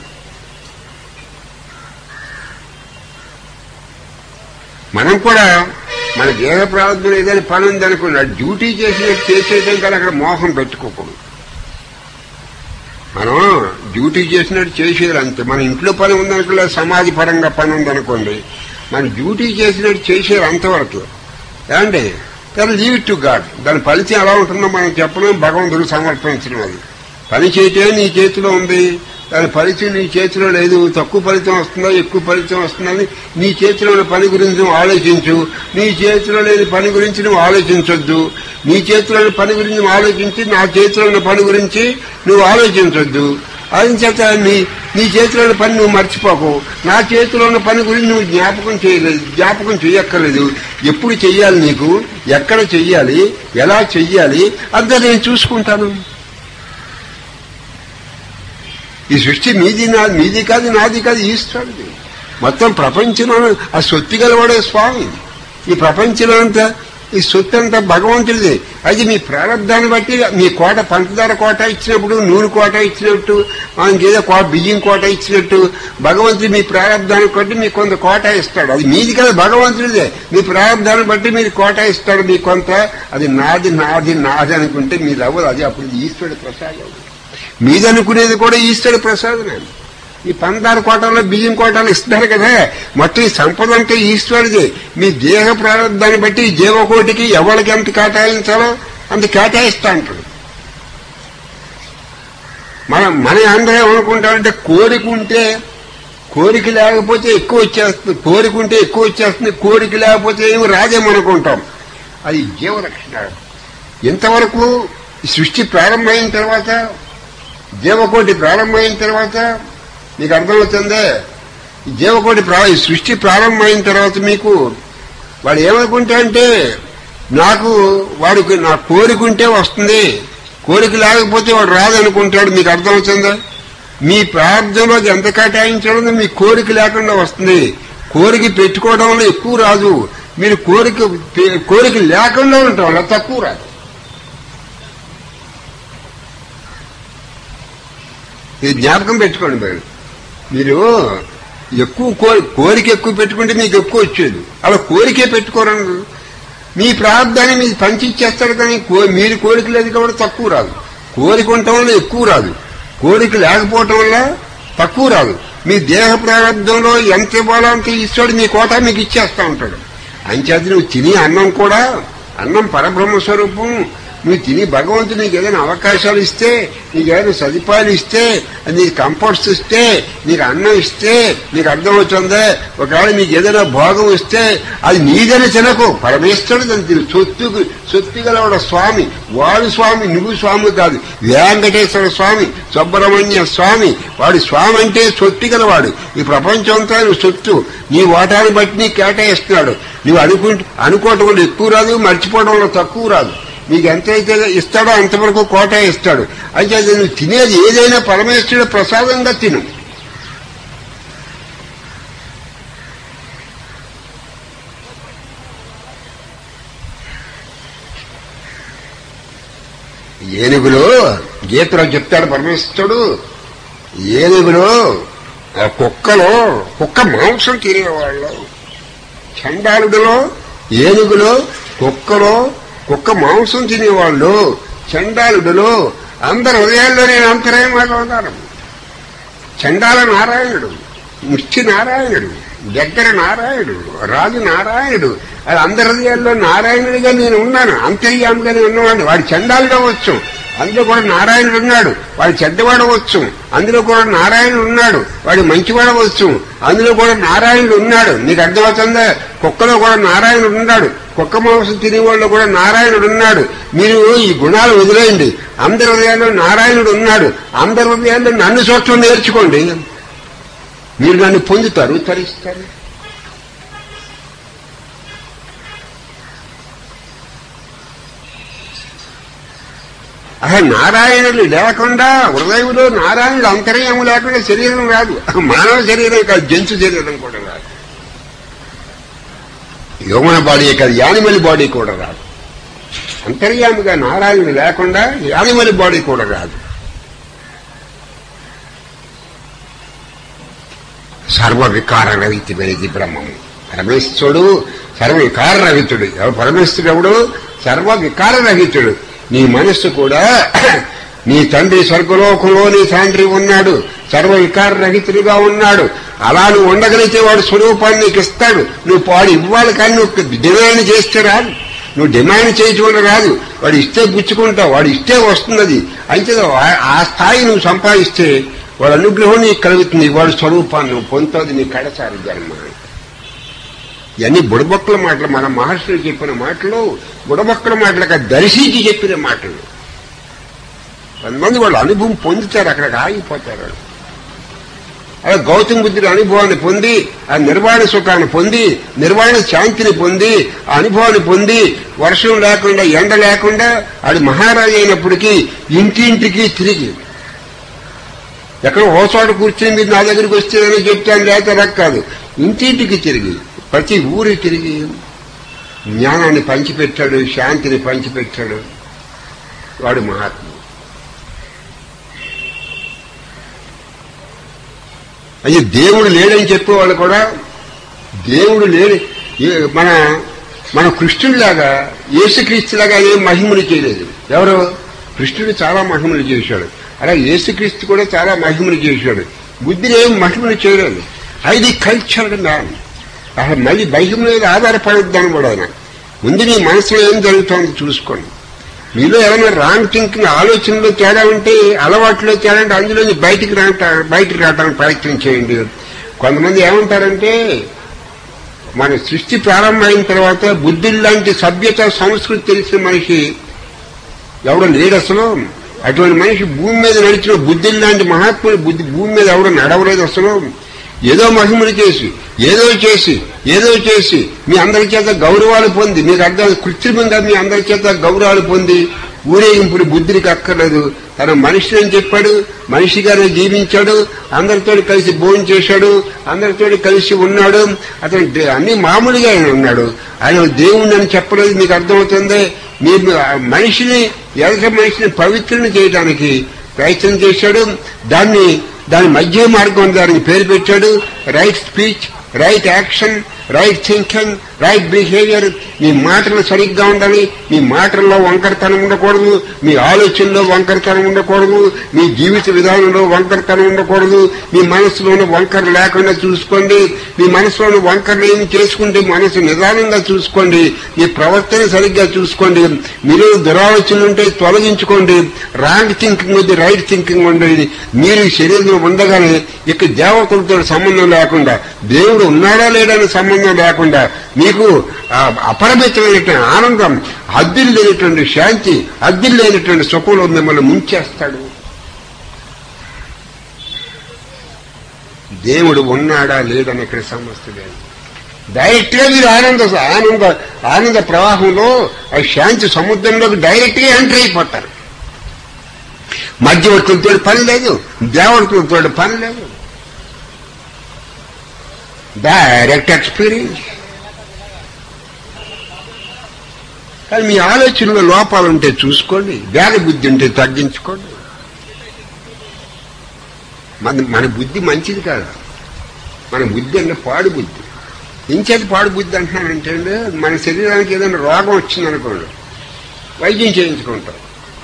మనం కూడా మన దేహ ప్రారంభం ఏదైనా పని ఉందనుకున్నా డ్యూటీ చేసినట్టు చేసేయడం కానీ అక్కడ మోహం పెట్టుకోకూడదు మనం డ్యూటీ చేసినట్టు చేసేది అంతే మన ఇంట్లో పని ఉందనుకోలే సమాధి పరంగా పని ఉందనుకోండి మనం డ్యూటీ చేసినట్టు చేసేది అంతవరకు ఏమండి కానీ లీవ్ టు గాడ్ దాని ఫలితం ఎలా ఉంటుందో మనం చెప్పడం భగవంతుడు సమర్పించడం అది పని చేయటమే నీ చేతిలో ఉంది దాని ఫలితం నీ చేతిలో లేదు తక్కువ ఫలితం వస్తుందా ఎక్కువ ఫలితం వస్తుందని నీ చేతిలో ఉన్న పని గురించి నువ్వు ఆలోచించు నీ చేతిలో లేని పని గురించి నువ్వు ఆలోచించొద్దు నీ చేతిలో ఉన్న పని గురించి నువ్వు ఆలోచించి నా చేతిలో ఉన్న పని గురించి నువ్వు ఆలోచించొద్దు చేత నీ నీ చేతిలో ఉన్న పని నువ్వు మర్చిపోకు నా చేతిలో ఉన్న పని గురించి నువ్వు జ్ఞాపకం చేయలేదు జ్ఞాపకం చేయక్కర్లేదు ఎప్పుడు చెయ్యాలి నీకు ఎక్కడ చెయ్యాలి ఎలా చెయ్యాలి అంతా నేను చూసుకుంటాను ఈ సృష్టి మీది నా మీది కాదు నాది కాదు ఈశ్వరుది మొత్తం ప్రపంచంలో ఆ సొత్తి గలవాడే స్వామి ఈ ప్రపంచంలో అంతా ఈ సొత్తు అంతా భగవంతుడిది అది మీ ప్రారంధాన్ని బట్టి మీ కోట పంచదార కోట ఇచ్చినప్పుడు నూనె కోట ఇచ్చినట్టు ఇంకేదో కో బియ్యం కోట ఇచ్చినట్టు భగవంతుడు మీ ప్రారంధాన్ని బట్టి మీకు కొంత కోట ఇస్తాడు అది మీది కదా భగవంతుడిదే మీ ప్రారంధాన్ని బట్టి మీరు కోట ఇస్తాడు మీకు కొంత అది నాది నాది నాది అనుకుంటే మీరు అవ్వదు అది అప్పుడు ఈశ్వరుడు ప్రసాదం మీదనుకునేది కూడా ఈశ్వరుడు ప్రసాదమే ఈ పందారు కోటల్లో బియ్యం కోటలు ఇస్తున్నారు కదా మొత్తం ఈ సంపద అంటే ఈశ్వరుది మీ దేహ ప్రారంభాన్ని బట్టి ఈ జీవకోటికి ఎవరికి ఎంత కేటాయించాలో అంత కేటాయిస్తా అంటాడు మనం మన అందరం ఏమనుకుంటామంటే కోరిక ఉంటే కోరిక లేకపోతే ఎక్కువ వచ్చేస్తుంది కోరిక ఉంటే ఎక్కువ వచ్చేస్తుంది కోరిక లేకపోతే ఏమి రాదేమనుకుంటాం అది జీవరక్షణ ఇంతవరకు ఈ సృష్టి ప్రారంభమైన తర్వాత జీవకోటి ప్రారంభమైన తర్వాత మీకు అర్థమవుతుందే ఈ జీవకోటి ప్రా ఈ సృష్టి ప్రారంభమైన తర్వాత మీకు వాడు ఏమనుకుంటా అంటే నాకు వాడికి నా కోరికుంటే వస్తుంది కోరిక లేకపోతే వాడు రాదనుకుంటాడు మీకు అర్థమవుతుందా మీ ప్రార్థనలో ఎంత కేటాయించడం మీ కోరిక లేకుండా వస్తుంది కోరిక పెట్టుకోవడం వల్ల ఎక్కువ రాదు మీరు కోరిక కోరిక లేకుండా ఉండటం వల్ల తక్కువ రాదు ఇది జ్ఞాపకం పెట్టుకోండి మీరు మీరు ఎక్కువ కోరి కోరిక ఎక్కువ పెట్టుకుంటే మీకు ఎక్కువ వచ్చేది అలా కోరికే పెట్టుకోరండి మీ ప్రార్థాన్ని మీరు పంచి ఇచ్చేస్తాడు కానీ కో- మీరు కోరిక లేదు కాబట్టి తక్కువ రాదు కోరిక ఉండటం వల్ల ఎక్కువ రాదు కోరిక లేకపోవటం వల్ల తక్కువ రాదు మీ దేహ ప్రారంభంలో ఎంత ఇవ్వాలో అంత ఈశ్వరుడు మీ కోట మీకు ఇచ్చేస్తా ఉంటాడు అంచేత నువ్వు తిని అన్నం కూడా అన్నం పరబ్రహ్మ స్వరూపం నువ్వు తిని భగవంతుడు నీకు ఏదైనా అవకాశాలు ఇస్తే నీకు ఏదైనా సదుపాయాలు ఇస్తే నీకు కంఫర్ట్స్ ఇస్తే నీకు అన్నం ఇస్తే నీకు అర్థమవుతుందే ఒకవేళ నీకు ఏదైనా భోగం ఇస్తే అది నీదైనా తినకు పరమేశ్వరుడు దాన్ని తిను సొత్తు సొత్తు గలవాడు స్వామి వాడు స్వామి నువ్వు స్వామి కాదు వెంకటేశ్వర స్వామి సుబ్రహ్మణ్య స్వామి వాడి స్వామి అంటే సొత్తు గలవాడు ఈ ప్రపంచం అంతా నువ్వు సొత్తు నీ ఓటాన్ని బట్టి నీకు కేటాయిస్తున్నాడు నువ్వు అనుకుంటు అనుకోవటం వల్ల ఎక్కువ రాదు మర్చిపోవడం వల్ల తక్కువ రాదు నీకు ఎంతైతే ఇస్తాడో అంతవరకు కోట ఇస్తాడు అయితే నువ్వు తినేది ఏదైనా పరమేశ్వరుడు ప్రసాదంగా తిను ఏనుగులో గీతలో చెప్తాడు పరమేశ్వరుడు ఏనుగులో ఆ కుక్కలో కుక్క మాంసం తినేవాళ్ళు చండాలుడిలో ఏనుగులో కుక్కలో కుక్క మాంసం తినేవాళ్ళు చండాలుడిలో అందరి హృదయాల్లో నేను అంతరాయమాగా ఉన్నాను చండాల నారాయణుడు ముష్టి నారాయణుడు దగ్గర నారాయణుడు రాజు నారాయణుడు అది అందరి హృదయాల్లో నారాయణుడిగా నేను ఉన్నాను అంతర్యామిగా నేను ఉన్నవాడిని వాడి చండాలుగా వచ్చు అందులో కూడా నారాయణుడు ఉన్నాడు వాడు చెడ్డవాడవచ్చు అందులో కూడా నారాయణుడు ఉన్నాడు వాడు మంచివాడవచ్చు అందులో కూడా నారాయణుడు ఉన్నాడు నీకు అర్థమవుతుందా కుక్కలో కూడా నారాయణుడు ఉన్నాడు కుక్క మాంసం తినేవాళ్ళు కూడా నారాయణుడు ఉన్నాడు మీరు ఈ గుణాలు వదిలేయండి అందరి హృదయాల్లో నారాయణుడు ఉన్నాడు అందరి హృదయాల్లో నన్ను చూడటం నేర్చుకోండి మీరు నన్ను పొందుతారు తరిస్తారు అసలు నారాయణుడు లేకుండా హృదయంలో నారాయణుడు అంతర్యము లేకుండా శరీరం రాదు మానవ శరీరం కాదు జంతు శరీరం కూడా రాదు హ్యూమన్ బాడీ కాదు యానిమల్ బాడీ కూడా రాదు అంతర్యామిగా నారాయణుడు లేకుండా యానిమల్ బాడీ కూడా రాదు సర్వ వికార రహితమైనది బ్రహ్మము పరమేశ్వరుడు సర్వ వికార రహితుడు ఎవరు పరమేశ్వరుడు ఎవడు సర్వ వికార రహితుడు నీ మనస్సు కూడా నీ తండ్రి స్వర్గలోకంలో నీ తండ్రి ఉన్నాడు సర్వ వికార రహితుడిగా ఉన్నాడు అలా నువ్వు ఉండగలిగితే వాడు స్వరూపాన్ని నీకు ఇస్తాడు నువ్వు వాడు ఇవ్వాలి కానీ నువ్వు డిమాండ్ చేస్తే రాదు నువ్వు డిమాండ్ చేయకుండా రాదు వాడు ఇస్తే పుచ్చుకుంటావు వాడు ఇస్తే వస్తున్నది అయితే ఆ స్థాయి నువ్వు సంపాదిస్తే వాడు అనుగ్రహం నీకు కలుగుతుంది వాడు స్వరూపాన్ని నువ్వు పొందుతుంది నీ కడసారి జన్మ ఇవన్నీ బుడబొక్కల మాటలు మన మహర్షులు చెప్పిన మాటలు బుడబొక్కల మాటలుగా దర్శించి చెప్పిన మాటలు కొంతమంది వాళ్ళు అనుభవం పొందుతారు అక్కడికి ఆగిపోతారు వాళ్ళు. అలా గౌతమ బుద్ధుడి అనుభవాన్ని పొంది ఆ నిర్వాణ సుఖాన్ని పొంది నిర్వాణ శాంతిని పొంది ఆ అనుభవాన్ని పొంది వర్షం లేకుండా ఎండ లేకుండా ఆడు మహారాజు అయినప్పటికీ ఇంటింటికి తిరిగి ఎక్కడ హోసాడు కూర్చొని మీరు నా దగ్గరికి వస్తేనని చెప్తాను లేక రక్ కాదు ఇంటింటికి తిరిగి ప్రతి ఊరి తిరిగి జ్ఞానాన్ని పంచిపెట్టాడు శాంతిని పంచిపెట్టాడు వాడు మహాత్ముడు అయ్యి దేవుడు లేడని చెప్పేవాళ్ళు కూడా దేవుడు లేడు ఏ- మన మన కృష్ణుడిలాగా యేసుక్రీస్తులాగా ఏం మహిమలు చేయలేదు ఎవరు కృష్ణుడు చాలా మహిమలు చేశాడు అలా యేసుక్రీస్తు కూడా చాలా మహిమలు చేశాడు బుద్ధుడు ఏం మహిమలు చేయలేదు అది కల్చర్డ్ మ్యాన్ అసలు మళ్ళీ బైకం మీద ఆధారపడద్దని కూడా ఆయన ముందు నీ మనసులో ఏం జరుగుతుందో చూసుకోండి మీలో ఏమైనా రాంగ్ థింకింగ్ ఆలోచనలో తేడా ఉంటే అలవాట్లో తేడా ఉంటే అందులో బయటికి రాట బయటికి రావడానికి ప్రయత్నం చేయండి కొంతమంది ఏమంటారంటే మన సృష్టి ప్రారంభమైన తర్వాత బుద్ధి లాంటి సభ్యత సంస్కృతి తెలిసిన మనిషి ఎవడో లేడు అసలు అటువంటి మనిషి భూమి మీద నడిచిన బుద్ధి లాంటి మహాత్ముడు బుద్ధి భూమి మీద ఎవడో నడవలేదు అసలు ఏదో మహిమలు చేసి ఏదో చేసి ఏదో చేసి మీ అందరి చేత గౌరవాలు పొంది మీకు అర్థం కృత్రిమంగా మీ అందరి చేత గౌరవాలు పొంది ఊరేగింపుడు బుద్ధికి అక్కర్లేదు తన మనిషి అని చెప్పాడు మనిషిగానే జీవించాడు అందరితో కలిసి భోజనం చేశాడు అందరితో కలిసి ఉన్నాడు అతను దే- అన్ని మామూలుగా ఆయన ఉన్నాడు ఆయన దేవుణ్ణి అని చెప్పలేదు మీకు అర్థమవుతుంది మీరు ఆ మనిషిని ఎదట మనిషిని పవిత్రుని చేయడానికి ప్రయత్నం చేశాడు దాన్ని దాని మధ్య మార్గం దానికి పేరు పెట్టాడు right speech right action right thinking right behaviour మీ మాటలు సరిగ్గా ఉండాలి మీ మాటల్లో వంకరతనం ఉండకూడదు మీ ఆలోచనలో వంకరతనం ఉండకూడదు మీ జీవిత విధానంలో వంకరతనం ఉండకూడదు మీ మనసులోని వంకర లేకుండా చూసుకోండి మీ మనసులోని వంకరలు ఏమి చేసుకుంటే మనసు నిదానంగా చూసుకోండి మీ ప్రవర్తన సరిగ్గా చూసుకోండి మీరు దురాలోచనలు ఉంటే తొలగించుకోండి రాంగ్ థింకింగ్ ఉంది రైట్ థింకింగ్ ఉండేది మీరు ఈ శరీరంలో ఉండగానే ఇక దేవతలతో సంబంధం లేకుండా దేవుడు ఉన్నాడా లేడని సంబంధం లేకుండా మీకు ఆ అపరిమితమైనటువంటి ఆనందం హద్దులు లేనటువంటి శాంతి హద్దులు లేనటువంటి సుఖంలో మిమ్మల్ని ముంచేస్తాడు దేవుడు ఉన్నాడా లేదని ఇక్కడ సమస్య లేదు డైరెక్ట్ గా మీరు ఆనంద ఆనంద ఆనంద ప్రవాహంలో ఆ శాంతి సముద్రంలోకి డైరెక్ట్ గా ఎంటర్ అయిపోతారు మధ్యవర్తులతో పని లేదు దేవతలతో పని లేదు డైరెక్ట్ ఎక్స్పీరియన్స్ కానీ మీ ఆలోచనలో లోపాలు ఉంటే చూసుకోండి వేగ బుద్ధి ఉంటే తగ్గించుకోండి మన మన బుద్ధి మంచిది కాదు మన బుద్ధి అంటే పాడు బుద్ధి ఇంచేది పాడు బుద్ధి అంటున్నానంటే అండి, మన శరీరానికి ఏదైనా రోగం వచ్చిందనుకోండి వైద్యం చేయించుకుంటాం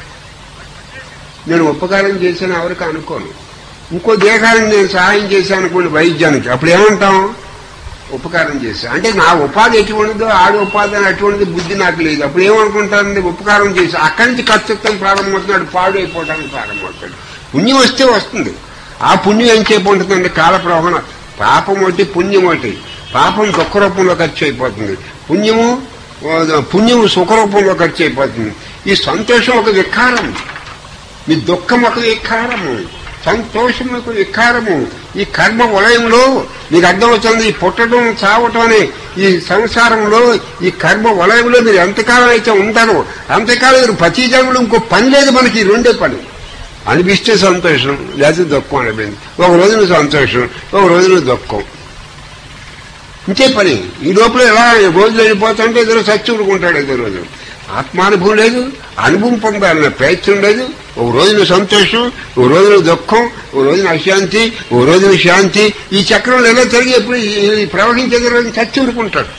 నేను ఉపకారం చేశాను ఎవరికి అనుకోను ఇంకో దేహానికి నేను సహాయం చేశాను అనుకోండి వైద్యానికి అప్పుడు ఏమంటాం ఉపకారం చేశా అంటే నా ఉపాధి ఎటువంటిదో ఆడి ఉపాధి అని అటువంటిది బుద్ధి నాకు లేదు అప్పుడు ఏమనుకుంటానండి ఉపకారం చేసి అక్కడి నుంచి కర్తృత్వం ప్రారంభమవుతున్నాడు పాడు అయిపోవడానికి ప్రారంభమవుతాడు పుణ్యం వస్తే వస్తుంది ఆ పుణ్యం ఏం చేయబోతుందండి కాల ప్రవహణ పాపం ఒకటి పుణ్యం ఒకటి పాపం దుఃఖ రూపంలో ఖర్చు అయిపోతుంది పుణ్యము ఆ, పుణ్యము సుఖ రూపంలో ఖర్చు అయిపోతుంది ఈ సంతోషం ఒక వికారం మీ దుఃఖం ఒక వికారము సంతోషం ఒక వికారము ఈ కర్మ వలయంలో మీకు అర్థమవుతుంది ఈ పుట్టడం చావటం అనే ఈ సంసారంలో ఈ కర్మ వలయంలో మీరు ఎంతకాలం అయితే ఉంటారో అంతకాలం మీరు ప్రతి జన్మలో ఇంకో పని లేదు మనకి ఈ రెండే పని అనిపిస్తే సంతోషం లేదా దుఃఖం అనిపింది ఒక రోజున సంతోషం ఒక రోజున దుఃఖం ఇంతే పని ఈ లోపల ఎలా రోజులు వెళ్ళిపోతుంటే ఏదో సచ్చుకుంటాడు ఏదో రోజు ఆత్మానుభవం లేదు అనుభవం పొందాలనే ప్రయత్నం లేదు ఒక రోజున సంతోషం ఒక రోజున దుఃఖం ఒక రోజున అశాంతి ఒక రోజున శాంతి ఈ చక్రంలో ఎలా తిరిగి ఎప్పుడు ఈ- ఈ ప్రవహించేది రోజు చచ్చుకుంటాడు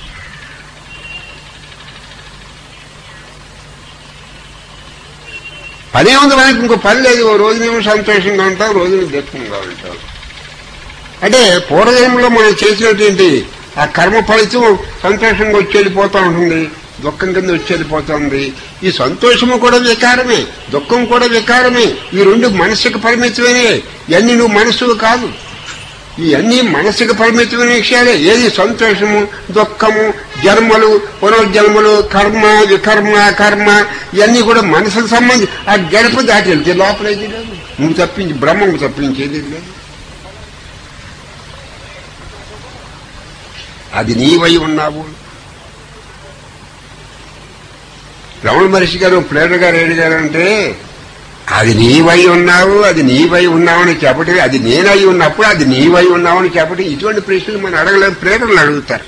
పనే ఉంది మనకి ఇంకో పని లేదు ఓ రోజునేమో సంతోషంగా ఉంటాం రోజున దుఃఖంగా ఉంటాం అంటే పూర్వజన్మలో మనం చేసినటువంటి ఆ కర్మ ఫలితం సంతోషంగా వచ్చి వెళ్ళిపోతూ ఉంటుంది దుఃఖం కింద వచ్చి వెళ్ళిపోతుంది ఈ సంతోషము కూడా వికారమే దుఃఖం కూడా వికారమే ఈ రెండు మనసుకు పరిమితమైనవే ఇవన్నీ నువ్వు మనసు కాదు ఇవన్నీ మనసుకు పరిమితమైన విషయాలే ఏది సంతోషము దుఃఖము జన్మలు పునర్జన్మలు కర్మ వికర్మ కర్మ ఇవన్నీ కూడా మనసుకు సంబంధించి ఆ గడప దాటి వెళ్తే లోపలేది లేదు నువ్వు తప్పించి బ్రహ్మకు తప్పించేది లేదు అది నీవై ఉన్నావు రమణ మహర్షి గారు ప్లేటర్ గారు ఏడిగారంటే అది నీవై ఉన్నావు అది నీవై ఉన్నావని చెప్పటి అది నేనై ఉన్నప్పుడు అది నీవై ఉన్నావని చెప్పటి ఇటువంటి ప్రశ్నలు మనం అడగలేము ప్రేరణలు అడుగుతారు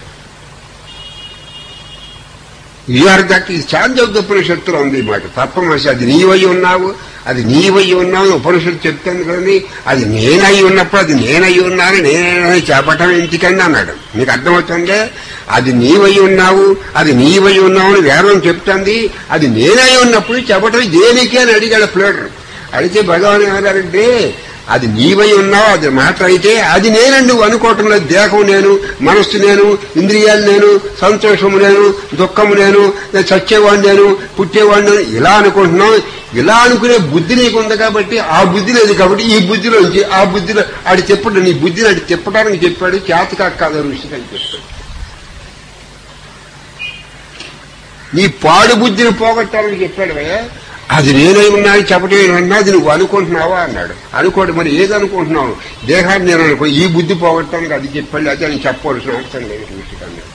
విహారదాకి చాంద్యోగ్య ఉపనిషత్తులో ఉంది ఈ మాట తప్పమసి అది నీవై ఉన్నావు అది నీవై ఉన్నావు అని ఉపనిషత్తు చెప్తాను కానీ అది నేనై ఉన్నప్పుడు అది నేనై ఉన్నాను నేనై చెప్పటం ఎందుకండి అన్నాడు మీకు అర్థమవుతుందే అది నీవై ఉన్నావు అది నీవై ఉన్నావు అని వేదం చెప్తుంది అది నేనై ఉన్నప్పుడు చెప్పటం దేనికి అని అడిగాడు ప్లేటర్ అడిగితే భగవాన్ ఏమన్నారంటే అది నీవై ఉన్నావు అది మాట అయితే అది నేనండి నువ్వు అనుకోవటం లేదు దేహం నేను మనస్సు నేను ఇంద్రియాలు నేను సంతోషము నేను దుఃఖము నేను నేను చచ్చేవాడిని నేను పుట్టేవాడిని నేను ఇలా అనుకుంటున్నావు ఇలా అనుకునే బుద్ధి నీకు ఉంది కాబట్టి ఆ బుద్ధి లేదు కాబట్టి ఈ బుద్ధిలోంచి ఆ బుద్ధిలో ఆడి చెప్పడు నీ బుద్ధిని అడి చెప్పడానికి చెప్పాడు చేతకా కాదు ఋషికి అని చెప్పాడు నీ పాడు బుద్ధిని పోగొట్టాలని చెప్పాడు భయ్యా అది నేనై ఉన్నాను చెప్పటం అన్నా అది నువ్వు అనుకుంటున్నావా అన్నాడు అనుకోడు మరి ఏది అనుకుంటున్నావు దేహాన్ని నేను అనుకో ఈ బుద్ధి పోగొట్టడానికి అది చెప్పాడు అది అని చెప్పవలసిన అవసరం లేదు ఋషికి అన్నాడు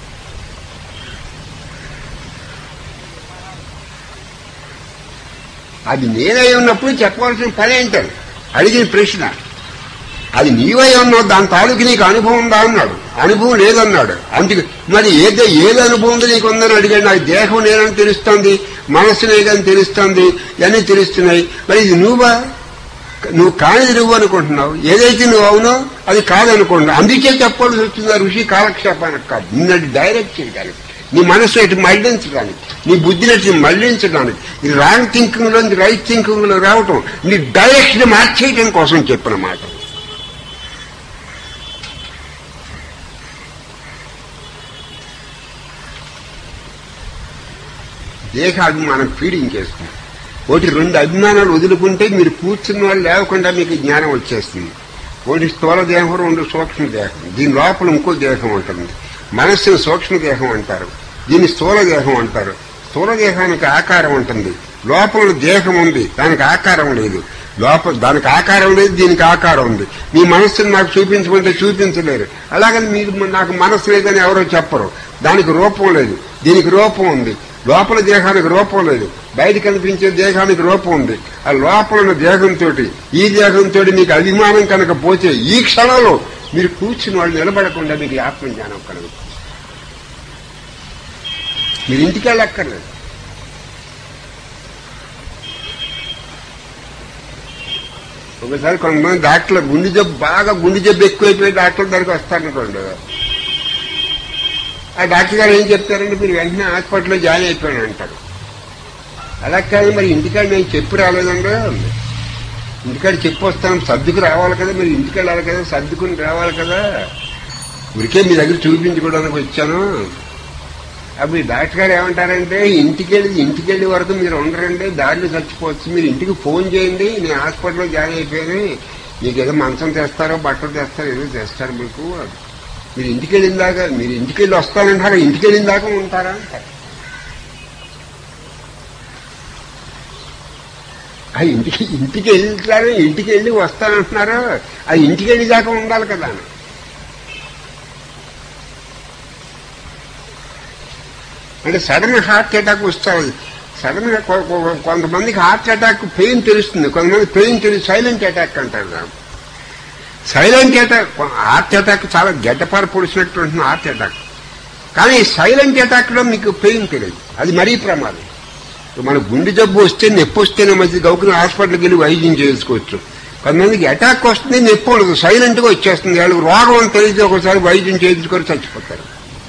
అది నేనై ఉన్నప్పుడు చెప్పవలసిన పని ఏంటని అడిగిన ప్రశ్న అది నీవై ఉన్నావు దాని తాలూకు నీకు అనుభవం ఉందా అన్నాడు అనుభవం లేదన్నాడు అందుకే మరి ఏదో ఏది అనుభవం ఉంది నీకు ఉందని అడిగాడు నాకు దేహం నేనని తెలుస్తుంది మనస్సు నేదని తెలుస్తుంది ఇవన్నీ తెలుస్తున్నాయి మరి ఇది నువ్వా నువ్వు కానిది నువ్వు అనుకుంటున్నావు ఏదైతే నువ్వు అవునో అది కాదనుకుంటున్నావు అందుకే చెప్పాల్సి వచ్చింది ఆ ఋషి కాలక్షేపానికి కాదు నిన్నటి డైరెక్ట్ చేయడానికి నీ మనసు ఇటు మళ్లించడానికి నీ బుద్ధిని ఇటు మళ్లించడానికి ఈ రాంగ్ థింకింగ్ లో రైట్ థింకింగ్ లో రావటం నీ డైరెక్షన్ మార్చేయడం కోసం చెప్పిన మాట దేహాభిమానం ఫీడింగ్ చేస్తుంది ఒకటి రెండు అభిమానాలు వదులుకుంటే మీరు కూర్చున్న వాళ్ళు లేకుండా మీకు జ్ఞానం వచ్చేస్తుంది ఒకటి స్థూల దేహం రెండు సూక్ష్మ దేహం దీని లోపల ఇంకో దేహం ఉంటుంది మనస్సును సూక్ష్మ దేహం అంటారు దీన్ని స్థూల దేహం అంటారు స్థూల దేహానికి ఆకారం ఉంటుంది లోపల దేహం ఉంది దానికి ఆకారం లేదు లోపల దానికి ఆకారం లేదు దీనికి ఆకారం ఉంది మీ మనస్సును నాకు చూపించమంటే చూపించలేరు అలాగని మీరు నాకు మనస్సు లేదని ఎవరో చెప్పరు దానికి రూపం లేదు దీనికి రూపం ఉంది లోపల దేహానికి రూపం లేదు బయట కనిపించే దేహానికి రూపం ఉంది ఆ లోపల ఉన్న దేహంతో ఈ దేహంతో మీకు అభిమానం కనుక పోతే ఈ క్షణంలో మీరు కూర్చుని వాళ్ళు నిలబడకుండా మీకు ఆత్మజ్ఞానం కలుగుతుంది మీరు ఇంటికి వెళ్ళక్కర్లేదు ఒకసారి కొంతమంది డాక్టర్లు గుండె జబ్బు బాగా గుండె జబ్బు ఎక్కువైపోయి డాక్టర్ దగ్గరికి వస్తారనుకోండి ఆ డాక్టర్ గారు ఏం చెప్తారంటే మీరు వెంటనే హాస్పిటల్లో జాయిన్ అయిపోయాను అంటారు అలా కాదు మరి ఇంటికాడ నేను చెప్పి రాలేదండి ఇంటికాడ చెప్పి వస్తాను సర్దుకు రావాలి కదా మీరు ఇంటికి వెళ్ళాలి కదా సర్దుకుని రావాలి కదా ఊరికే మీ దగ్గర చూపించుకోవడానికి వచ్చాను అప్పుడు ఈ డాక్టర్ గారు ఏమంటారంటే ఇంటికి వెళ్ళి ఇంటికి వెళ్ళే వరకు మీరు ఉండరండి దారిలో చచ్చిపోవచ్చు మీరు ఇంటికి ఫోన్ చేయండి నేను హాస్పిటల్లో జాయిన్ అయిపోయాను మీకు ఏదో మంచం తెస్తారో బట్టలు తెస్తారో ఏదో తెస్తారు మీకు మీరు ఇంటికి వెళ్ళిన దాకా మీరు ఇంటికి వెళ్ళి వస్తానంటారా ఇంటికి వెళ్ళిన దాకా ఉంటారా అంటారు ఆ ఇంటికి ఇంటికి వెళ్తారు ఇంటికి వెళ్ళి వస్తానంటున్నారు ఆ ఇంటికి వెళ్ళి దాకా ఉండాలి కదా అని. అంటే సడన్ హార్ట్ అటాక్ వస్తుంది సడన్ గా కొ- కొ- కొంతమందికి హార్ట్ అటాక్ పెయిన్ తెలుస్తుంది కొంతమంది పెయిన్ తెలిసి సైలెంట్ అటాక్ అంటారు దాన్ని. సైలెంట్ అటాక్ హార్ట్ అటాక్ చాలా గడ్డపార పొడిచినట్టు ఉంటుంది హార్ట్ అటాక్ కానీ సైలెంట్ అటాక్ లో మీకు పెయిన్ తెలియదు అది మరీ ప్రమాదం ఇప్పుడు మన గుండె జబ్బు వస్తే నొప్పి వస్తేనే మంచి గౌకుని హాస్పిటల్కి వెళ్ళి వైద్యం చేసుకోవచ్చు కొంతమందికి అటాక్ వస్తుంది నొప్పి ఉండదు సైలెంట్ గా వచ్చేస్తుంది వాళ్ళకి రోగం అని తెలిసి ఒకసారి వైద్యం చేయించుకొని చచ్చిపోతారు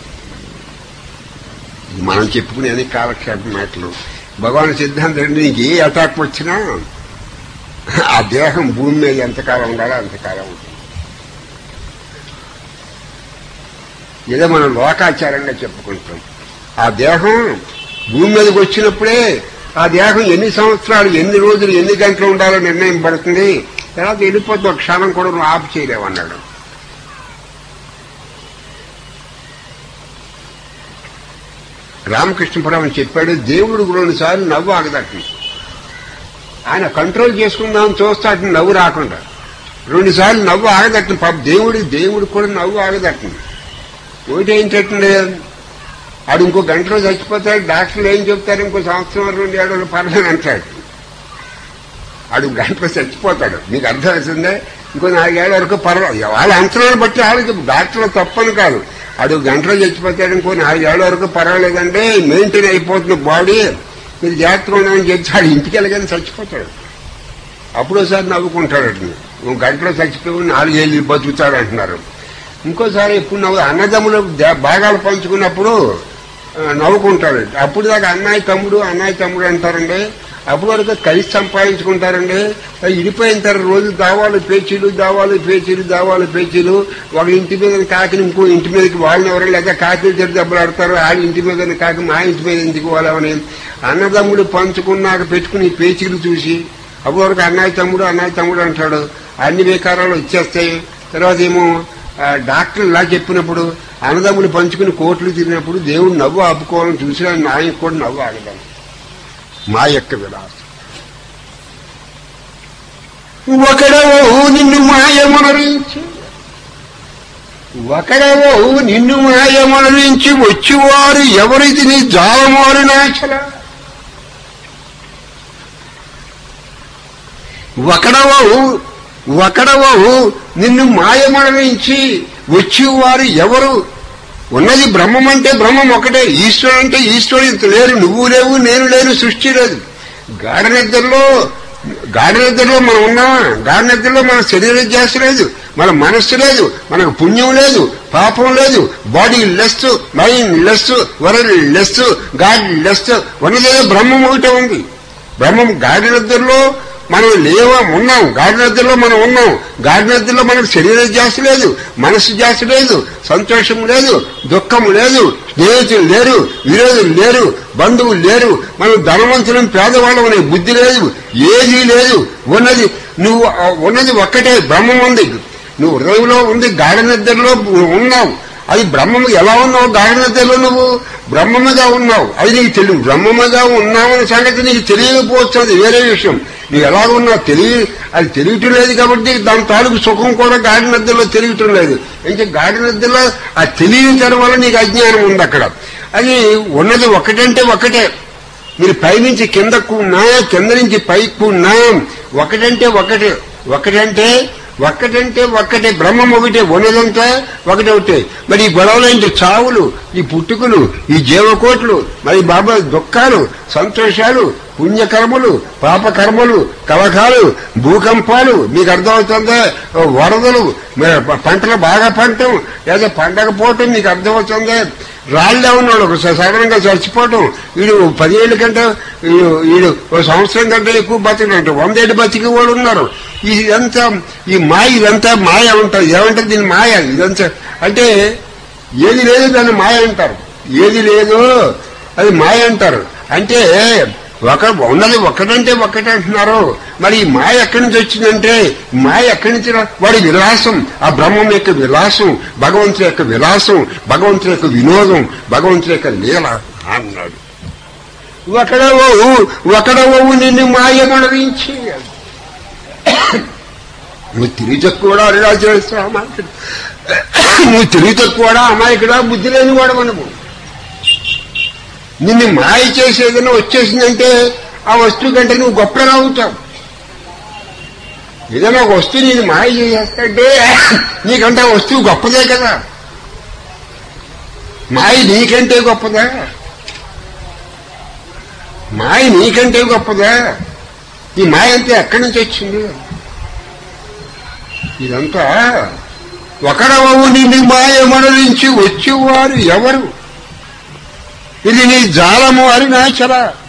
ఇది మనం చెప్పుకునే అన్ని కాలక్షేప మాటలు భగవాన్ సిద్ధాంతం ఏంటి, నీకు ఏ అటాక్ వచ్చినా ఆ దేహం భూమి మీద ఎంతకాలం ఉండాలో అంతకాలం ఉంటుంది ఏదో మనం లోకాచారంగా చెప్పుకుంటాం ఆ దేహం భూమి మీదకి వచ్చినప్పుడే ఆ దేహం ఎన్ని సంవత్సరాలు ఎన్ని రోజులు ఎన్ని గంటలు ఉండాలో నిర్ణయం పడుతుంది తర్వాత వెళ్ళిపోతే ఒక క్షణం కూడా నువ్వు ఆపు చేయలేవన్నాడు రామకృష్ణపురం చెప్పాడు దేవుడు రెండు సార్లు నవ్వు ఆగదట్టు ఆయన కంట్రోల్ చేసుకుందాం చూస్తాడు నవ్వు రాకుండా రెండు సార్లు నవ్వు ఆగదట్టు పాప దేవుడి దేవుడు కూడా నవ్వు ఆగదట్టు ఒకటి ఏంటంటే ఆడు ఇంకో గంటలో చచ్చిపోతాడు డాక్టర్లు ఏం చెప్తారు ఇంకో సంవత్సరం రెండు ఏడు పర్లేదు అంటాడు ఆడు గంటలో చచ్చిపోతాడు మీకు అర్థమవుతుందే ఇంకో నాలుగేళ్ల వరకు పర్వాలేదు వాళ్ళ అంచనాలు బట్టి వాళ్ళకి డాక్టర్లు తప్పని కాదు ఆడు గంటలో చచ్చిపోతాడు ఇంకో నాలుగేళ్ల వరకు పర్వాలేదంటే మెయింటైన్ అయిపోతుంది బాడీ మీరు జాగ్రత్తగా ఉన్నామని చెప్తే ఆడు ఇంటికి వెళ్ళగానే చచ్చిపోతాడు అప్పుడు ఒకసారి నవ్వుకుంటాడు నువ్వు గంటలో చచ్చిపోయి నాలుగేళ్ళు బతుకుతాడు అంటున్నారు ఇంకోసారి ఎప్పుడు నవ్వు అన్నదమ్ములు ద- భాగాలు పంచుకున్నప్పుడు ఆ, నవ్వుకుంటాడు అప్పుడు దాకా అన్నయ్య తమ్ముడు అన్నయ్య తమ్ముడు అంటారండి అప్పుడు వరకు కలిసి సంపాదించుకుంటారండి ఆ, ఇడిపోయిన తర్వాత రోజు దావాలు పేచీలు దావాలు పేచీలు దావాలు పేచీలు ఒక ఇంటి మీద కాకిని ఇంకో ఇంటి మీదకి వాళ్ళని ఎవరు లేదా కాకి చెడు దెబ్బలు ఆడతారు ఆ ఇంటి మీద కాకి మా ఇంటి మీద ఎందుకు వాళ్ళని అన్నదమ్ముడు పంచుకున్నాక పెట్టుకుని ఈ పేచీలు చూసి అప్పుడు వరకు అన్నయ్య తమ్ముడు అన్నయ్య తమ్ముడు అంటాడు అన్ని వికారాలు వచ్చేస్తాయి తర్వాత ఏమో ఆ, డాక్టర్లు ఇలా చెప్పినప్పుడు అన్నదమ్ములు పంచుకుని కోట్లు తిరిగినప్పుడు దేవుడు నవ్వు ఆపుకోవాలని చూసి నాయకు కూడా నవ్వు ఆగదాం మా యొక్క విలాసం ఒకడవో నిన్ను మాయమనరించి ఒకడవో నిన్ను మాయమనరించి వచ్చివారు ఎవరిది నీ జాలమారు నాచలా ఒకడవవు ఒకడవవు నిన్ను మాయమరణించి వచ్చేవారు ఎవరు ఉన్నది బ్రహ్మం అంటే బ్రహ్మం ఒకటే ఈశ్వరుడు అంటే ఈశ్వరుడు లేరు నువ్వు లేవు నేను లేను సృష్టి లేదు గాఢ నిద్రలో గాఢ నిద్రలో మనం ఉన్నామా గాఢ నిద్రలో మన శరీర ధ్యాస లేదు మన మనస్సు లేదు మనకు పుణ్యం లేదు పాపం లేదు bodyless mindless worldless godless ఉన్నదేదో బ్రహ్మం ఒకటే ఉంది బ్రహ్మం గాడి నిద్రలో మనం లేవా ఉన్నాం గాడి నిద్రలో మనం ఉన్నాం గాడి నిద్రలో మనకు శరీర ధ్యాస లేదు మనసు ధ్యాస లేదు సంతోషం లేదు దుఃఖం లేదు స్నేహితులు లేరు విరోధులు లేరు బంధువులు లేరు మనం ధనవంతులం పేదవాళ్ళం అనే బుద్ధి లేదు ఏదీ లేదు ఉన్నది నువ్వు ఆ, ఉన్నది ఒక్కటే బ్రహ్మం ఉంది నువ్వు హృదయంలో ఉంది గాఢ నిద్రలో ఉన్నావు అది బ్రహ్మము ఎలా ఉన్నావు గాఢ నిద్రలో నువ్వు బ్రహ్మముగా ఉన్నావు అది నీకు తెలియదు బ్రహ్మముగా ఉన్నావనే సంగతి నీకు తెలియకపోవచ్చు అది వేరే విషయం నీవు ఎలా ఉన్నావు తెలియ అది తెలియటం లేదు కాబట్టి దాని తాలూకు సుఖం కూడా గాడి నిద్రలో తెలియటం లేదు ఇంకా గాడి నిద్రలో ఆ తెలియటం వల్ల నీకు అజ్ఞానం ఉంది అక్కడ అది ఉన్నది ఒకటంటే ఒకటే మీరు పైనుంచి కిందకు ఉన్నా కింద నుంచి పైకి ఉన్నా ఒకటంటే ఒకటే ఒకటంటే ఒక్కటంటే ఒక్కటే బ్రహ్మం ఒకటే ఉన్నదంతా ఒకటే ఒకటే మరి ఈ గొడవలేంటి చావులు ఈ పుట్టుకులు ఈ జీవకోట్లు మరి బాబా దుఃఖాలు సంతోషాలు పుణ్యకర్మలు పాపకర్మలు కలకాలు భూకంపాలు మీకు అర్థమవుతుందా వరదలు మరి పంటలు బాగా పంటం లేదా పండకపోవటం మీకు అర్థమవుతుందా రాళ్ళే ఉన్నాడు ఒక సడన్గా చచ్చిపోవటం వీడు పదివేల కంటే వీడు వీడు ఒక సంవత్సరం కంటే ఎక్కువ బతికినట్టు వందేళ్ళు బతికి వాళ్ళు ఉన్నారు ఇదంతా ఈ మాయ ఇదంతా మాయ ఉంటుంది ఏమంటారు దీని మాయ ఇదంతా అంటే ఏది లేదు దాన్ని మాయ అంటారు ఏది లేదు అది మాయ అంటారు అంటే ఒక ఉన్నది ఒకటంటే ఒకటే అంటున్నారు మరి ఈ మాయ ఎక్కడి నుంచి వచ్చిందంటే మాయ ఎక్కడి నుంచి రా- వాడి విలాసం ఆ బ్రహ్మం యొక్క విలాసం భగవంతుడి యొక్క విలాసం భగవంతుడి యొక్క వినోదం భగవంతుడి యొక్క లీల అన్నాడు ఒకడవో ఒకడవో నిన్ను మాయ మనరించి నువ్వు తిరిగి తక్కువ అరుణాచల అమాయకుడు నువ్వు తిరిగి తక్కువ అమాయకుడా బుద్ధి లేని వాడు మనము నిన్ను మాయ చేసేదైనా వచ్చేసిందంటే ఆ వస్తువు కంటే నువ్వు గొప్పగా అవుతావు ఏదైనా ఒక వస్తువు నేను మాయ చేసేస్తాంటే నీకంటే ఆ వస్తువు గొప్పదే కదా మాయ నీకంటే గొప్పదా మాయ నీకంటే గొప్పదా ఈ మాయ అంతా ఎక్కడి నుంచి వచ్చింది ఇదంతా ఒకడవవు నిన్ను మాయ మనరించి వచ్చేవారు ఎవరు ఇది నీ జాలము అరినాచల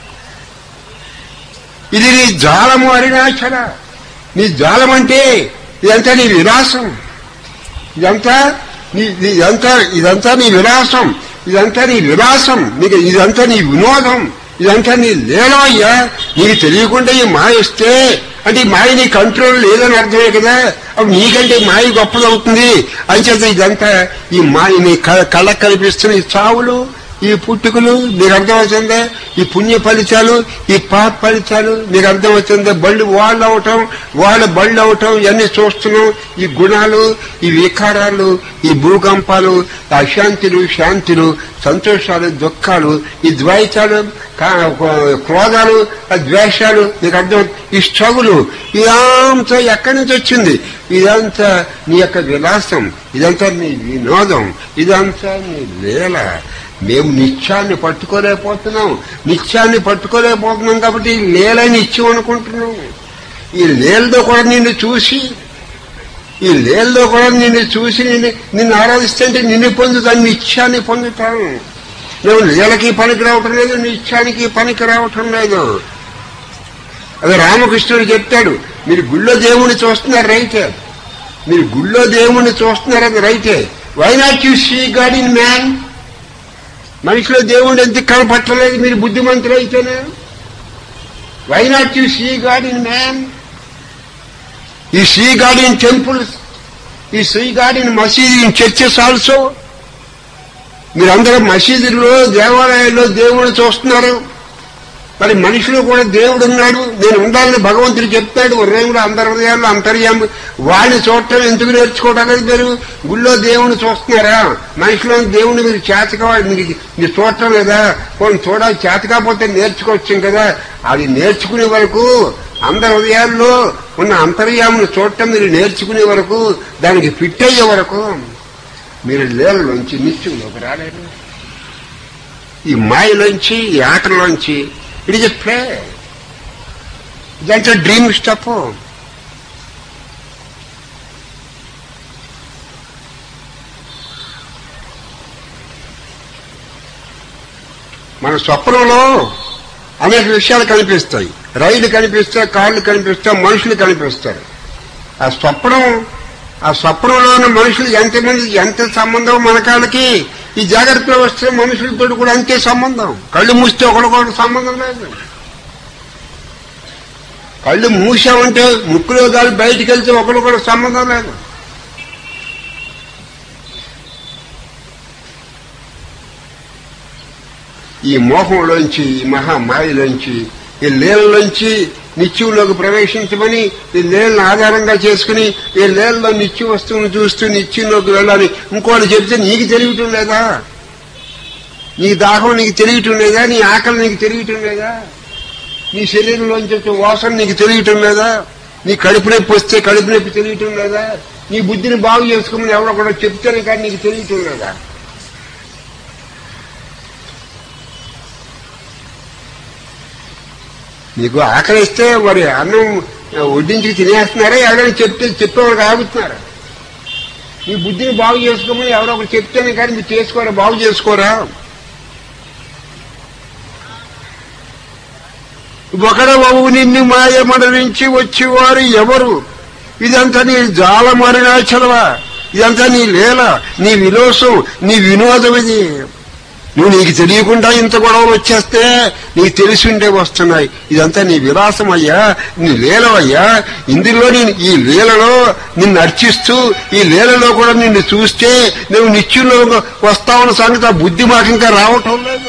ఇది నీ జాలము అరినాచల నీ జాలం అంటే ఇదంతా నీ విలాసం ఇదంతా నీ నీ- ఇదంతా ఇదంతా నీ విలాసం ఇదంతా నీ విలాసం నీకు ఇదంతా నీ వినోదం ఇదంతా నీ లీలమయ్యా నీకు తెలియకుండా ఈ మాయ వస్తే అంటే ఈ మాయ నీ కంట్రోల్ లేదని అర్థమే కదా అప్పుడు నీకంటే మాయ గొప్పదవుతుంది అంచేత ఇదంతా ఈ మాయ నీ క- కళ్ళకు కనిపిస్తున్న ఈ చావులు ఈ పుట్టుకలు నీకు అర్థమవుతుందా ఈ పుణ్య ఫలితాలు ఈ పాప ఫలితాలు నీకు అర్థమవుతుందా బళ్ళు వాళ్ళు అవటం వాళ్ళ బళ్ళు అవటం ఇవన్నీ చూస్తున్నాం ఈ గుణాలు ఈ వికారాలు ఈ భూకంపాలు ఈ అశాంతులు శాంతులు సంతోషాలు దుఃఖాలు ఈ ద్వైతాలు కా- క్రోధాలు ఆ ద్వేషాలు నీకు అర్థం ఈ స్ట్రగులు ఇదంతా ఎక్కడి నుంచి వచ్చింది ఇదంతా నీ యొక్క విలాసం ఇదంతా నీ వినోదం ఇదంతా నీ లీల మేము నిత్యాన్ని పట్టుకోలేకపోతున్నాం నిత్యాన్ని పట్టుకోలేకపోతున్నాం కాబట్టి ఈ లీల నిత్యం అనుకుంటున్నాం ఈ లీలతో కూడా నిన్ను చూసి ఈ లేల్లో కూడా నిన్ను చూసి నిన్ను నిన్ను ఆరాధిస్తుంటే నిన్ను పొందుతాను నిత్యాన్ని పొందుతాను నువ్వు లీలకి పనికి రావటం లేదు నిత్యానికి పనికి రావటం లేదు అది రామకృష్ణుడు చెప్తాడు మీరు గుళ్ళో దేవుణ్ణి చూస్తున్నారు రైతే మీరు గుళ్ళో దేవుణ్ణి చూస్తున్నారు అది రైతే why not you see God in man మనిషిలో దేవుడు ఎందుకు కనపట్టలేదు మీరు బుద్ధిమంతులు అయితేనే why not you see God in man ఈ సీ గాడ్ ఇన్ టెంపుల్స్ ఈ సీ గాడ్ ఇన్ మసీద్ ఇన్ చర్చెస్ ఆల్సో మీరందరూ మసీదుల్లో దేవాలయాల్లో దేవుడు చూస్తున్నారు మరి మనిషిలో కూడా దేవుడు ఉన్నాడు నేను ఉండాలని భగవంతుడు చెప్తాడు హృదయంలో అందరి హృదయాల్లో అంతర్యామి వాడిని చూడటం ఎందుకు నేర్చుకోవడానికి మీరు గుళ్ళో దేవుని చూస్తున్నారా మనిషిలో దేవుని మీరు చేతగా మీకు మీరు చూడటం లేదా కొన్ని చూడాలి చేత కాకపోతే నేర్చుకోవచ్చు కదా అది నేర్చుకునే వరకు అందరి హృదయాల్లో ఉన్న అంతర్యామును చూడటం మీరు నేర్చుకునే వరకు దానికి ఫిట్ అయ్యే వరకు మీరు లేలలోంచి నిత్యంలోకి రాలేరు ఈ మాయలోంచి ఈ ఆటలోంచి ఇట్ ఇస్ ఎ ప్లే ఇదంటే డ్రీమ్ స్టప్ మన స్వప్నంలో అనేక విషయాలు కనిపిస్తాయి రైలు కనిపిస్తాయి కార్లు కనిపిస్తాయి మనుషులు కనిపిస్తారు ఆ స్వప్నం ఆ స్వప్నంలో ఉన్న మనుషులు ఎంతమంది ఎంత సంబంధం మన కాళ్ళకి ఈ జాగ్రత్తలో వస్తే మనుషులతో కూడా అంతే సంబంధం కళ్ళు మూస్తే ఒకరికొకటి సంబంధం లేదు కళ్ళు మూసామంటే ముక్కులో గాలి బయటికి వెళ్తే ఒకరికొకటి సంబంధం లేదు ఈ మోహంలోంచి ఈ మహామాయలోంచి ఈ లేలలోంచి నిత్యంలోకి ప్రవేశించమని ఈ లేలను ఆధారంగా చేసుకుని ఈ లేలలో నిత్య వస్తువును చూస్తూ నిత్యంలోకి వెళ్ళాలి ఇంకోటి చెప్తే నీకు తెలియటం లేదా నీ దాహం నీకు తెలియటం లేదా నీ ఆకలి నీకు తెలియటం లేదా నీ శరీరంలోంచి వచ్చే వాసన నీకు తెలియటం లేదా నీ కడుపు నొప్పి వస్తే కడుపు నొప్పి తెలియటం లేదా నీ బుద్ధిని బాగు చేసుకోమని ఎవరో కూడా చెప్తేనే కానీ నీకు తెలియటం లేదా నీకు ఆకలిస్తే మరి అన్నం వడ్డించి తినేస్తున్నారా ఎవరైనా చెప్తే చెప్పేవాళ్ళు ఆగుతున్నారా మీ బుద్ధిని బాగు చేసుకోమని ఎవరో ఒకరు చెప్తేనే కానీ మీరు చేసుకోరా బాగు చేసుకోరా ఒకడ బాబు నిన్ను మాయమడ నుంచి వచ్చేవారు ఎవరు ఇదంతా నీ జాలమరుణాచలవా ఇదంతా నీ లీల నీ విలోసం నీ వినోదం ఇది నువ్వు నీకు తెలియకుండా ఇంత గొడవలు వచ్చేస్తే నీకు తెలిసి ఉండే వస్తున్నాయి ఇదంతా నీ విలాసం అయ్యా నీ లీలవయ్యా ఇందులో నేను ఈ లీలలో నిన్ను అర్చిస్తూ ఈ లీలలో కూడా నిన్ను చూస్తే నువ్వు నిత్యంలో వస్తావన్న సంగతి ఆ బుద్ధి మాకు ఇంకా రావటం లేదు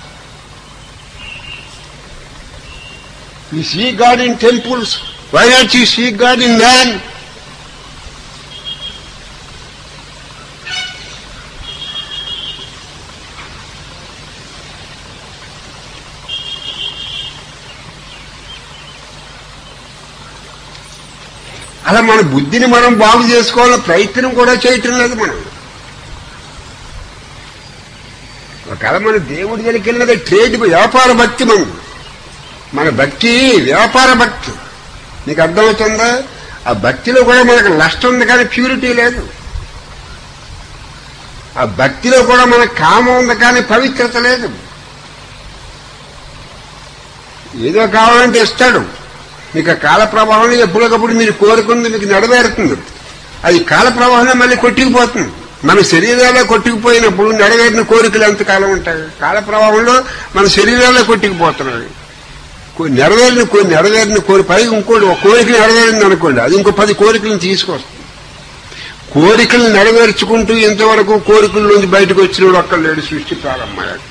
You see God in temples. Why not you see God in man? అలా మన బుద్ధిని మనం బాగు చేసుకోవాలని ప్రయత్నం కూడా చేయటం లేదు మనం ఒకవేళ మన దేవుడి దగ్గరికి వెళ్ళినది ట్రేడ్ వ్యాపార భక్తి మనం మన భక్తి వ్యాపార భక్తి నీకు అర్థమవుతుందా ఆ భక్తిలో కూడా మనకు నష్టం ఉంది కానీ ప్యూరిటీ లేదు ఆ భక్తిలో కూడా మనకు కామం ఉంది కానీ పవిత్రత లేదు ఏదో కావాలంటే ఇస్తాడు మీకు ఆ కాల ప్రవాహంలో ఎప్పటికప్పుడు మీరు కోరుకుంది మీకు నెరవేరుతుంది అది కాల ప్రవాహంలో మళ్ళీ కొట్టుకుపోతుంది మన శరీరాల్లో కొట్టుకుపోయినప్పుడు నెరవేరిన కోరికలు ఎంతకాలం ఉంటాయి కాల ప్రవాహంలో మన శరీరాల్లో కొట్టుకుపోతున్నాయి కొన్ని నెరవేరిన కొన్ని నెరవేరిన కోరి పైగా ఇంకోటి ఒక కోరిక నెరవేరింది అనుకోండి అది ఇంకో పది కోరికలను తీసుకొస్తుంది కోరికలు నెరవేర్చుకుంటూ ఇంతవరకు కోరికల నుంచి బయటకు వచ్చిన ఒక్క లేడు సృష్టి ప్రారంభమయ్యాడు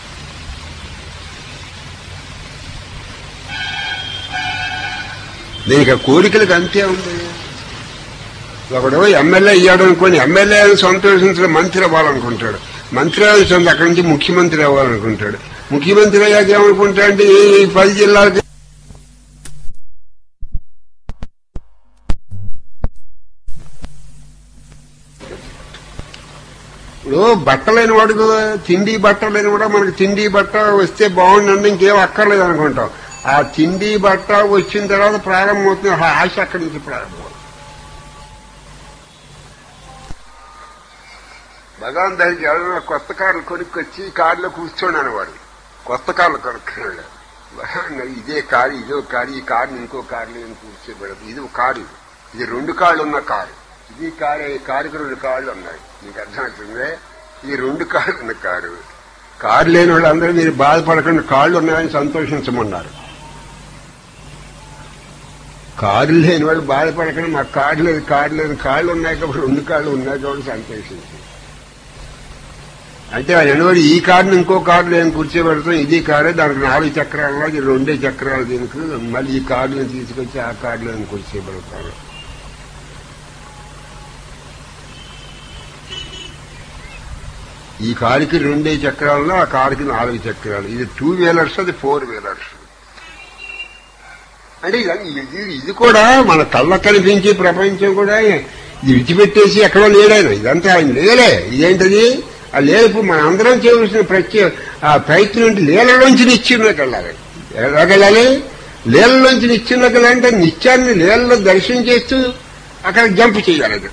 దీనికి ఆ కోరికలకు అంతే ఉంది ఒకడు ఎమ్మెల్యే అయ్యాడు అనుకోని ఎమ్మెల్యే అని సంతోషించడం మంత్రి అవ్వాలనుకుంటాడు మంత్రి అవ్వాల్సింది అక్కడి నుంచి ముఖ్యమంత్రి అవ్వాలనుకుంటాడు ముఖ్యమంత్రి అయ్యాక ఏమనుకుంటాడంటే ఈ పది జిల్లాలకి ఇప్పుడు బట్టలేని వాడు తిండి బట్ట లేని కూడా మనకి తిండి బట్ట వస్తే బాగుండండి ఇంకేం అక్కర్లేదు అనుకుంటాం ఆ తిండి బట్ట వచ్చిన తర్వాత ప్రారంభమవుతుంది ఆ ఆశ అక్కడి నుంచి ప్రారంభం భగవాన్ దగ్గరికి ఎవరైనా కొత్త కార్లు కొనుక్కొచ్చి కారులో కూర్చోండి వాడు కొత్త కార్లు కొనుక్కున్నాడు భగవాన్ ఇదే కారు ఇదో కారు ఈ కారుని ఇంకో కారు నేను కూర్చోబెడదు ఇది ఒక కారు ఇది. ఇది రెండు కాళ్ళు ఉన్న కారు ఇది కారు ఈ కారుకి రెండు కాళ్ళు ఉన్నాయి మీకు అర్థమవుతుంది ఈ రెండు కాళ్ళు ఉన్న కారు కారు లేని వాళ్ళందరూ మీరు బాధపడకుండా కాళ్ళు ఉన్నాయని సంతోషించమన్నారు కారు లేని వాళ్ళు బాధపడకుండా మాకు కారు లేదు కారు లేదు కాళ్ళు ఉన్నాయి కాబట్టి రెండు కాళ్ళు ఉన్నాయి కాబట్టి సంతోషించారు అయితే ఆయన అనేవాడు ఈ కారుని ఇంకో కారు నేను కూర్చోబెడతాం ఇది కారే దానికి నాలుగు చక్రాలు ఇది రెండే చక్రాలు దీనికి మళ్ళీ ఈ కారుని తీసుకొచ్చి ఆ కారులో నేను కూర్చోబెడతాను ఈ కారుకి రెండే చక్రాల్లో ఆ కారుకి నాలుగు చక్రాలు ఇది టూ వీలర్స్ అది ఫోర్ వీలర్స్ అంటే ఇది- ఇది ఇది కూడా మన కళ్ళ కనిపించే ప్రపంచం కూడా ఇది విడిచిపెట్టేసి ఎక్కడో లేడాయన ఇదంతా ఆయన లేలే ఇదేంటది ఆ లేపు మన అందరం చేయవలసిన ప్రత్యేక ఆ ప్రయత్నం ఏంటి లీలలోంచి నిత్యంలోకి వెళ్ళాలి ఎలాగ వెళ్ళాలి లీలలోంచి నిత్యంలోకి వెళ్ళాలంటే నిత్యాన్ని లీలలో దర్శనం చేస్తూ అక్కడ జంప్ చేయాలి అది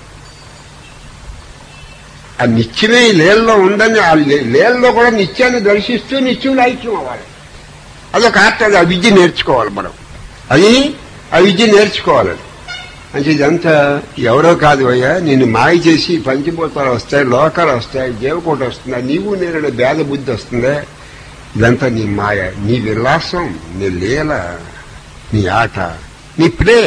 ఆ నిత్యమే ఈ లీలలో ఉందని ఆ లీ- లీలలో కూడా నిత్యాన్ని దర్శిస్తూ నిత్యంలో ఐక్యం అవ్వాలి అదొక ఆర్ట్ అది ఆ విద్య నేర్చుకోవాలి మనం అది ఆ విద్య నేర్చుకోవాలి అంటే ఇదంతా ఎవరో కాదు అయ్యా నిన్ను మాయ చేసి పంచభూతాలు వస్తాయి లోకాలు వస్తాయి దేవకోట వస్తుందా నీవు నేను భేద బుద్ధి వస్తుందా ఇదంతా నీ మాయ నీ విలాసం నీ లీల నీ ఆట నీ ప్లే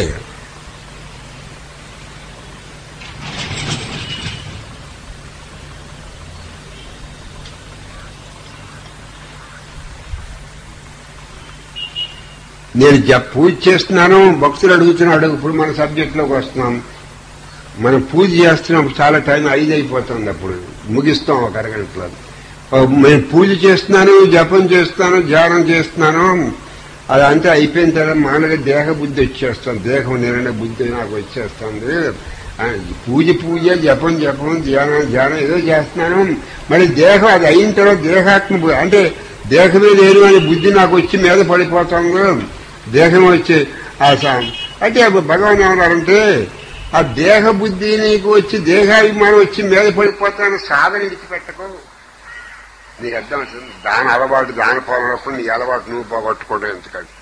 నేను జ- పూజ చేస్తున్నాను భక్తులు అడుగుతున్నాడు ఇప్పుడు మన సబ్జెక్ట్లోకి వస్తున్నాం మనం పూజ చేస్తున్నాం చాలా టైం ఐదు అయిపోతుంది అప్పుడు ముగిస్తాం ఒక అరగంటలో ఓ, నేను పూజ చేస్తున్నాను జపం చేస్తున్నాను ధ్యానం చేస్తున్నాను అది అంతా అయిపోయిన తర్వాత మానగా దేహ బుద్ధి వచ్చేస్తుంది దేహం నిరణ బుద్ధి నాకు వచ్చేస్తుంది ఆ, పూజ పూజ జపం జపం ధ్యానం ధ్యానం ఏదో చేస్తున్నాను మరి దేహం అది అయిన తర్వాత దేహాత్మ బు- అంటే దేహమే లేరు అనే బుద్ధి నాకు వచ్చి మీద పడిపోతుంది దేహం వచ్చి ఆ సా- అంటే భగవాన్ ఏమన్నారంటే ఆ దేహ బుద్ధి నీకు వచ్చి దేహాభిమానం వచ్చి మీద పడిపోతాను సాధన విడిచిపెట్టకు నీకు అర్థం అవుతుంది దాని అలవాటు దాని పోనప్పుడు నీ అలవాటు నువ్వు పోగొట్టుకోవడం ఎందుకంటే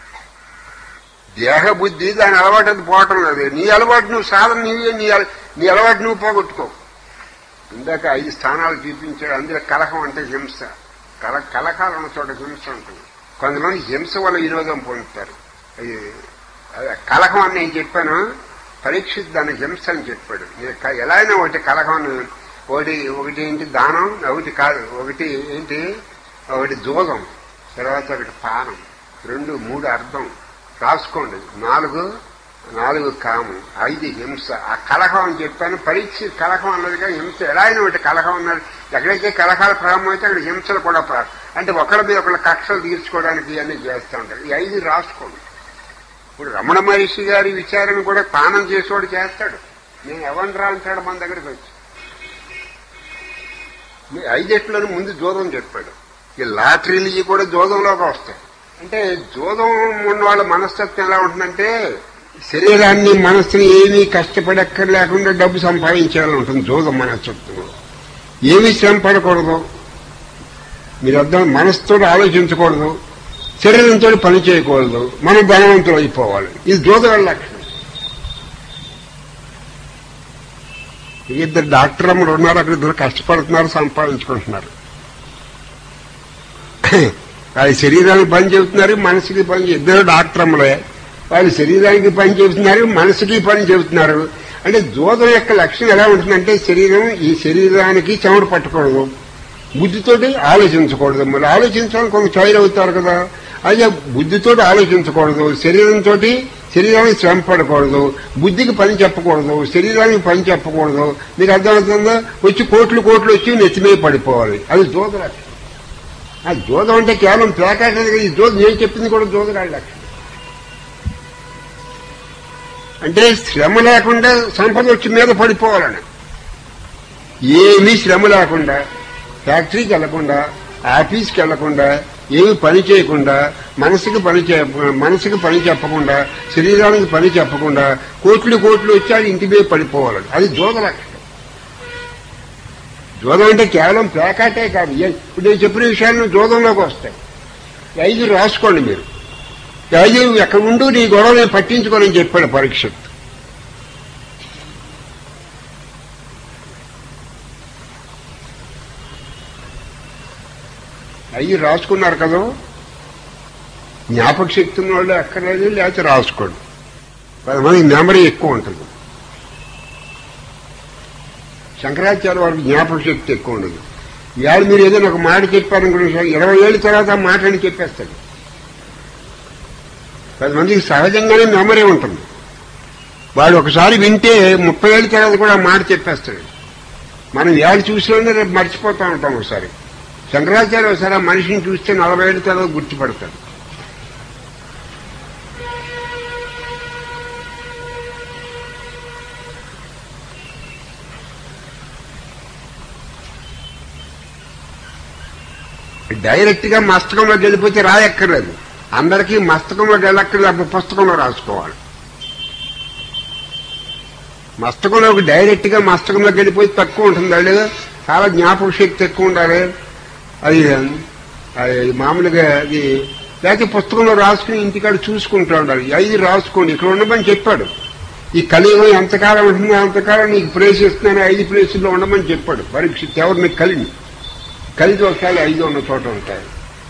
దేహ బుద్ధి దాని అలవాటు అది పోవటం లేదు నీ అలవాటు నువ్వు సాధన నీవే నీ అల- నీ అలవాటు నువ్వు పోగొట్టుకో ఇందాక ఐదు స్థానాలు చూపించాడు అందులో కలహం అంటే హింస కల కలకాలు ఉన్న చోట హింస ఉంటుంది కొంతమంది హింస వల్ల వినోదం పొందుతారు అది అదే కలహం అని నేను చెప్పాను పరీక్షిత్ దాన్ని హింస అని చెప్పాడు నేను క- ఎలా అయినా ఒకటి కలహం అని- ఒకటి ఒకటి ఏంటి దానం ఒకటి కాదు ఒకటి ఏంటి ఒకటి జోగం తర్వాత ఒకటి పానం రెండు మూడు అర్థం రాసుకోండి నాలుగు నాలుగు కామం ఐదు హింస ఆ కలహం అని చెప్పాను పరీక్ష కలహం అన్నదిగా హింస ఎలా అయినా ఒకటి కలహం అన్నది ఎక్కడైతే కలహాలు ప్రారంభమైతే అక్కడ హింసలు కూడా ప్రారంభం అంటే ఒకరి మీద ఒకళ్ళ కక్షలు తీర్చుకోవడానికి ఇవన్నీ చేస్తూ ఉంటారు ఈ ఐదు రాసుకోండి ఇప్పుడు రమణ మహర్షి గారి విచారణ కూడా పానం చేసేవాడు చేస్తాడు నేను ఎవరిని రా అంటాడు మన దగ్గరికి వచ్చి మీ ఐదెట్లను ముందు జోదం చెప్పాడు ఈ లాటరీలు ఇవి కూడా జోదంలోకి వస్తాయి అంటే జోదం ఉన్న వాళ్ళ మనస్తత్వం ఎలా ఉంటుందంటే శరీరాన్ని మనస్సుని ఏమీ కష్టపడక్కర్ లేకుండా డబ్బు సంపాదించాలని ఉంటుంది జోదం మనస్తత్వం ఏమీ శ్రమ పడకూడదు మీరు అర్థం మనసుతో ఆలోచించకూడదు శరీరంతో పని చేయకూడదు మనం ధనవంతులు అయిపోవాలి ఇది జోదం లక్షణం ఇద్దరు డాక్టర్ అమ్మలు ఉన్నారు అక్కడ ఇద్దరు కష్టపడుతున్నారు సంపాదించుకుంటున్నారు వాళ్ళ శరీరానికి పని చెబుతున్నారు మనసుకి పని చెబు- ఇద్దరు డాక్టర్ అమ్మలే వాళ్ళు శరీరానికి పని చెబుతున్నారు మనసుకి పని చెబుతున్నారు అంటే జోదం యొక్క లక్షణం ఎలా ఉంటుందంటే శరీరం ఈ శరీరానికి చెమట పట్టకూడదు బుద్ధితోటి ఆలోచించకూడదు మరి ఆలోచించాలని కొంత ఫైర్ అవుతారు కదా అదే బుద్ధితోటి ఆలోచించకూడదు శరీరంతో శరీరానికి శ్రమ పడకూడదు బుద్ధికి పని చెప్పకూడదు శరీరానికి పని చెప్పకూడదు మీకు అర్థమవుతుందా వచ్చి కోట్లు కోట్లు వచ్చి నెత్తిమే పడిపోవాలి అది జోద లక్షణం ఆ జోదం అంటే కేవలం ప్లాకాటది ఈ జోదం నేను చెప్పింది కూడా జోదరాడి లక్షణం అంటే శ్రమ లేకుండా సంపద వచ్చి మీద పడిపోవాలని ఏమీ శ్రమ లేకుండా ఫ్యాక్టరీకి వెళ్లకుండా ఆఫీస్కి వెళ్లకుండా ఏమి పని చేయకుండా మనసుకి పని చే మనసుకి పని చెప్పకుండా శరీరానికి పని చెప్పకుండా కోట్లు కోట్లు వచ్చి అది ఇంటి మీద పడిపోవాలి అది జోద లక్షణం జోదం అంటే కేవలం ప్లాకాటే కాదు ఏ- ఇప్పుడు నేను చెప్పిన విషయాలు జోదంలోకి వస్తాయి ఈ ఐదు రాసుకోండి మీరు ఈ ఐదు ఎక్కడ ఉండు నీ గొడవ నేను పట్టించుకోనని చెప్పాడు పరీక్షత్ అయ్యి రాసుకున్నారు కదా జ్ఞాపక శక్తి ఉన్న వాళ్ళు ఎక్కర్లేదు లేకపోతే రాసుకోండి కొంతమంది మెమరీ ఎక్కువ ఉంటుంది శంకరాచార్య వారికి జ్ఞాపక శక్తి ఎక్కువ ఉండదు ఇవాళ మీరు ఏదైనా ఒక మాట చెప్పారనుకున్న ఇరవై ఏళ్ళ తర్వాత ఆ మాట అని చెప్పేస్తాడు కొంతమందికి సహజంగానే మెమరీ ఉంటుంది వాడు ఒకసారి వింటే ముప్పై ఏళ్ళ తర్వాత కూడా ఆ మాట చెప్పేస్తాడు మనం ఏడు చూసినా రేపు మర్చిపోతా ఉంటాం ఒకసారి శంకరాచార్య ఒకసారి ఆ మనిషిని చూస్తే నలభై ఏళ్ళ తర్వాత గుర్తుపడతాడు డైరెక్ట్ గా మస్తకంలోకి వెళ్ళిపోతే రాయక్కర్లేదు అందరికీ మస్తకంలోకి వెళ్ళక్కర్లేదు అప్పుడు పుస్తకంలో రాసుకోవాలి మస్తకంలోకి డైరెక్ట్ గా మస్తకంలోకి వెళ్ళిపోయి తక్కువ ఉంటుంది వాళ్ళు చాలా జ్ఞాపక శక్తి ఎక్కువ ఉండాలి అది అది మామూలుగా అది లేకపోతే పుస్తకంలో రాసుకుని ఇంటికాడ చూసుకుంటూ ఉండాలి ఈ ఐదు రాసుకోండి ఇక్కడ ఉండమని చెప్పాడు ఈ కలియుగం ఎంతకాలం ఉంటుందో అంతకాలం నీకు ప్లేస్ ఇస్తున్నాను ఐదు ప్లేసుల్లో ఉండమని చెప్పాడు పరీక్ష ఎవరిని కలిని కలి దోషాలు ఐదు ఉన్న చోట ఉంటాయి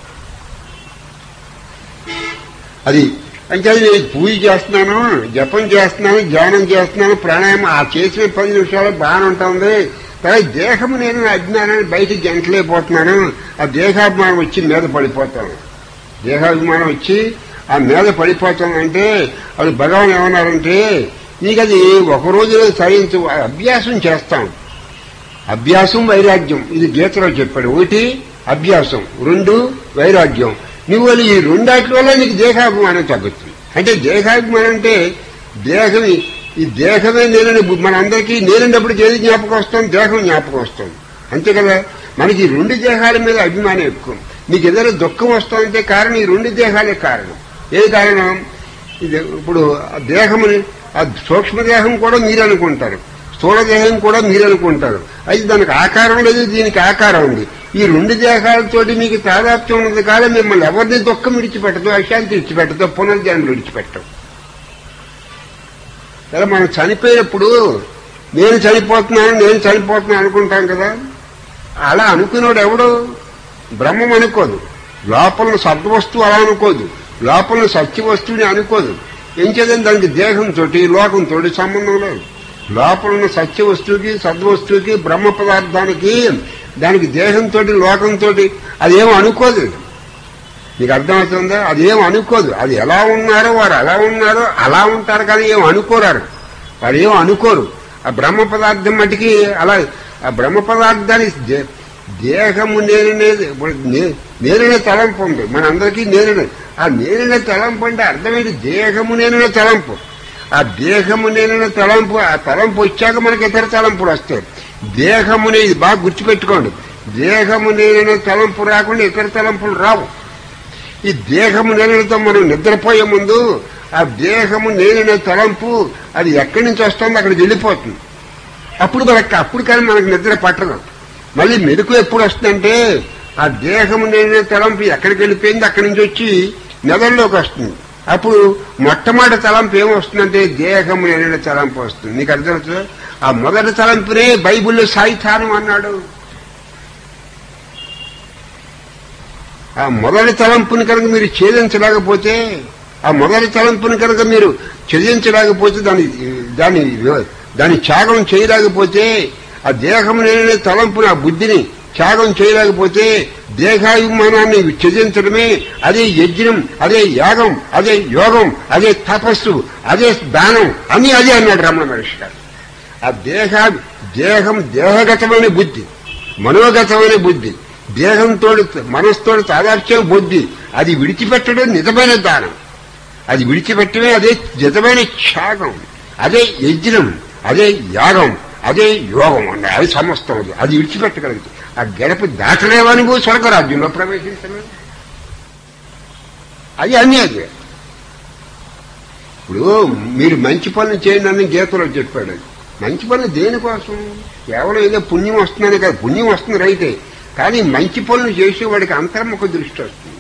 అది అంటే నేను పూజ చేస్తున్నాను జపం చేస్తున్నాను ధ్యానం చేస్తున్నాను ప్రాణాయామం ఆ చేసిన పది నిమిషాలు బాగానే ఉంటుంది కానీ దేహము నేను అజ్ఞానాన్ని బయటికి గంటలేకపోతున్నాను ఆ దేహాభిమానం వచ్చి మీద పడిపోతాను దేహాభిమానం వచ్చి ఆ మీద పడిపోతానంటే అది భగవాన్ ఏమన్నారంటే నీకు అది ఒక రోజులో సాధించు అభ్యాసం చేస్తాం అభ్యాసం వైరాగ్యం ఇది గీతలో చెప్పాడు ఒకటి అభ్యాసం రెండు వైరాగ్యం నువ్వు అది ఈ రెండాటి వల్ల నీకు దేహాభిమానం తగ్గుతుంది అంటే దేహాభిమానం అంటే దేహం ఈ దేహమే నేనని మన అందరికీ నేనున్నప్పుడు ఏది జ్ఞాపకం వస్తుంది దేహం జ్ఞాపకం వస్తుంది అంతే కదా మనకి ఈ రెండు దేహాల మీద అభిమానం ఎక్కువ నీకు ఏదైనా దుఃఖం వస్తుందంటే కారణం ఈ రెండు దేహాలే కారణం ఏ కారణం ఇది ఇప్పుడు ఆ దేహముని ఆ సూక్ష్మదేహం కూడా మీరు అనుకుంటారు స్థూలదేహం కూడా మీరు అనుకుంటారు అయితే దానికి ఆకారం లేదు దీనికి ఆకారం ఉంది ఈ రెండు దేహాలతోటి మీకు తాదాత్మ్యం ఉన్నది కాదు మిమ్మల్ని ఎవరిని దుఃఖం విడిచిపెట్టదు అశాంతి విడిచిపెట్టదు పునర్జన్మ విడిచిపెట్టదు సరే మనం చనిపోయినప్పుడు నేను చనిపోతున్నాను నేను చనిపోతున్నాను అనుకుంటాం కదా అలా అనుకున్నాడు ఎవడు బ్రహ్మం అనుకోదు లోపల సద్వస్తువు అలా అనుకోదు లోపల సత్య వస్తువుని అనుకోదు ఏం చేద్దాం దానికి దేహంతో లోకంతో సంబంధం లేదు లోపల ఉన్న సత్య వస్తువుకి సద్వస్తువుకి బ్రహ్మ పదార్థానికి దానికి దేహంతో లోకంతో అదేం అనుకోదు నీకు అర్థమవుతుందా అదేం అనుకోదు అది ఎలా ఉన్నారో వారు ఎలా ఉన్నారో అలా ఉంటారు కానీ ఏం అనుకోరారు వారు ఏం అనుకోరు ఆ బ్రహ్మ పదార్థం మటుకి అలా ఆ బ్రహ్మ పదార్థాన్ని దే- దేహము నేననే నే- నేననే తలంపు ఉంది మనందరికీ నేననే ఆ నేననే తలంపు అంటే అర్థమేంటి దేహము నేననే తలంపు ఆ దేహము నేననే తలంపు ఆ తలంపు వచ్చాక మనకి ఇతర తలంపులు వస్తాయి దేహమునే ఇది బాగా గుర్తుపెట్టుకోండి దేహము నేననే తలంపు రాకుండా ఇతర తలంపులు రావు ఈ దేహము నేనతో మనం నిద్రపోయే ముందు ఆ దేహము నేననే తలంపు అది ఎక్కడి నుంచి వస్తుందో అక్కడికి వెళ్ళిపోతుంది అప్పుడు మనకి అప్పుడు కానీ మనకు నిద్ర పట్టదు మళ్ళీ మెరుకు ఎప్పుడు వస్తుందంటే ఆ దేహము నేనే తలంపు ఎక్కడికి వెళ్ళిపోయింది అక్కడి నుంచి వచ్చి నెదల్లోకి వస్తుంది అప్పుడు మొట్టమొదటి తలంపు ఏమొస్తుందంటే దేహము నేనే తలంపు వస్తుంది నీకు అర్థమవుతుందా ఆ మొదటి తలంపునే బైబిల్లో సాయితానం అన్నాడు ఆ మొదటి తలంపుని కనుక మీరు ఛేదించలేకపోతే ఆ మొదటి తలంపుని కనుక మీరు ఛేదించలేకపోతే దాని దాని దాని త్యాగం చేయలేకపోతే ఆ దేహం లేని తలంపుని ఆ బుద్ధిని త్యాగం చేయలేకపోతే దేహాభిమానాన్ని ఛేదించడమే అదే యజ్ఞం అదే యాగం అదే యోగం అదే తపస్సు అదే దానం అని అదే అన్నాడు రమణ మహర్షి గారు ఆ దేహ దేహం దేహగతమైన బుద్ధి మనోగతమైన బుద్ధి దేహంతో మనసుతో తాదార్చ్యం బుద్ధి అది విడిచిపెట్టడం నిజమైన దానం అది విడిచిపెట్టడమే అదే నిజమైన త్యాగం అదే యజ్ఞం అదే యాగం అదే యోగం అన్న అది సమస్తం అది అది విడిచిపెట్టగలిగింది ఆ గడప దాటలేవా నువ్వు స్వర్గరాజ్యంలో ప్రవేశించలేదు అది అన్నీ అదే ఇప్పుడు మీరు మంచి పనులు చేయండి అని గీతలో చెప్పాడు మంచి పనులు దేనికోసం కేవలం ఏదో పుణ్యం వస్తుందని కాదు పుణ్యం వస్తుంది రైతే కానీ మంచి పనులు చేసేవాడికి అంతర్ముఖ దృష్టి వస్తుంది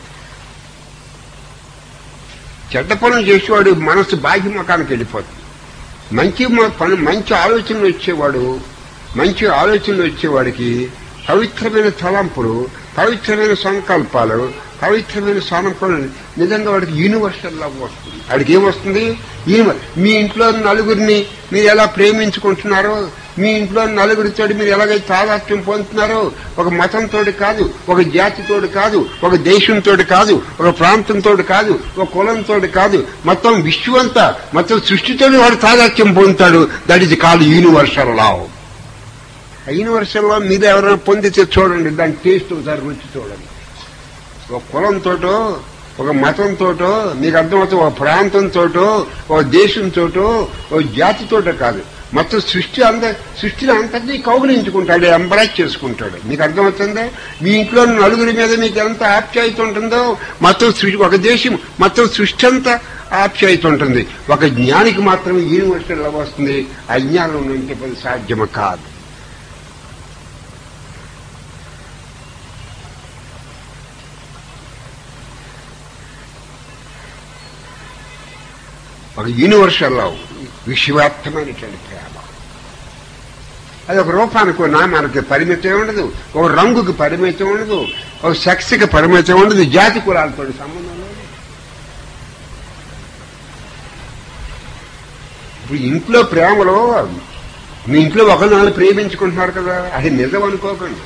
చెడ్డ పనులు చేసేవాడు మనసు బాహ్యముఖానికి వెళ్ళిపోతుంది మంచి మ- పని మంచి ఆలోచనలు వచ్చేవాడు మంచి ఆలోచనలు వచ్చేవాడికి పవిత్రమైన తలంపులు పవిత్రమైన సంకల్పాలు పవిత్రమైన సంకల్పాలు నిజంగా వాడికి యూనివర్సల్ లవ్ వస్తుంది వాడికి ఏమొస్తుంది యూనివర్ మీ ఇంట్లో నలుగురిని మీరు ఎలా ప్రేమించుకుంటున్నారో మీ ఇంట్లో నలుగురితో మీరు ఎలాగైతే తాదాత్మ్యం పొందుతున్నారో ఒక మతంతో కాదు ఒక జాతితోటి కాదు ఒక దేశంతో కాదు ఒక ప్రాంతంతో కాదు ఒక కులంతో కాదు మొత్తం విశ్వంతా మొత్తం సృష్టితో వాడు తాదాత్మ్యం పొందుతాడు దట్ ఇస్ కాల్ యూనివర్సల్ లావ్ ఆ యూనివర్సల్లో మీరు ఎవరైనా పొందితే చూడండి దాని టేస్ట్ ఒకసారి రుచి చూడండి ఒక కులంతోటో ఒక మతంతోటో మీకు అర్థమవుతుంది ఒక ప్రాంతంతోటో ఒక దేశంతోటో ఒక జాతితోటో కాదు మొత్తం సృష్టి అంద సృష్టిని అంతటి కౌగులించుకుంటాడు ఎంబ్రాచ్ చేసుకుంటాడు మీకు అర్థమవుతుందా మీ ఇంట్లో నలుగురి మీద మీకు ఎంత ఆప్యాయత ఉంటుందో మొత్తం సృష్టి ఒక దేశం మొత్తం సృష్టి అంతా ఆప్యాయత ఉంటుంది ఒక జ్ఞానికి మాత్రమే యూనివర్సల్ వస్తుంది అజ్ఞానం నుంచి అది సాధ్యము కాదు ఒక యూనివర్సల్ లవ్ విశ్వవ్యాప్తమైనటువంటి ప్రేమ అది ఒక రూపానికి ఒక నామానికి పరిమితం ఉండదు ఒక రంగుకి పరిమితం ఉండదు ఒక సెక్స్కి పరిమితం ఉండదు జాతి కులాలతో సంబంధం లేదు ఇప్పుడు ఇంట్లో ప్రేమలో మీ ఇంట్లో ఒకరినాళ్ళు ప్రేమించుకుంటున్నారు కదా అది నిజం అనుకోకండి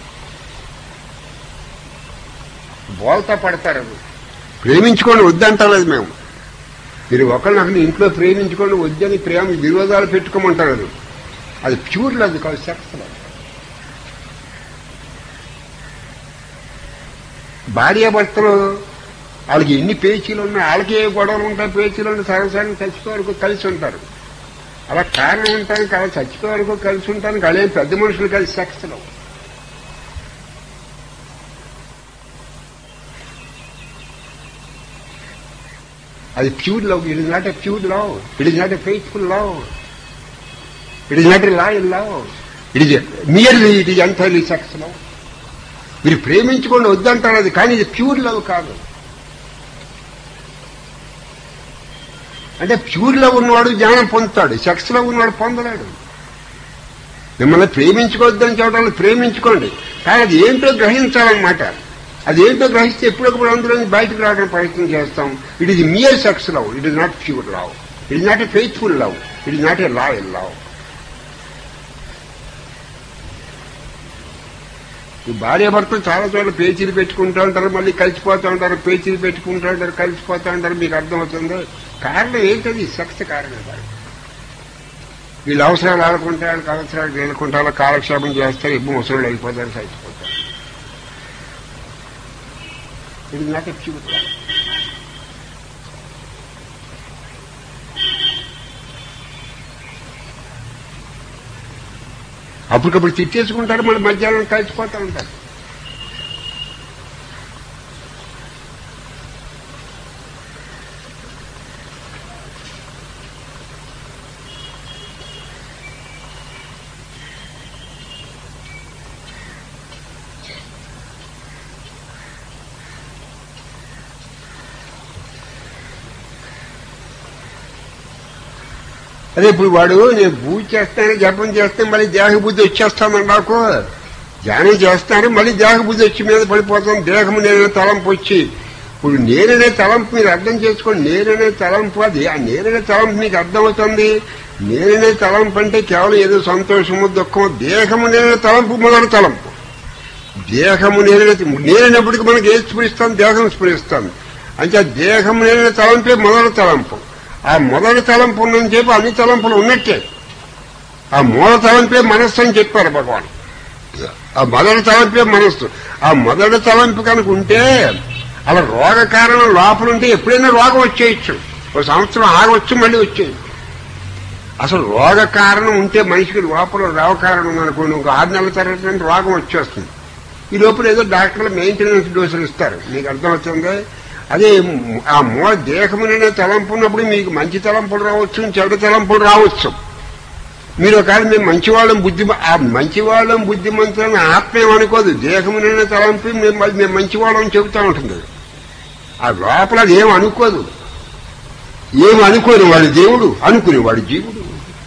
బోల్తా పడతారు ప్రేమించుకోండి వద్దంటలేదు మేము మీరు ఒకరినొకరిని ఇంట్లో ప్రేమించుకోండి వద్దని ప్రేమ విరోధాలు పెట్టుకోమంటారు అది. అది ప్యూర్ లేదు కాదు సెక్స్ లేదు భార్యాభర్తలు వాళ్ళకి ఎన్ని పేచీలు ఉన్నాయి వాళ్ళకి ఏ గొడవలు ఉంటాయి పేచీలు ఉన్నాయి సరసంగా చచ్చిపోయే వరకు కలిసి ఉంటారు అలా కారణం ఉంటానికి అలా చచ్చిపోయే వరకు కలిసి ఉంటానికి అదే పెద్ద మనుషులు కలిసి సెక్స్లో అది pure love it is not a pure love it is not a faithful love it is not a loyal love it is merely it is entirely sex love మీరు ప్రేమించుకోండి వద్దంటారు అది కానీ ఇది ప్యూర్ లవ్ కాదు అంటే ప్యూర్ లవ్ ఉన్నవాడు జ్ఞానం పొందుతాడు సెక్స్ లో ఉన్నవాడు పొందలేడు మిమ్మల్ని ప్రేమించుకోవద్దని చెప్పడం ప్రేమించుకోండి కానీ అది ఏంటో గ్రహించాలన్నమాట అది ఏంటో గ్రహిస్తే ఎప్పుడప్పుడు అందులో నుంచి బయటకు రావడానికి ప్రయత్నం చేస్తాం it is mere sex love it is not pure love it is not a faithful love it is not a loyal love ఈ భార్య భర్తలు చాలా చోట్ల పేచీలు పెట్టుకుంటూ ఉంటారు మళ్ళీ కలిసిపోతూ ఉంటారు పేచీలు పెట్టుకుంటూ ఉంటారు కలిసిపోతూ ఉంటారు మీకు అర్థమవుతుంది కారణం ఏంటది సెక్స్ కారణం కాదు వీళ్ళు అవసరాలు ఆడుకుంటే వాళ్ళకి అవసరాలు వెళ్ళకుంటే కాలక్షేపం చేస్తారు ఇబ్బు ముసలు అయిపోతారు చచ్చిపోతారు ఇది నాట్ ఎప్యూర్ అప్పటికప్పుడు తిట్టేసుకుంటారు మళ్ళీ మధ్యాహ్నం కలిసిపోతూ ఉంటారు అదే ఇప్పుడు వాడు నేను పూజ చేస్తాను జపం చేస్తే మళ్ళీ దేహ బుద్ధి వచ్చేస్తామని నాకు ధ్యానం చేస్తాను మళ్ళీ దేహ బుద్ధి వచ్చి మీద పడిపోతాను దేహము నేనే తలంపు వచ్చి ఇప్పుడు నేననే తలంపు మీరు అర్థం చేసుకోండి నేననే తలంపు అది ఆ నేననే తలంపు మీకు అర్థమవుతుంది నేననే తలంపు అంటే కేవలం ఏదో సంతోషము దుఃఖము దేహము నేనే తలంపు మొదటి తలంపు దేహము నేనే నేనైనప్పటికీ మనకి ఏది స్ఫురిస్తాను దేహం స్ఫురిస్తాను అంటే ఆ దేహము నేనే తలంపే మొదటి తలంపు ఆ మొదటి తలంపు ఉన్నని చెప్పి అన్ని తలంపులు ఉన్నట్టే ఆ మూల తలంపే మనస్సు అని చెప్పారు భగవాన్ ఆ మొదటి తలంపే మనస్సు ఆ మొదటి తలంపు కనుక ఉంటే అలా రోగ కారణం లోపల ఉంటే ఎప్పుడైనా రోగం వచ్చేయచ్చు ఒక సంవత్సరం ఆగవచ్చు మళ్ళీ వచ్చేయచ్చు అసలు రోగ కారణం ఉంటే మనిషికి లోపల రోగ కారణం ఉందనుకోండి ఒక ఆరు నెలల తర్వాత రోగం వచ్చేస్తుంది ఈ లోపల ఏదో డాక్టర్లు మెయింటెనెన్స్ డోసులు ఇస్తారు మీకు అర్థమవుతుంది అదే ఆ మూల దేహముననే తలంపు ఉన్నప్పుడు మీకు మంచి తలంపులు రావచ్చు చెడు తలంపులు రావచ్చు మీరు ఒకవేళ మేము మంచివాళ్ళం బుద్ధి ఆ మంచివాళ్ళం బుద్ధిమంతులని ఆత్మ ఏమనుకోదు దేహముననే తలంపి మేము మళ్ళీ మేము మంచివాళ్ళం చెబుతూ ఉంటుంది ఆ లోపల అది ఏం అనుకోదు ఏం అనుకోని వాడు దేవుడు అనుకునేవాడు జీవుడు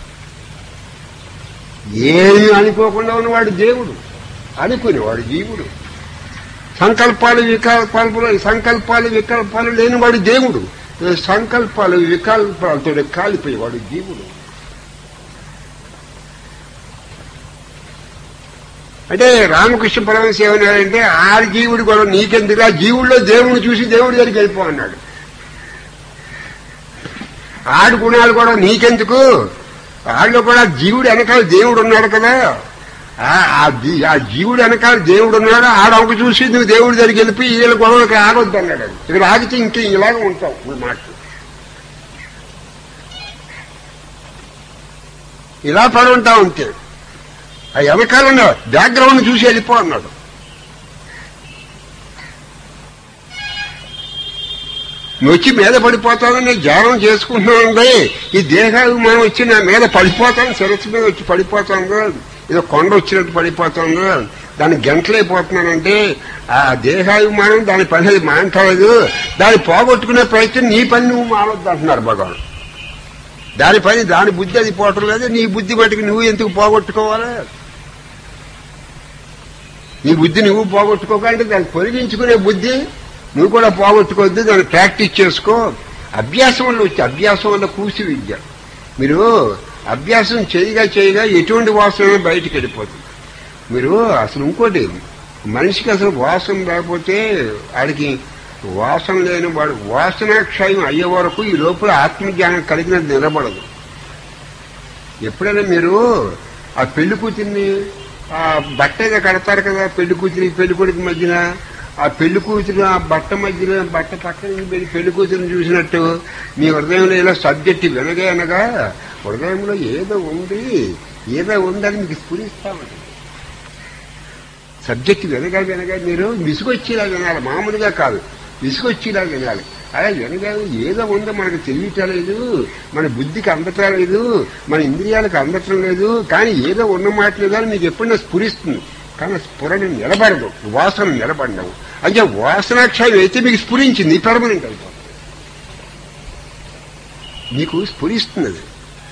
ఏమి అనుకోకుండా ఉన్నవాడు దేవుడు అనుకునేవాడు జీవుడు సంకల్పాలు వికల్పాలు సంకల్పాలు వికల్పాలు లేనివాడు దేవుడు సంకల్పాలు వికల్పాలతో కాలిపోయేవాడు జీవుడు అంటే రామకృష్ణ పరమశ ఏమన్నాడంటే ఆ జీవుడు కూడా నీకెందుకు ఆ జీవుల్లో దేవుడిని చూసి దేవుడి దగ్గరికి వెళ్ళిపో అన్నాడు ఆడు గుణాలు కూడా నీకెందుకు వాళ్ళు కూడా జీవుడు వెనకాల దేవుడు ఉన్నాడు కదా ఆ జీవుడు వెనకాల దేవుడు ఉన్నాడు ఆడొక చూసి నువ్వు దేవుడి దగ్గరికి వెళ్ళిపోయి వీళ్ళ గొడవలకి ఆగొద్దు అన్నాడు ఇక్కడ ఆగితే ఇంక ఇలాగ ఉంటావు ఈ మాట ఇలా పడి ఉంటావు అంతే ఆ వెనకాల బ్యాక్గ్రౌండ్ చూసి వెళ్ళిపో అన్నాడు నువ్వు వచ్చి మీద పడిపోతానని నేను ధ్యానం చేసుకుంటున్నానండి ఈ దేహాభిమానం వచ్చి నా మీద పడిపోతాను శిరస్సు మీద వచ్చి పడిపోతాను ఏదో కొండ వచ్చినట్టు పడిపోతాను దాన్ని గంటలైపోతున్నానంటే ఆ దేహాభిమానం దాని పని అది మాంటలేదు దాన్ని పోగొట్టుకునే ప్రయత్నం నీ పని నువ్వు మానొద్దు అంటున్నారు భగవాన్ దాని పని దాని బుద్ధి అది పోవటం లేదు నీ బుద్ధి బట్టికి నువ్వు ఎందుకు పోగొట్టుకోవాలి నీ బుద్ధి నువ్వు పోగొట్టుకోకంటే దాన్ని పొరిగించుకునే బుద్ధి నువ్వు కూడా పోగొట్టుకోవద్దు దాన్ని ప్రాక్టీస్ చేసుకో అభ్యాసం వల్ల వచ్చి అభ్యాసం వల్ల కూసి విద్య మీరు అభ్యాసం చేయగా చేయగా ఎటువంటి వాసన బయటికి వెళ్ళిపోతుంది మీరు అసలు ఇంకోటి మనిషికి అసలు వాసన లేకపోతే ఆడికి వాసన లేని వాడు వాసన క్షయం అయ్యే వరకు ఈ లోపల ఆత్మజ్ఞానం కలిగినది నిలబడదు ఎప్పుడైనా మీరు ఆ పెళ్లి కూతుర్ని ఆ బట్ట ఏదో కడతారు కదా పెళ్లి కూతురి పెళ్లి కొడుకు మధ్యన ఆ పెళ్లి కూతురు ఆ బట్ట మధ్యన బట్ట పక్కన పెళ్లి పెళ్లి కూతురిని చూసినట్టు మీ హృదయంలో ఇలా సబ్జెక్ట్ వినగా అనగా హృదయంలో ఏదో ఉంది ఏదో ఉందని మీకు స్ఫురిస్తామని సబ్జెక్ట్ వినగా వినగా మీరు విసుగొచ్చేలా వినాలి మామూలుగా కాదు విసుగొచ్చేలా వినాలి అలా వినగానే ఏదో ఉందో మనకు తెలియటలేదు మన బుద్ధికి అందటం లేదు మన ఇంద్రియాలకు అందటం లేదు కానీ ఏదో ఉన్న మాట లేదని మీకు ఎప్పుడైనా స్ఫురిస్తుంది కానీ ఆ స్ఫురణ నిలబడదు వాసన నిలబడవు అంటే వాసనాక్షయం అయితే మీకు స్ఫురించింది పెర్మనెంట్ అయిపోతుంది మీకు స్ఫురిస్తుంది అది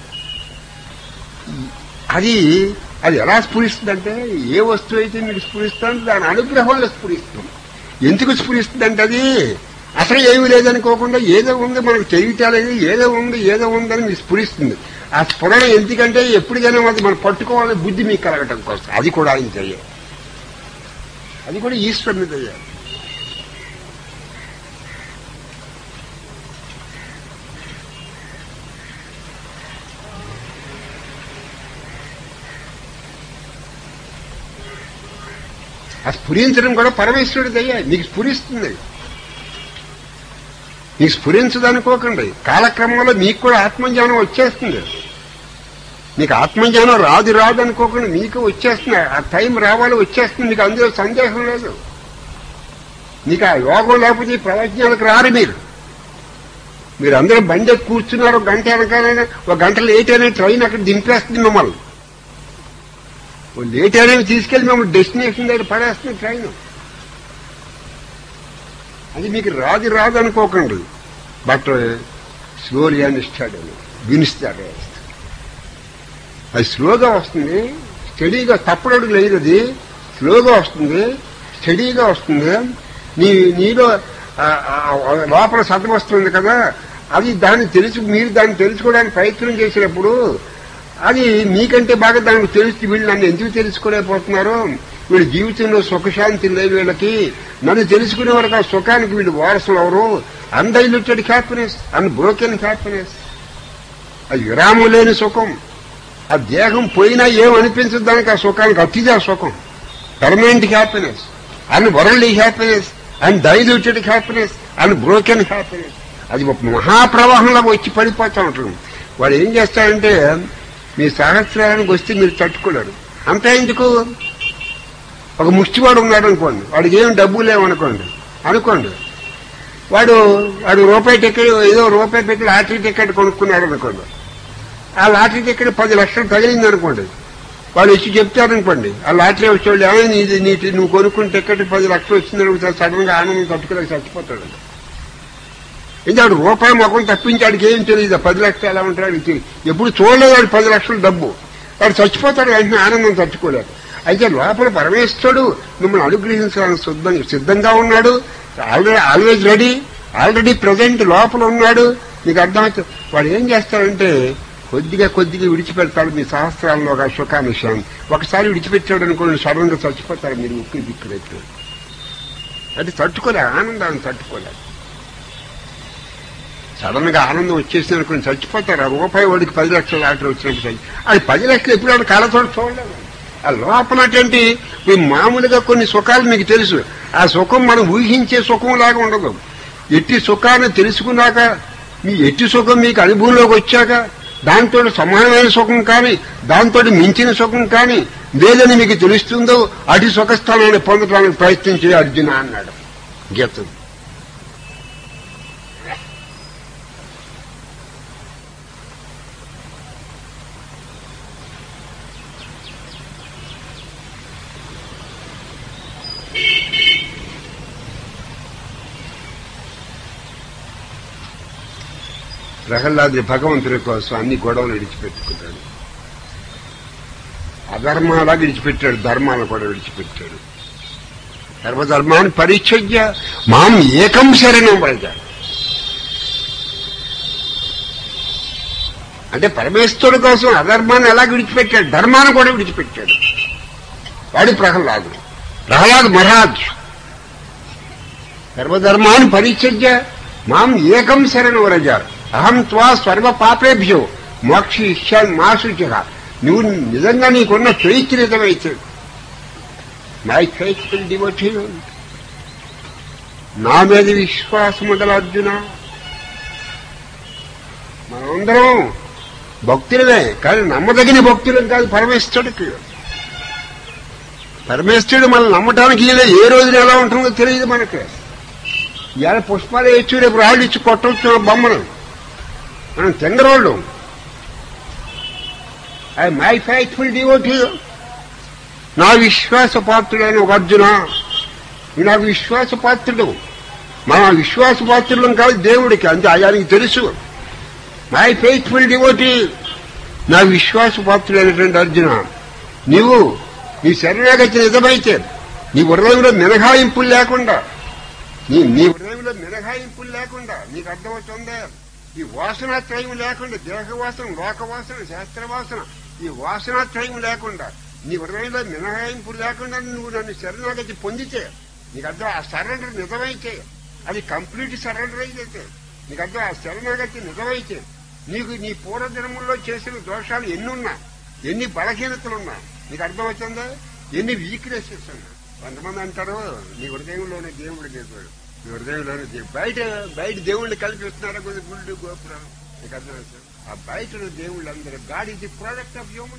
అది అది ఎలా స్ఫురిస్తుందంటే ఏ వస్తువు అయితే మీకు స్ఫురిస్తుందో దాని అనుగ్రహంలో స్ఫురిస్తుంది ఎందుకు స్ఫురిస్తుందంటే అది అసలు ఏమీ లేదనుకోకుండా ఏదో ఉంది మనకు తెలియటాలేదు ఏదో ఉంది ఏదో ఉందని మీకు స్ఫురిస్తుంది ఆ స్ఫురణ ఎందుకంటే ఎప్పటికైనా అది మనం పట్టుకోవాలని బుద్ధి మీకు కలగటం కోసం అది కూడా ఆయన చెయ్యాలి అది కూడా ఈశ్వరుని చెయ్యాలి ఆ స్ఫురించడం కూడా పరమేశ్వరుడి దయ్య మీకు స్ఫురిస్తుంది మీకు స్ఫురించదు అనుకోకండి కాలక్రమంలో మీకు కూడా ఆత్మజ్ఞానం వచ్చేస్తుంది మీకు ఆత్మజ్ఞానం రాదు రాదు అనుకోకుండా మీకు వచ్చేస్తుంది ఆ టైం రావాలి వచ్చేస్తుంది మీకు అందులో సందేహం లేదు మీకు ఆ యోగం లేకపోతే ఈ ప్రవచనాలకు రారు మీరు మీరు అందరూ బండి ఎక్కి కూర్చున్నారు ఒక గంట వెనకాలైనా ఒక గంట లేట్ అయినా ట్రైన్ అక్కడ దింపేస్తుంది మిమ్మల్ని ఓ లేట్ అయినా తీసుకెళ్లి మిమ్మల్ని డెస్టినేషన్ దగ్గర పడేస్తుంది ట్రైన్ అది మీకు రాదు రాదు అనుకోకండి బట్ స్లోలీ అండ్ స్టడీ వినిస్తారు అది స్లోగా వస్తుంది స్టడీగా తప్పడడు లేదు అది స్లోగా వస్తుంది స్టడీగా వస్తుంది నీ నీలో ఆ, ఆ, ఆ, లోపల సతం వస్తుంది కదా అది దాన్ని తెలుసు మీరు దాన్ని తెలుసుకోవడానికి ప్రయత్నం చేసినప్పుడు అది మీకంటే బాగా దానికి తెలుసు వీళ్ళు నన్ను ఎందుకు తెలుసుకోలేకపోతున్నారు వీళ్ళ జీవితంలో సుఖశాంతి లేదు వీళ్ళకి నన్ను తెలుసుకునే వరకు ఆ సుఖానికి వీళ్ళు వారసులు ఎవరు undiluted happiness unbroken happiness అది విరామం లేని సుఖం ఆ దేహం పోయినా ఏం అనిపించదు దానికి ఆ సుఖానికి అతిది ఆ సుఖం పర్మనెంట్ హ్యాపీనెస్ అన్ world happiness and diluted happiness and broken happiness అది ఒక మహాప్రవాహంలో వచ్చి పడిపోతూ ఉంటుంది వాడు ఏం చేస్తాడంటే మీ సహస్రానికి వస్తే మీరు తట్టుకోలేరు అంతా ఎందుకు ఒక ముష్టివాడు ఉన్నాడు అనుకోండి వాడికి ఏం డబ్బు లేవనుకోండి అనుకోండి వాడు వాడు రూపాయి టికెట్ ఏదో రూపాయి పెట్టి లాటరీ టికెట్ కొనుక్కున్నాడు అనుకోండి ఆ లాటరీ టికెట్ పది లక్షలు తగిలింది అనుకోండి వాడు వచ్చి చెప్తారనుకోండి ఆ లాటరీ వచ్చేవాళ్ళు ఏమైనా నీది నీ నువ్వు కొనుక్కున్న టికెట్ పది లక్షలు వచ్చిందని ఒకసారి సడన్ గా ఆనందం తట్టుకోలేక చచ్చిపోతాడు ఇది వాడు రూపాయి ముఖం తప్పించాడికి ఏం తెలియదు పది లక్షలు ఎలా ఉంటాడు తెలియదు ఎప్పుడు చూడలేదు వాడు పది లక్షలు డబ్బు వాడు చచ్చిపోతాడు వెంటనే ఆనందం తట్టుకోలేడు అయితే లోపల పరమేశ్వరుడు మిమ్మల్ని అనుగ్రహించడానికి సిద్ధం సిద్ధంగా ఉన్నాడు already always ready already present లోపల ఉన్నాడు నీకు అర్థమవుతుంది వాడు ఏం చేస్తాడంటే కొద్దిగా కొద్దిగా విడిచిపెడతాడు మీ సహస్రాల్లో ఒక సుఖాన్ని శాంతి ఒకసారి విడిచిపెట్టాడు అనుకోండి సడన్ గా చచ్చిపోతారు మీరు ఉక్కి దిక్కులెట్టు అది తట్టుకోలే ఆనందాన్ని తట్టుకోలేదు సడన్ గా ఆనందం వచ్చేసింది అనుకుని చచ్చిపోతారు ఆ రూపాయి వాడికి పది లక్షల లాటరీ వచ్చినప్పుడు చచ్చి అది పది లక్షలు ఎప్పుడు వాడు కళ్ళతో చూడలేదు ఆ లోపలటువంటి మీ మామూలుగా కొన్ని సుఖాలు మీకు తెలుసు ఆ సుఖం మనం ఊహించే సుఖం లాగా ఉండదు ఎట్టి సుఖాన్ని తెలుసుకున్నాక మీ ఎట్టి సుఖం మీకు అనుభవంలోకి వచ్చాక దాంతో సమానమైన సుఖం కానీ దాంతో మించిన సుఖం కానీ లేదని మీకు తెలుస్తుందో అటు సుఖస్థానాన్ని పొందడానికి ప్రయత్నించే అర్జున అన్నాడు గీత ప్రహ్లాదుడి భగవంతుడి కోసం అన్ని గొడవలు విడిచిపెట్టుకున్నాడు అధర్మాలా విడిచిపెట్టాడు ధర్మాలను కూడా విడిచిపెట్టాడు సర్వధర్మాన్ని పరిచర్య మాం ఏకం శరణం వరజ అంటే పరమేశ్వరుడు కోసం అధర్మాన్ని ఎలా విడిచిపెట్టాడు ధర్మాన్ని కూడా విడిచిపెట్టాడు వాడు ప్రహ్లాదుడు ప్రహ్లాద్ మహారాజ్ సర్వధర్మాన్ని పరిచర్య మాం ఏకం శరణం వరజ అహం త్వా సర్వ పాపేభ్యో మోక్షిష్యాన్ మాసుచ నువ్వు నిజంగా నీకున్న చైత్రితమైతే మై ఫెయిత్ఫుల్ డివోషన్ నా మీద విశ్వాసం గల అర్జున మనందరం భక్తులమే కానీ నమ్మదగిన భక్తులం కాదు పరమేశ్వరుడికి పరమేశ్వరుడు మనం నమ్మటానికి ఈయన ఏ రోజున ఎలా ఉంటుందో తెలియదు మనకి ఇవాళ పుష్పాలు వేసి రేపు రాళ్ళు ఇచ్చి కొట్టవచ్చు ఆ బొమ్మను మనం తింగరోళ్ళు ఐ మై ఫైట్ఫుల్ డివోటీ నా విశ్వాస పాత్రుడైన ఒక అర్జున నువ్వు నాకు విశ్వాస పాత్రుడు మన విశ్వాస పాత్రులం కాదు దేవుడికి అంతే ఆయనకి తెలుసు మై ఫెయిత్ఫుల్ డివోటీ నా విశ్వాస పాత్రుడైనటువంటి అర్జున నీవు నీ శరణాగతి నిజమైతే నీ హృదయంలో మినహాయింపులు లేకుండా నీ నీ హృదయంలో మినహాయింపులు లేకుండా నీకు అర్థమవుతుందే ఈ వాసనాత్రయం లేకుండా దేహ వాసన లోక వాసన శాస్త్ర వాసన ఈ వాసనాత్రయం లేకుండా నీ హృదయంలో మినహాయింపులు లేకుండా నువ్వు నన్ను శరణాగతి పొందితే నీకు అర్థం ఆ సరెండర్ నిజమైతే అది కంప్లీట్ సరెండర్ అయితే నీకు అర్థం ఆ శరణాగతి నిజమైతే నీకు నీ పూర్వజన్మల్లో చేసిన దోషాలు ఎన్నున్నా ఎన్ని బలహీనతలున్నా నీకు అర్థమవుతుందా ఎన్ని వీక్నెసెస్ ఉన్నా కొంతమంది అంటారు నీ హృదయంలోనే దేవుడు లేదు నీ హృదయంలోనే దేవుడు బయట బయట దేవుళ్ళు కల్పిస్తున్నారు కొద్ది గుళ్ళు గోపురాలు నీకు అర్థమవుతుంది ఆ బయట ఉన్న దేవుళ్ళందరూ God is the product of human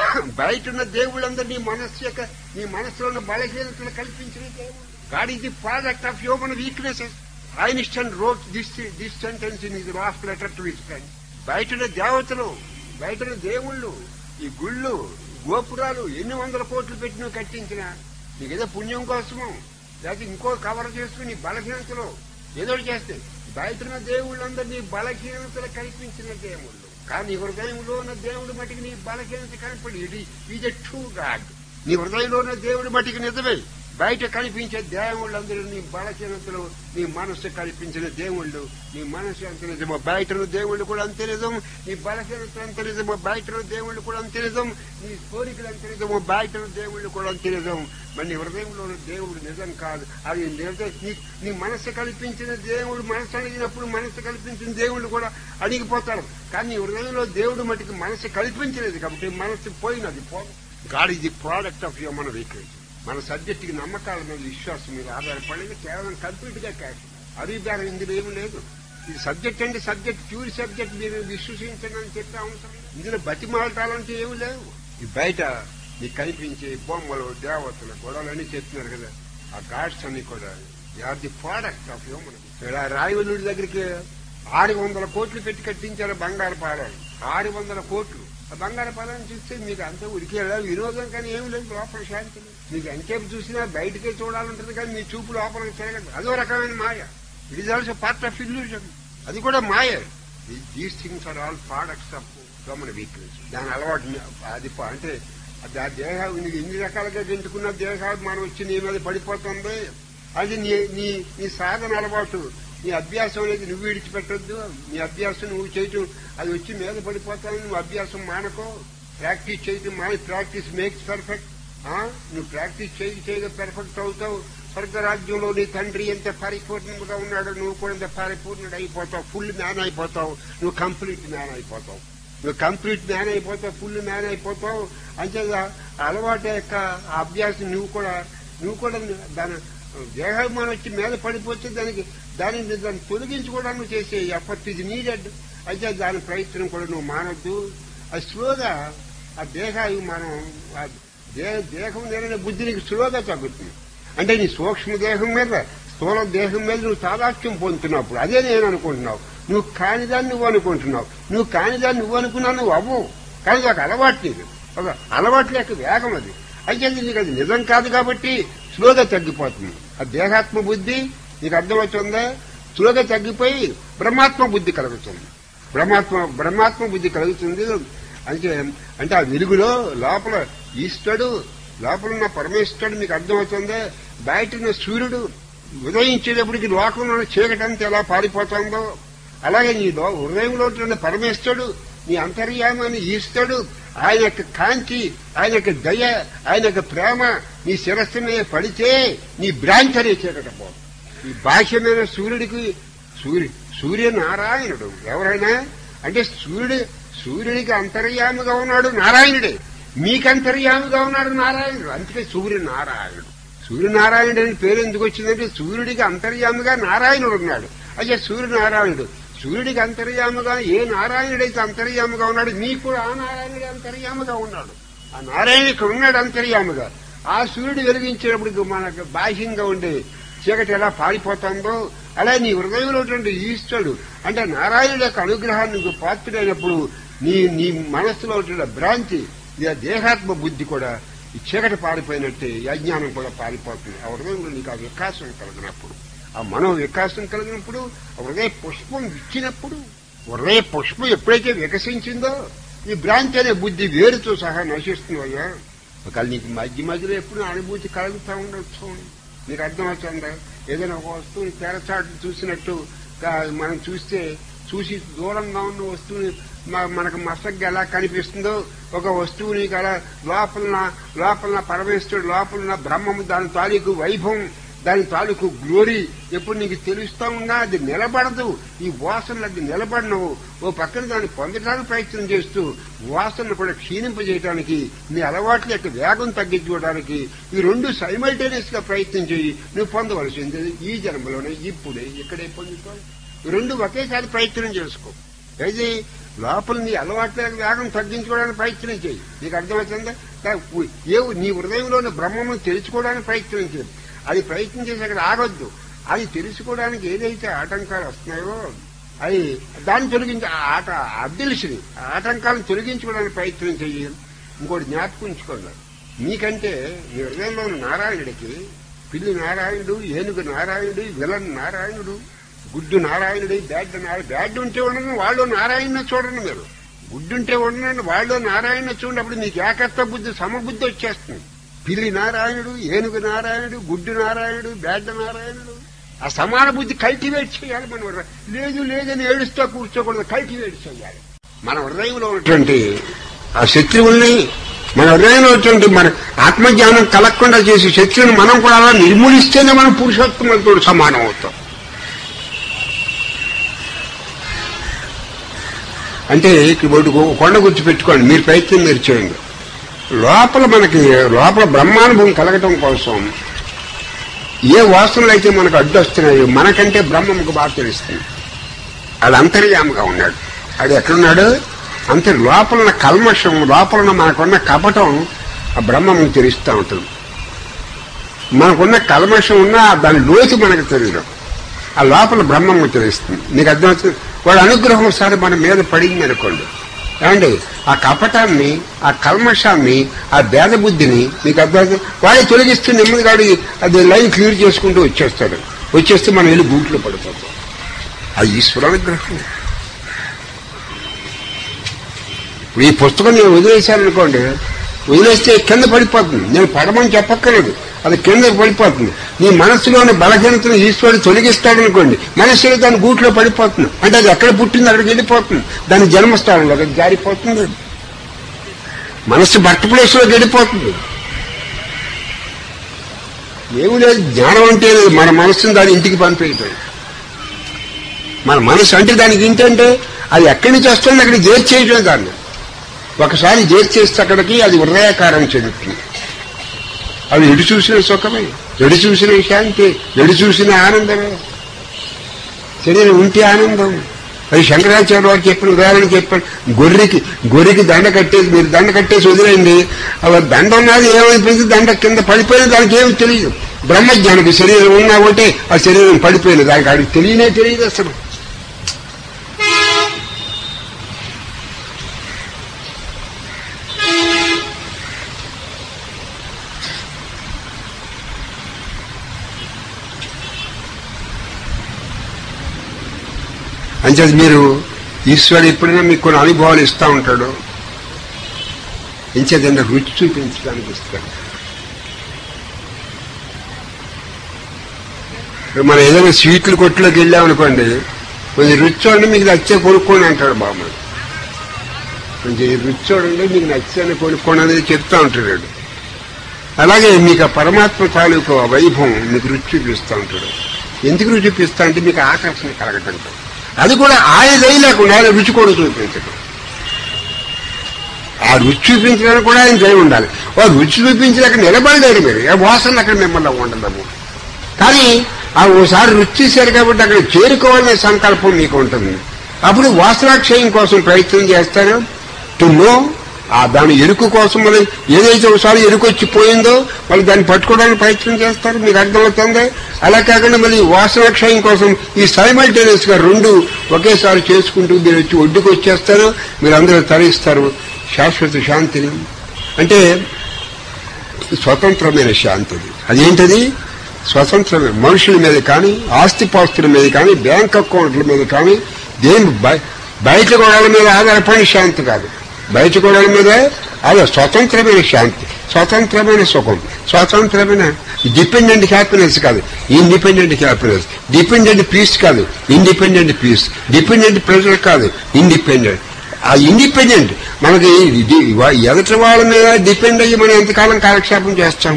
బయట ఉన్న దేవుళ్ళందరూ నీ మనస్సు యొక్క నీ మనసులో ఉన్న బలహీనతలు కల్పించిన దేవుడు God is the product of human weaknesses Einstein wrote this this sentence in is last letter to his friend బయట ఉన్న దేవతలు బయట ఉన్న దేవుళ్ళు ఈ గుళ్ళు గోపురాలు ఎన్ని వందల కోట్లు పెట్టి నువ్వు కట్టించినా నీకేదో పుణ్యం కోసము లేకపోతే ఇంకో కవర్ చేసుకుని నీ బలహీనతలు ఏదో ఒకటి చేస్తే బయట ఉన్న దేవుళ్ళందరూ నీ బలహీనతలు కల్పించిన దేవుళ్ళు కానీ నీ హృదయంలో ఉన్న దేవుడు మటుకు నీ బలహీనత కనపడి ఇది ఈజ్ ఎ ట్రూ గాడ్ నీ హృదయంలో ఉన్న దేవుడు మటుకు నిజమే బయట కనిపించే దేవుళ్ళందరూ నీ బలహీనతలు నీ మనస్సు కల్పించిన దేవుళ్ళు నీ మనస్సు అంత నిజమో బయట ఉన్న దేవుళ్ళు కూడా అంతే నిజం నీ బలహీనతలు అంత నిజమో బయట ఉన్న దేవుళ్ళు కూడా అంతే నిజం నీ కోరికలు అంత నిజమో బయట ఉన్న దేవుళ్ళు కూడా అంతే నిజం మరి నీ హృదయంలో ఉన్న దేవుడు నిజం కాదు అది నిజం నీ నీ మనస్సు కల్పించిన దేవుడు మనస్సు అడిగినప్పుడు మనస్సు కల్పించిన దేవుళ్ళు కూడా అడిగిపోతారు కానీ నీ హృదయంలో దేవుడు మటుకు మనస్సు కల్పించలేదు కాబట్టి మనస్సు పోయినది పో గాడ్ ఇది ప్రోడక్ట్ ఆఫ్ హ్యూమన్ వీక్నెస్ మన సబ్జెక్టుకి నమ్మకాల మీద విశ్వాసం మీద ఆధారపడేది కేవలం కంప్లీట్ గా క్యాష్ అభిప్రాయం ఇందులో ఏమి లేదు ఇది సబ్జెక్ట్ అంటే సబ్జెక్ట్ ప్యూర్ సబ్జెక్ట్ మీరు విశ్వసించండి అని చెప్పే అవసరం లేదు. ఇందులో బతిమాలటాలంటే ఏమి లేవు ఈ బయట నీకు కనిపించే బొమ్మలు దేవతలు గొడవలన్నీ చెప్తున్నారు కదా ఆ గాడ్స్ అన్ని కూడా are the product of human ఇక్కడ రాయవల్లుడి దగ్గరికి ఆరు వందల కోట్లు పెట్టి కట్టించారు బంగారు పాలాలు ఆరు వందల కోట్లు ఆ బంగారు పాలను చూస్తే మీకు అంతా ఉరికి వెళ్ళాలి వినోదం కానీ ఏమి లేదు లోపల శాంతి లేదు. మీకు ఎంతసేపు చూసినా బయటకే చూడాలంటుంది కానీ మీ చూపు లోపలికి తిరగదు అదో రకమైన మాయ it is also part of illusion అది కూడా మాయ these things are all products of human weakness దాని అలవాటు అది ప- అంటే అది ఆ దేహ నీకు ఎన్ని రకాలుగా గెంటుకున్న దేహాభిమానం వచ్చి నీ మీద పడిపోతుంది అది నీ నీ నీ సాధన అలవాటు నీ అభ్యాసం అనేది నువ్వు విడిచిపెట్టొద్దు నీ అభ్యాసం నువ్వు చేయటం అది వచ్చి మీద పడిపోతావు నువ్వు అభ్యాసం మానకో ప్రాక్టీస్ చేయటం మాని ప్రాక్టీస్ మేక్స్ పర్ఫెక్ట్ నువ్వు ప్రాక్టీస్ చేయి చేయగా పెర్ఫెక్ట్ అవుతావు స్వర్గరాజ్యంలో నీ తండ్రి ఎంత పరిపూర్ణంగా ఉన్నాడో నువ్వు కూడా ఎంత పరిపూర్ణుడు అయిపోతావు ఫుల్ మ్యాన్ అయిపోతావు నువ్వు కంప్లీట్ మ్యాన్ అయిపోతావు నువ్వు కంప్లీట్ మ్యాన్ అయిపోతావు ఫుల్ మ్యాన్ అయిపోతావు అంతేగా అలవాటు యొక్క ఆ అభ్యాసం నువ్వు కూడా నువ్వు కూడా దాని దేహాభిమానం వచ్చి మీద పడిపోతే దానికి దానిని దాన్ని తొలగించుకోవడానికి చేసే ఎఫర్ట్ ఇది నీడెడ్ అయితే దాని ప్రయత్నం కూడా నువ్వు మానొద్దు అది స్లోగా ఆ దేహాభిమానం ఆ దేహ దేహం నేనే బుద్ధి నీకు స్లోగా తగ్గుతుంది అంటే నీ సూక్ష్మ దేహం మీద స్థూల దేహం మీద నువ్వు తాదాత్యం పొందుతున్నప్పుడు అదే నేను అనుకుంటున్నావు నువ్వు కానిదాన్ని నువ్వు అనుకుంటున్నావు నువ్వు కానిదాన్ని నువ్వు అనుకున్నా నువ్వు అవ్వవు కానీ ఒక అలవాటు నీకు ఒక అలవాటు లేక వేగం అది అయితే నీకు అది నిజం కాదు కాబట్టి స్లోగా తగ్గిపోతుంది ఆ దేహాత్మ బుద్ధి నీకు అర్థమవుతుందా స్లోగా తగ్గిపోయి బ్రహ్మాత్మ బుద్ధి కలుగుతుంది బ్రహ్మాత్మ బ్రహ్మాత్మ బుద్ధి కలుగుతుంది అంటే అంటే ఆ వెలుగులో లోపల ఈశ్వరుడు లోపల ఉన్న పరమేశ్వరుడు మీకు అర్థమవుతుందా బయట ఉన్న సూర్యుడు ఉదయించేటప్పటికి లోకంలో ఉన్న చీకటంతా ఎలా పారిపోతుందో అలాగే నీ లో హృదయంలో ఉంటున్న పరమేశ్వరుడు నీ అంతర్యామాన్ని ఈస్తాడు ఆయన యొక్క కాంతి ఆయన యొక్క దయ ఆయన యొక్క ప్రేమ నీ శిరస్సు మీద పడితే నీ భ్రాంతి అనే చీకట పోదు ఈ బాహ్యమైన సూర్యుడికి సూర్యు సూర్యనారాయణుడు ఎవరైనా అంటే సూర్యుడు సూర్యుడికి అంతర్యామిగా ఉన్నాడు నారాయణుడే మీకు అంతర్యామిగా ఉన్నాడు నారాయణుడు అందుకే సూర్యనారాయణుడు సూర్యనారాయణుడు అని పేరు ఎందుకు వచ్చిందంటే సూర్యుడికి అంతర్యామిగా నారాయణుడు ఉన్నాడు అయ్యా సూర్యనారాయణుడు సూర్యుడికి అంతర్యాముగా ఏ నారాయణుడైతే అంతర్యాముగా ఉన్నాడు నీకు కూడా ఆ నారాయణుడే అంతర్యాముగా ఉన్నాడు ఆ నారాయణ ఇక్కడ ఉన్నాడు అంతర్యాముగా ఆ సూర్యుడు వెలిగించేటప్పుడు మనకు బాహ్యంగా ఉండే చీకటి ఎలా పారిపోతుందో అలా నీ హృదయంలో ఉన్నటువంటి ఈశ్వరుడు అంటే నారాయణుడి యొక్క అనుగ్రహాన్ని నీకు పాత్రుడైనప్పుడు నీ నీ మనస్సులో ఉంటున్న భ్రాంతి నీ దేహాత్మ బుద్ధి కూడా ఈ చీకటి పారిపోయినట్టే ఈ అజ్ఞానం కూడా పారిపోతుంది ఆ హృదయంలో నీకు ఆ వికాసం కలిగినప్పుడు ఆ మనో వికాసం కలిగినప్పుడు ఆ హృదయ పుష్పం ఇచ్చినప్పుడు హృదయ పుష్పం ఎప్పుడైతే వికసించిందో ఈ భ్రాంతి అనే బుద్ధి వేరుతో సహా నశిస్తుందయ్యా ఒకవేళ నీకు మధ్య మధ్యలో ఎప్పుడు అనుభూతి కలుగుతూ ఉండొచ్చు నీకు అర్థమవుతుందా ఏదైనా ఒక వస్తువుని తెరచాటు చూసినట్టు గా- మనం చూస్తే చూసి దూరంగా ఉన్న వస్తువుని మ- మనకు మసగ్గా ఎలా కనిపిస్తుందో ఒక వస్తువుని అలా లోపలన లోపలన పరమేశ్వరుడు లోపలన బ్రహ్మము దాని తాలూకు వైభవం దాని తాలూకు గ్లోరీ ఎప్పుడు నీకు తెలుస్తా ఉన్నా అది నిలబడదు ఈ వాసనలు అది నిలబడినవు ఓ పక్కన దాన్ని పొందడానికి ప్రయత్నం చేస్తూ వాసనను కూడా క్షీణింపజేయడానికి నీ అలవాట్ల యొక్క వేగం తగ్గించుకోవడానికి ఈ రెండు సైమల్టేనియస్ గా ప్రయత్నం చేయి నువ్వు పొందవలసింది ఈ జన్మలోనే ఇప్పుడే ఇక్కడే పొందుతావు ఈ రెండు ఒకేసారి ప్రయత్నం చేసుకో అయితే లోపల నీ అలవాట్ల యొక్క వేగం తగ్గించుకోవడానికి ప్రయత్నం చేయి నీకు అర్థమవుతుందా దా- ఏ నీ హృదయంలోని బ్రహ్మము తెలుసుకోవడానికి ప్రయత్నం చేయి అది ప్రయత్నం చేసి అక్కడ ఆగొద్దు అది తెలుసుకోవడానికి ఏదైతే ఆటంకాలు వస్తున్నాయో అది దాన్ని తొలగించి ఆ ఆట అద్దెలిసిని ఆ ఆటంకాలను తొలగించుకోవడానికి ప్రయత్నం చెయ్యి ఇంకోటి జ్ఞాపకం ఉంచుకోండి మీకంటే మీ హృదయంలో ఉన్న నారాయణుడికి పిల్లి నారాయణుడు ఏనుగు నారాయణుడు విలన్ నారాయణుడు గుడ్డు నారాయణుడు బ్యాడ్ నారాయణ బ్యాడ్ ఉంటే ఉండండి వాళ్ళు నారాయణ చూడండి మీరు గుడ్డుంటే ఉండండి వాళ్ళు నారాయణ చూడండి అప్పుడు మీకు ఏకత్వ బుద్ధి సమబుద్ధి వచ్చేస్తుంది పిల్లి నారాయణుడు ఏనుగు నారాయణుడు గుడ్డు నారాయణుడు బ్యాడ్ నారాయణుడు ఆ సమాన బుద్ధి కల్టివేట్ చేయాలి మన హృదయం. లేదు లేదని ఏడుస్తూ కూర్చోకూడదు కల్టివేట్ చేయాలి మన హృదయంలో ఉన్నటువంటి ఆ శత్రువుల్ని మన హృదయంలో ఉన్నటువంటి మన ఆత్మజ్ఞానం కలగకుండా చేసే శత్రువుని మనం కూడా అలా నిర్మూలిస్తేనే మనం పురుషోత్తములతో సమానం అవుతాం అంటే ఇక్కడ ఒకటి కొండ గుర్తు పెట్టుకోండి మీరు ప్రయత్నం మీరు చేయండి లోపల మనకి లోపల బ్రహ్మానుభవం కలగటం కోసం ఏ వాసనలు అయితే మనకు అడ్డొస్తున్నాయో మనకంటే బ్రహ్మముకు బాగా తెలుస్తుంది అది అంతర్యాముగా ఉన్నాడు అది ఎక్కడున్నాడు అంతర్ లోపల ఉన్న కల్మషం లోపల ఉన్న మనకున్న కపటం ఆ బ్రహ్మము తెలుస్తూ ఉంటుంది మనకున్న కల్మషం ఉన్నా దాని లోతు మనకు తెలియదు ఆ లోపల బ్రహ్మము తెలుస్తుంది నీకు అర్థమవుతుంది వాడు అనుగ్రహం ఒకసారి మన మీద పడింది అనుకోండి ఏమండి ఆ కపటాన్ని ఆ కల్మషాన్ని ఆ భేద బుద్ధిని మీకు అర్థమవుతుంది వాడే తొలగిస్తూ నెమ్మదిగా అది లైన్ క్లియర్ చేసుకుంటూ వచ్చేస్తాడు వచ్చేస్తే మనం వెళ్ళి బూట్లో పడిపోతాం అది ఈశ్వరానుగ్రహం ఇప్పుడు ఈ పుస్తకం నేను వదిలేశాను అనుకోండి వదిలేస్తే కింద పడిపోతుంది నేను పడమని చెప్పక్కర్లేదు అది కింద పడిపోతుంది నీ మనస్సులోని బలహీనతను ఈశ్వరుడు తొలగిస్తాడు అనుకోండి మనస్సులో దాని గూట్లో పడిపోతుంది అంటే అది ఎక్కడ పుట్టింది అక్కడికి వెళ్ళిపోతుంది దాని జన్మస్థానంలో అది జారిపోతుంది మనస్సు బట్ట ప్లేస్లోకి వెళ్ళిపోతుంది ఏమి లేదు జ్ఞానం అంటే మన మనస్సును దాని ఇంటికి పంపేయటం మన మనసు అంటే దానికి ఏంటంటే అది ఎక్కడి నుంచి వస్తుంది అక్కడికి చేర్చేయటం దాన్ని ఒకసారి చేర్చేస్తే అక్కడికి అది హృదయాకారం చెందుతుంది అది ఎడు చూసిన సుఖమే ఎడు చూసిన శాంతి ఎడు చూసిన ఆనందమే శరీరం ఉంటే ఆనందం అది శంకరాచార్య వారు చెప్పిన ఉదాహరణ చెప్పాడు గొర్రెకి గొర్రెకి దండ కట్టేసి మీరు దండ కట్టేసి వదిలేయండి అలా దండ ఉన్నది ఏమైపోయింది దండ కింద పడిపోయినా దానికి ఏమి తెలియదు బ్రహ్మజ్ఞానికి శరీరం ఉన్నా ఒకటే ఆ శరీరం పడిపోయింది దానికి ఆడికి తెలియనే తెలియదు అసలు అంచేది మీరు ఈశ్వరుడు ఎప్పుడైనా మీకు కొన్ని అనుభవాలు ఇస్తూ ఉంటాడు ఇంచేదంటే రుచి చూపించడానికి ఇస్తాడు ఇప్పుడు మనం ఏదైనా స్వీట్ల కొట్టులోకి వెళ్ళామనుకోండి కొంచెం రుచి చూడండి మీకు నచ్చే కొనుక్కోండి అంటాడు బామ్మ కొంచెం ఈ రుచి చూడండి మీకు నచ్చని కొనుక్కోండి అనేది చెప్తా ఉంటాడు అలాగే మీకు ఆ పరమాత్మ తాలూకు ఆ వైభవం మీకు రుచి చూపిస్తూ ఉంటాడు ఎందుకు రుచి చూపిస్తా అంటే మీకు ఆకర్షణ కలగటంతో అది కూడా ఆయన దయ లేకుండా ఆయన రుచి కూడా చూపించడం ఆ రుచి చూపించడానికి కూడా ఆయన దయ ఉండాలి ఆ రుచి చూపించలేక నిలబడలేరు మీరు ఏ వాసన అక్కడ మిమ్మల్ని ఉండదు కానీ ఆ ఓసారి రుచి చేశారు కాబట్టి అక్కడ చేరుకోవాలనే సంకల్పం మీకు ఉంటుంది అప్పుడు వాసనాక్షయం కోసం ప్రయత్నం చేస్తారు టు నో ఆ దాని ఎరుకు కోసం మళ్ళీ ఏదైతే ఒకసారి ఎరుకు వచ్చి పోయిందో మళ్ళీ దాన్ని పట్టుకోవడానికి ప్రయత్నం చేస్తారు మీకు అర్థమవుతుంది అలా కాకుండా మళ్ళీ వాసన క్షయం కోసం ఈ సైమల్టేనియస్ గా రెండు ఒకేసారి చేసుకుంటూ మీరు వచ్చి ఒడ్డుకు వచ్చేస్తారు మీరు అందరూ తరిస్తారు శాశ్వత శాంతిని అంటే స్వతంత్రమైన శాంతి అది అదేంటది స్వతంత్రమైన మనుషుల మీద కానీ ఆస్తిపాస్తుల మీద కానీ బ్యాంక్ అకౌంట్ల మీద కానీ దేని బయ- బయట గొడవల మీద ఆధారపడిన శాంతి కాదు బయట గొడవల మీద అదే స్వతంత్రమైన శాంతి స్వతంత్రమైన సుఖం స్వతంత్రమైన డిపెండెంట్ హ్యాపీనెస్ కాదు ఇండిపెండెంట్ హ్యాపీనెస్ డిపెండెంట్ పీస్ కాదు ఇండిపెండెంట్ పీస్ డిపెండెంట్ ప్రెజర్ కాదు ఇండిపెండెంట్ ఆ ఇండిపెండెంట్ మనకి ఇది వా- ఎదుటి వాళ్ళ మీద డిపెండ్ అయ్యి మనం ఎంతకాలం కాలక్షేపం చేస్తాం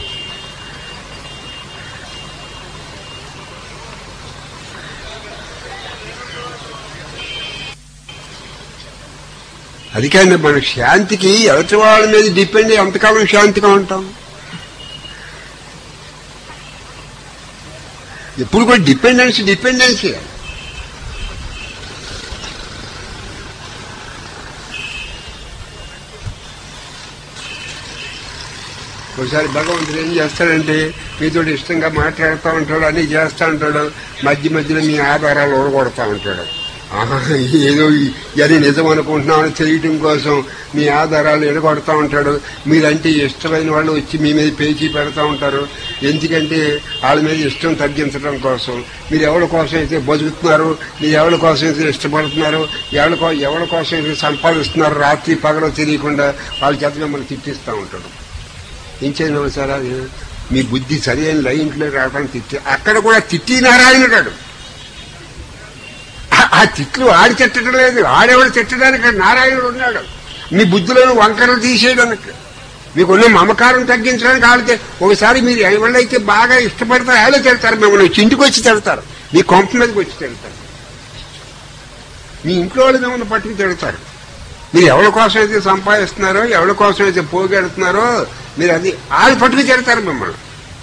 అది కానీ మన శాంతికి ఎదుటి వాళ్ళ మీద డిపెండ్ అయ్యి ఎంతకాలం శాంతిగా ఉంటాం ఎప్పుడు కూడా డిపెండెన్సీ డిపెండెన్సీ ఒకసారి భగవంతుడు ఏం చేస్తాడంటే మీతో ఇష్టంగా మాట్లాడుతూ ఉంటాడు అన్ని చేస్తూ ఉంటాడు మధ్య మధ్యలో మీ ఆధారాలు ఓడగొడతా ఉంటాడు ఆహా, ఏదో ఈ- ఇది నిజం అనుకుంటున్నామని తెలియటం కోసం మీ ఆధారాలు ఎడగొడతా ఉంటాడు మీరంటే ఇష్టమైన వాళ్ళు వచ్చి మీ మీద పేచీ పెడతా ఉంటారు ఎందుకంటే వాళ్ళ మీద ఇష్టం తగ్గించడం కోసం మీరు ఎవరి కోసం అయితే బతుకుతున్నారు మీరు ఎవరి కోసం అయితే ఇష్టపడుతున్నారు ఎవరి కో- ఎవరి కోసం అయితే సంపాదిస్తున్నారు రాత్రి పగలు తెలియకుండా వాళ్ళ చేత మిమ్మల్ని తిట్టిస్తూ ఉంటాడు ఏం చేయను సార్ అది మీ బుద్ధి సరి అయిన లైన్లో రావడానికి తిట్టి అక్కడ కూడా తిట్టి నారాయణుడాడు ఆ- ఆ తిట్లు ఆడి తిట్టడం లేదు ఆడెవడు తిట్టడానికి నారాయణుడు ఉన్నాడు మీ బుద్ధిలోని వంకరలు తీసేయడానికి మీకున్న మమకారం తగ్గించడానికి ఆడితే ఒకసారి మీరు ఎవళ్ళైతే బాగా ఇష్టపడతారో వాళ్ళే తిడతారు మిమ్మల్ని వచ్చి ఇంటికి వచ్చి తిడతారు మీ కొంప మీదకి వచ్చి తిడతారు మీ ఇంట్లో వాళ్ళు మిమ్మల్ని పట్టుకు తిడతారు మీరు ఎవరి కోసం అయితే సంపాదిస్తున్నారో ఎవరి కోసం అయితే పోగెడుతున్నారో మీరు అది ఆడు పట్టుకు తిడతారు మిమ్మల్ని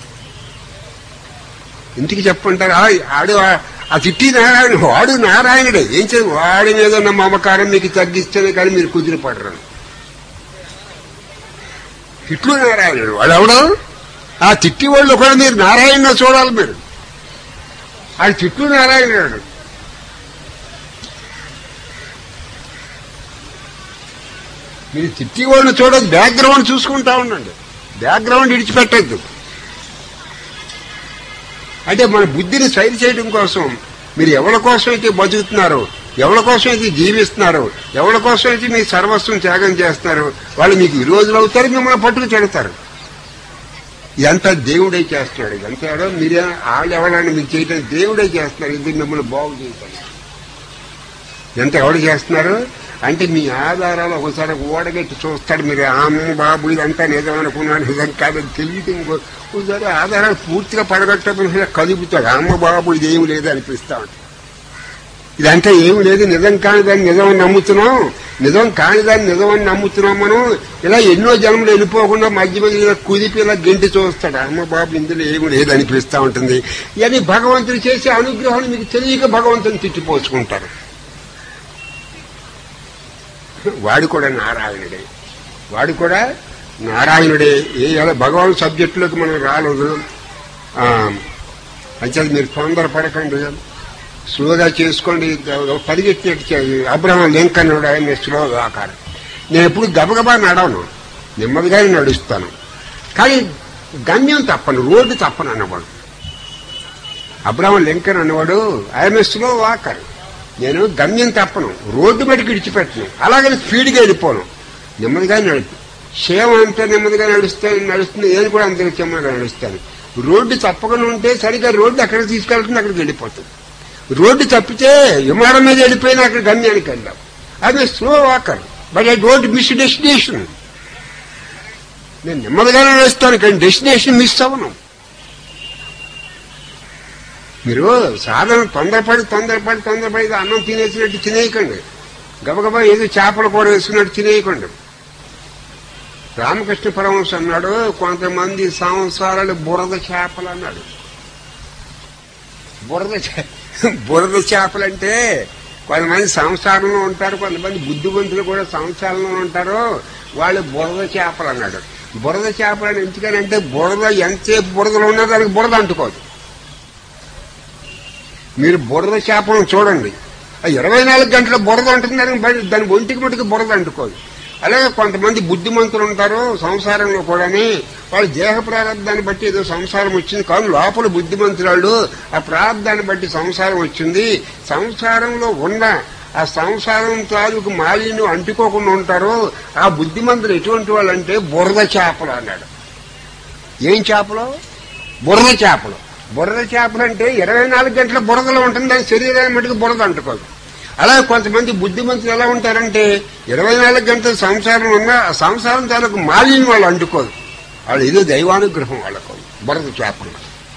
ఇంటికి చెప్పంటారు "ఆ- ఆడు ఆ- ఆ తిట్టి నారాయణ వాడు నారాయణుడే ఏం చే వాడి మీద ఉన్న మమకారం మీకు తగ్గిస్తేనే కానీ మీరు కుదిరిపడరు తిట్లు నారాయణుడు వాడు ఎవడు ఆ తిట్టి వాళ్ళు కూడా మీరు నారాయణ చూడాలి మీరు ఆడు తిట్లు నారాయణుడు మీరు తిట్టి వాళ్ళని చూడదు బ్యాక్గ్రౌండ్ చూసుకుంటా ఉండండి బ్యాక్గ్రౌండ్ విడిచిపెట్టద్దు అంటే మన బుద్ధిని సైడ్ చేయడం కోసం మీరు ఎవరి కోసం అయితే బతుకుతున్నారో ఎవరి కోసం అయితే జీవిస్తున్నారో ఎవరి కోసం అయితే మీ సర్వస్వం త్యాగం చేస్తున్నారో వాళ్ళు మీకు విరోధులు అవుతారు మిమ్మల్ని పట్టుకు చెడతారు ఇదంతా దేవుడే చేస్తున్నాడు ఇదంతా ఎవడో మీరే వాళ్ళు ఎవరైనా మీకు చేయటం దేవుడే చేస్తున్నారు ఇది మిమ్మల్ని బాగు చేయటానికి ఎంత ఎవడు చేస్తున్నారు అంటే మీ ఆధారాలు ఒకసారి ఓడగట్టి చూస్తాడు మీరు ఆమె బాబు ఇదంతా నిజం అనుకున్నాను నిజం కాదని తెలియటం కో- ఒకసారి ఆధారాలు పూర్తిగా పడగొట్టకపోతే కదుపుతాడు అమ్మ బాబు ఇదేం లేదు అనిపిస్తా ఉంటుంది ఇదంతా ఏమి లేదు నిజం కాని దాన్ని నిజం అని నమ్ముతున్నాం నిజం కాని దాన్ని నిజం అని నమ్ముతున్నాం మనం ఇలా ఎన్నో జన్మలు వెళ్ళిపోకుండా మధ్య మధ్య ఇలా కుదిపి ఇలా గెంటి చూస్తాడు అమ్మ బాబు ఇందులో ఏమి లేదు అనిపిస్తా ఉంటుంది ఇవన్నీ భగవంతుడు చేసే అనుగ్రహాన్ని మీకు తెలియక భగవంతుని తిట్టిపోసుకుంటారు వాడు కూడా నారాయణుడే వాడు కూడా నారాయణుడే ఏ ఎలా భగవాన్ సబ్జెక్టులోకి మనం రాలేదు ఆ, అంచేది మీరు తొందరపడకండి స్లోగా చేసుకోండి పరిగెత్తినట్టు చే- అబ్రహం లింకన్ ఆయన స్లోగా ఆకారం నేను ఎప్పుడు గబగబా నడవను నెమ్మదిగానే నడుస్తాను కానీ గమ్యం తప్పను రోడ్డు తప్పను అన్నవాడు అబ్రహం లింకన్ అన్నవాడు ఆయన స్లో వాకర్ నేను గమ్యం తప్పను రోడ్డు మటుకు విడిచిపెట్టను అలాగని స్పీడ్గా వెళ్ళిపోను నెమ్మదిగా నడుపు క్షేమ అంతా నెమ్మదిగా నడుస్తాను నడుస్తుంది నేను కూడా అంత నెమ్మదిగా నడుస్తాను రోడ్డు తప్పకుండా ఉంటే సరిగా రోడ్డు అక్కడ తీసుకెళ్తుంది అక్కడికి వెళ్ళిపోతుంది రోడ్డు తప్పితే విమానం మీద వెళ్ళిపోయినా అక్కడ గమ్యానికి వెళ్దాం అది slow walker but I don't miss destination నేను నెమ్మదిగానే నడుస్తాను కానీ డెస్టినేషన్ మిస్ అవ్వను మీరు సాధన తొందరపడి తొందరపడి తొందరపడి అన్నం తినేసినట్టు తినేయకండి గబగబా ఏదో చేపలు కూర వేసుకున్నట్టు తినేయకండి రామకృష్ణ పరమహంస అన్నాడు కొంతమంది సంవత్సరాలు బురద చేపలు అన్నాడు బురద చే- బురద చేపలంటే కొంతమంది సంసారంలో ఉంటారు కొంతమంది బుద్ధిమంతులు కూడా సంసారంలో ఉంటారు వాళ్ళు బురద చేపలు అన్నాడు బురద చేపలు అని ఎందుకని అంటే బురద ఎంతసేపు బురదలో ఉన్నా దానికి బురద అంటుకోదు మీరు బురద చేపలను చూడండి ఆ ఇరవై నాలుగు గంటల బురద ఉంటుంది దానికి బయట దాని ఒంటికి మటుకు బురద అంటుకోదు అలాగే కొంతమంది బుద్ధిమంతులు ఉంటారు సంసారంలో కూడాని వాళ్ళు దేహ ప్రారంధాన్ని బట్టి ఏదో సంసారం వచ్చింది కానీ లోపల బుద్ధిమంతురాళ్ళు ఆ ప్రారంధాన్ని బట్టి సంసారం వచ్చింది సంసారంలో ఉన్న ఆ సంసారం తాలూకు మాలిన్యం అంటుకోకుండా ఉంటారు ఆ బుద్ధిమంతులు ఎటువంటి వాళ్ళు అంటే బురద చేపలు అన్నాడు ఏం చేపలు బురద చేపలు బురద చేపలు అంటే ఇరవై నాలుగు గంటల బురదలో ఉంటుంది దాని శరీరాన్ని మటుకు బురద అంటుకోదు అలా కొంతమంది బుద్ధిమంతులు ఎలా ఉంటారంటే ఇరవై నాలుగు గంటల సంసారం ఉన్నా ఆ సంసారం తాలూకు మాలిన్యం వాళ్ళు అంటుకోదు వాళ్ళు ఏదో దైవానుగ్రహం వాళ్ళకు బురద చేపలు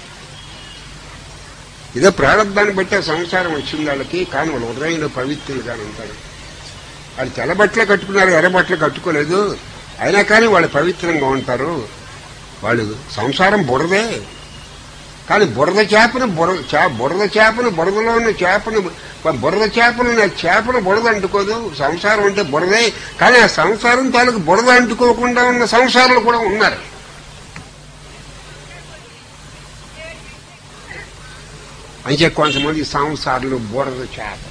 ఇదో ప్రారంభాన్ని బట్టి ఆ సంసారం వచ్చింది వాళ్ళకి కానీ వాళ్ళ హృదయంలో పవిత్రులుగానే ఉంటారు వాళ్ళు తెల్ల బట్టలు కట్టుకున్నారు ఎర్ర బట్టలు కట్టుకోలేదు అయినా కానీ వాళ్ళు పవిత్రంగా ఉంటారు వాళ్ళు సంసారం బురదే కానీ బురద చేపను బురద చే- బురద చేపను బురదలో ఉన్న చేపను బురద చేపను ఉన్న చేపను బురద అంటుకోదు సంసారం అంటే బురదే కానీ ఆ సంసారం తాలూకు బురద అంటుకోకుండా ఉన్న సంసారాలు కూడా ఉన్నారు అయితే కొంతమంది సంసారాలు బురద చేపలు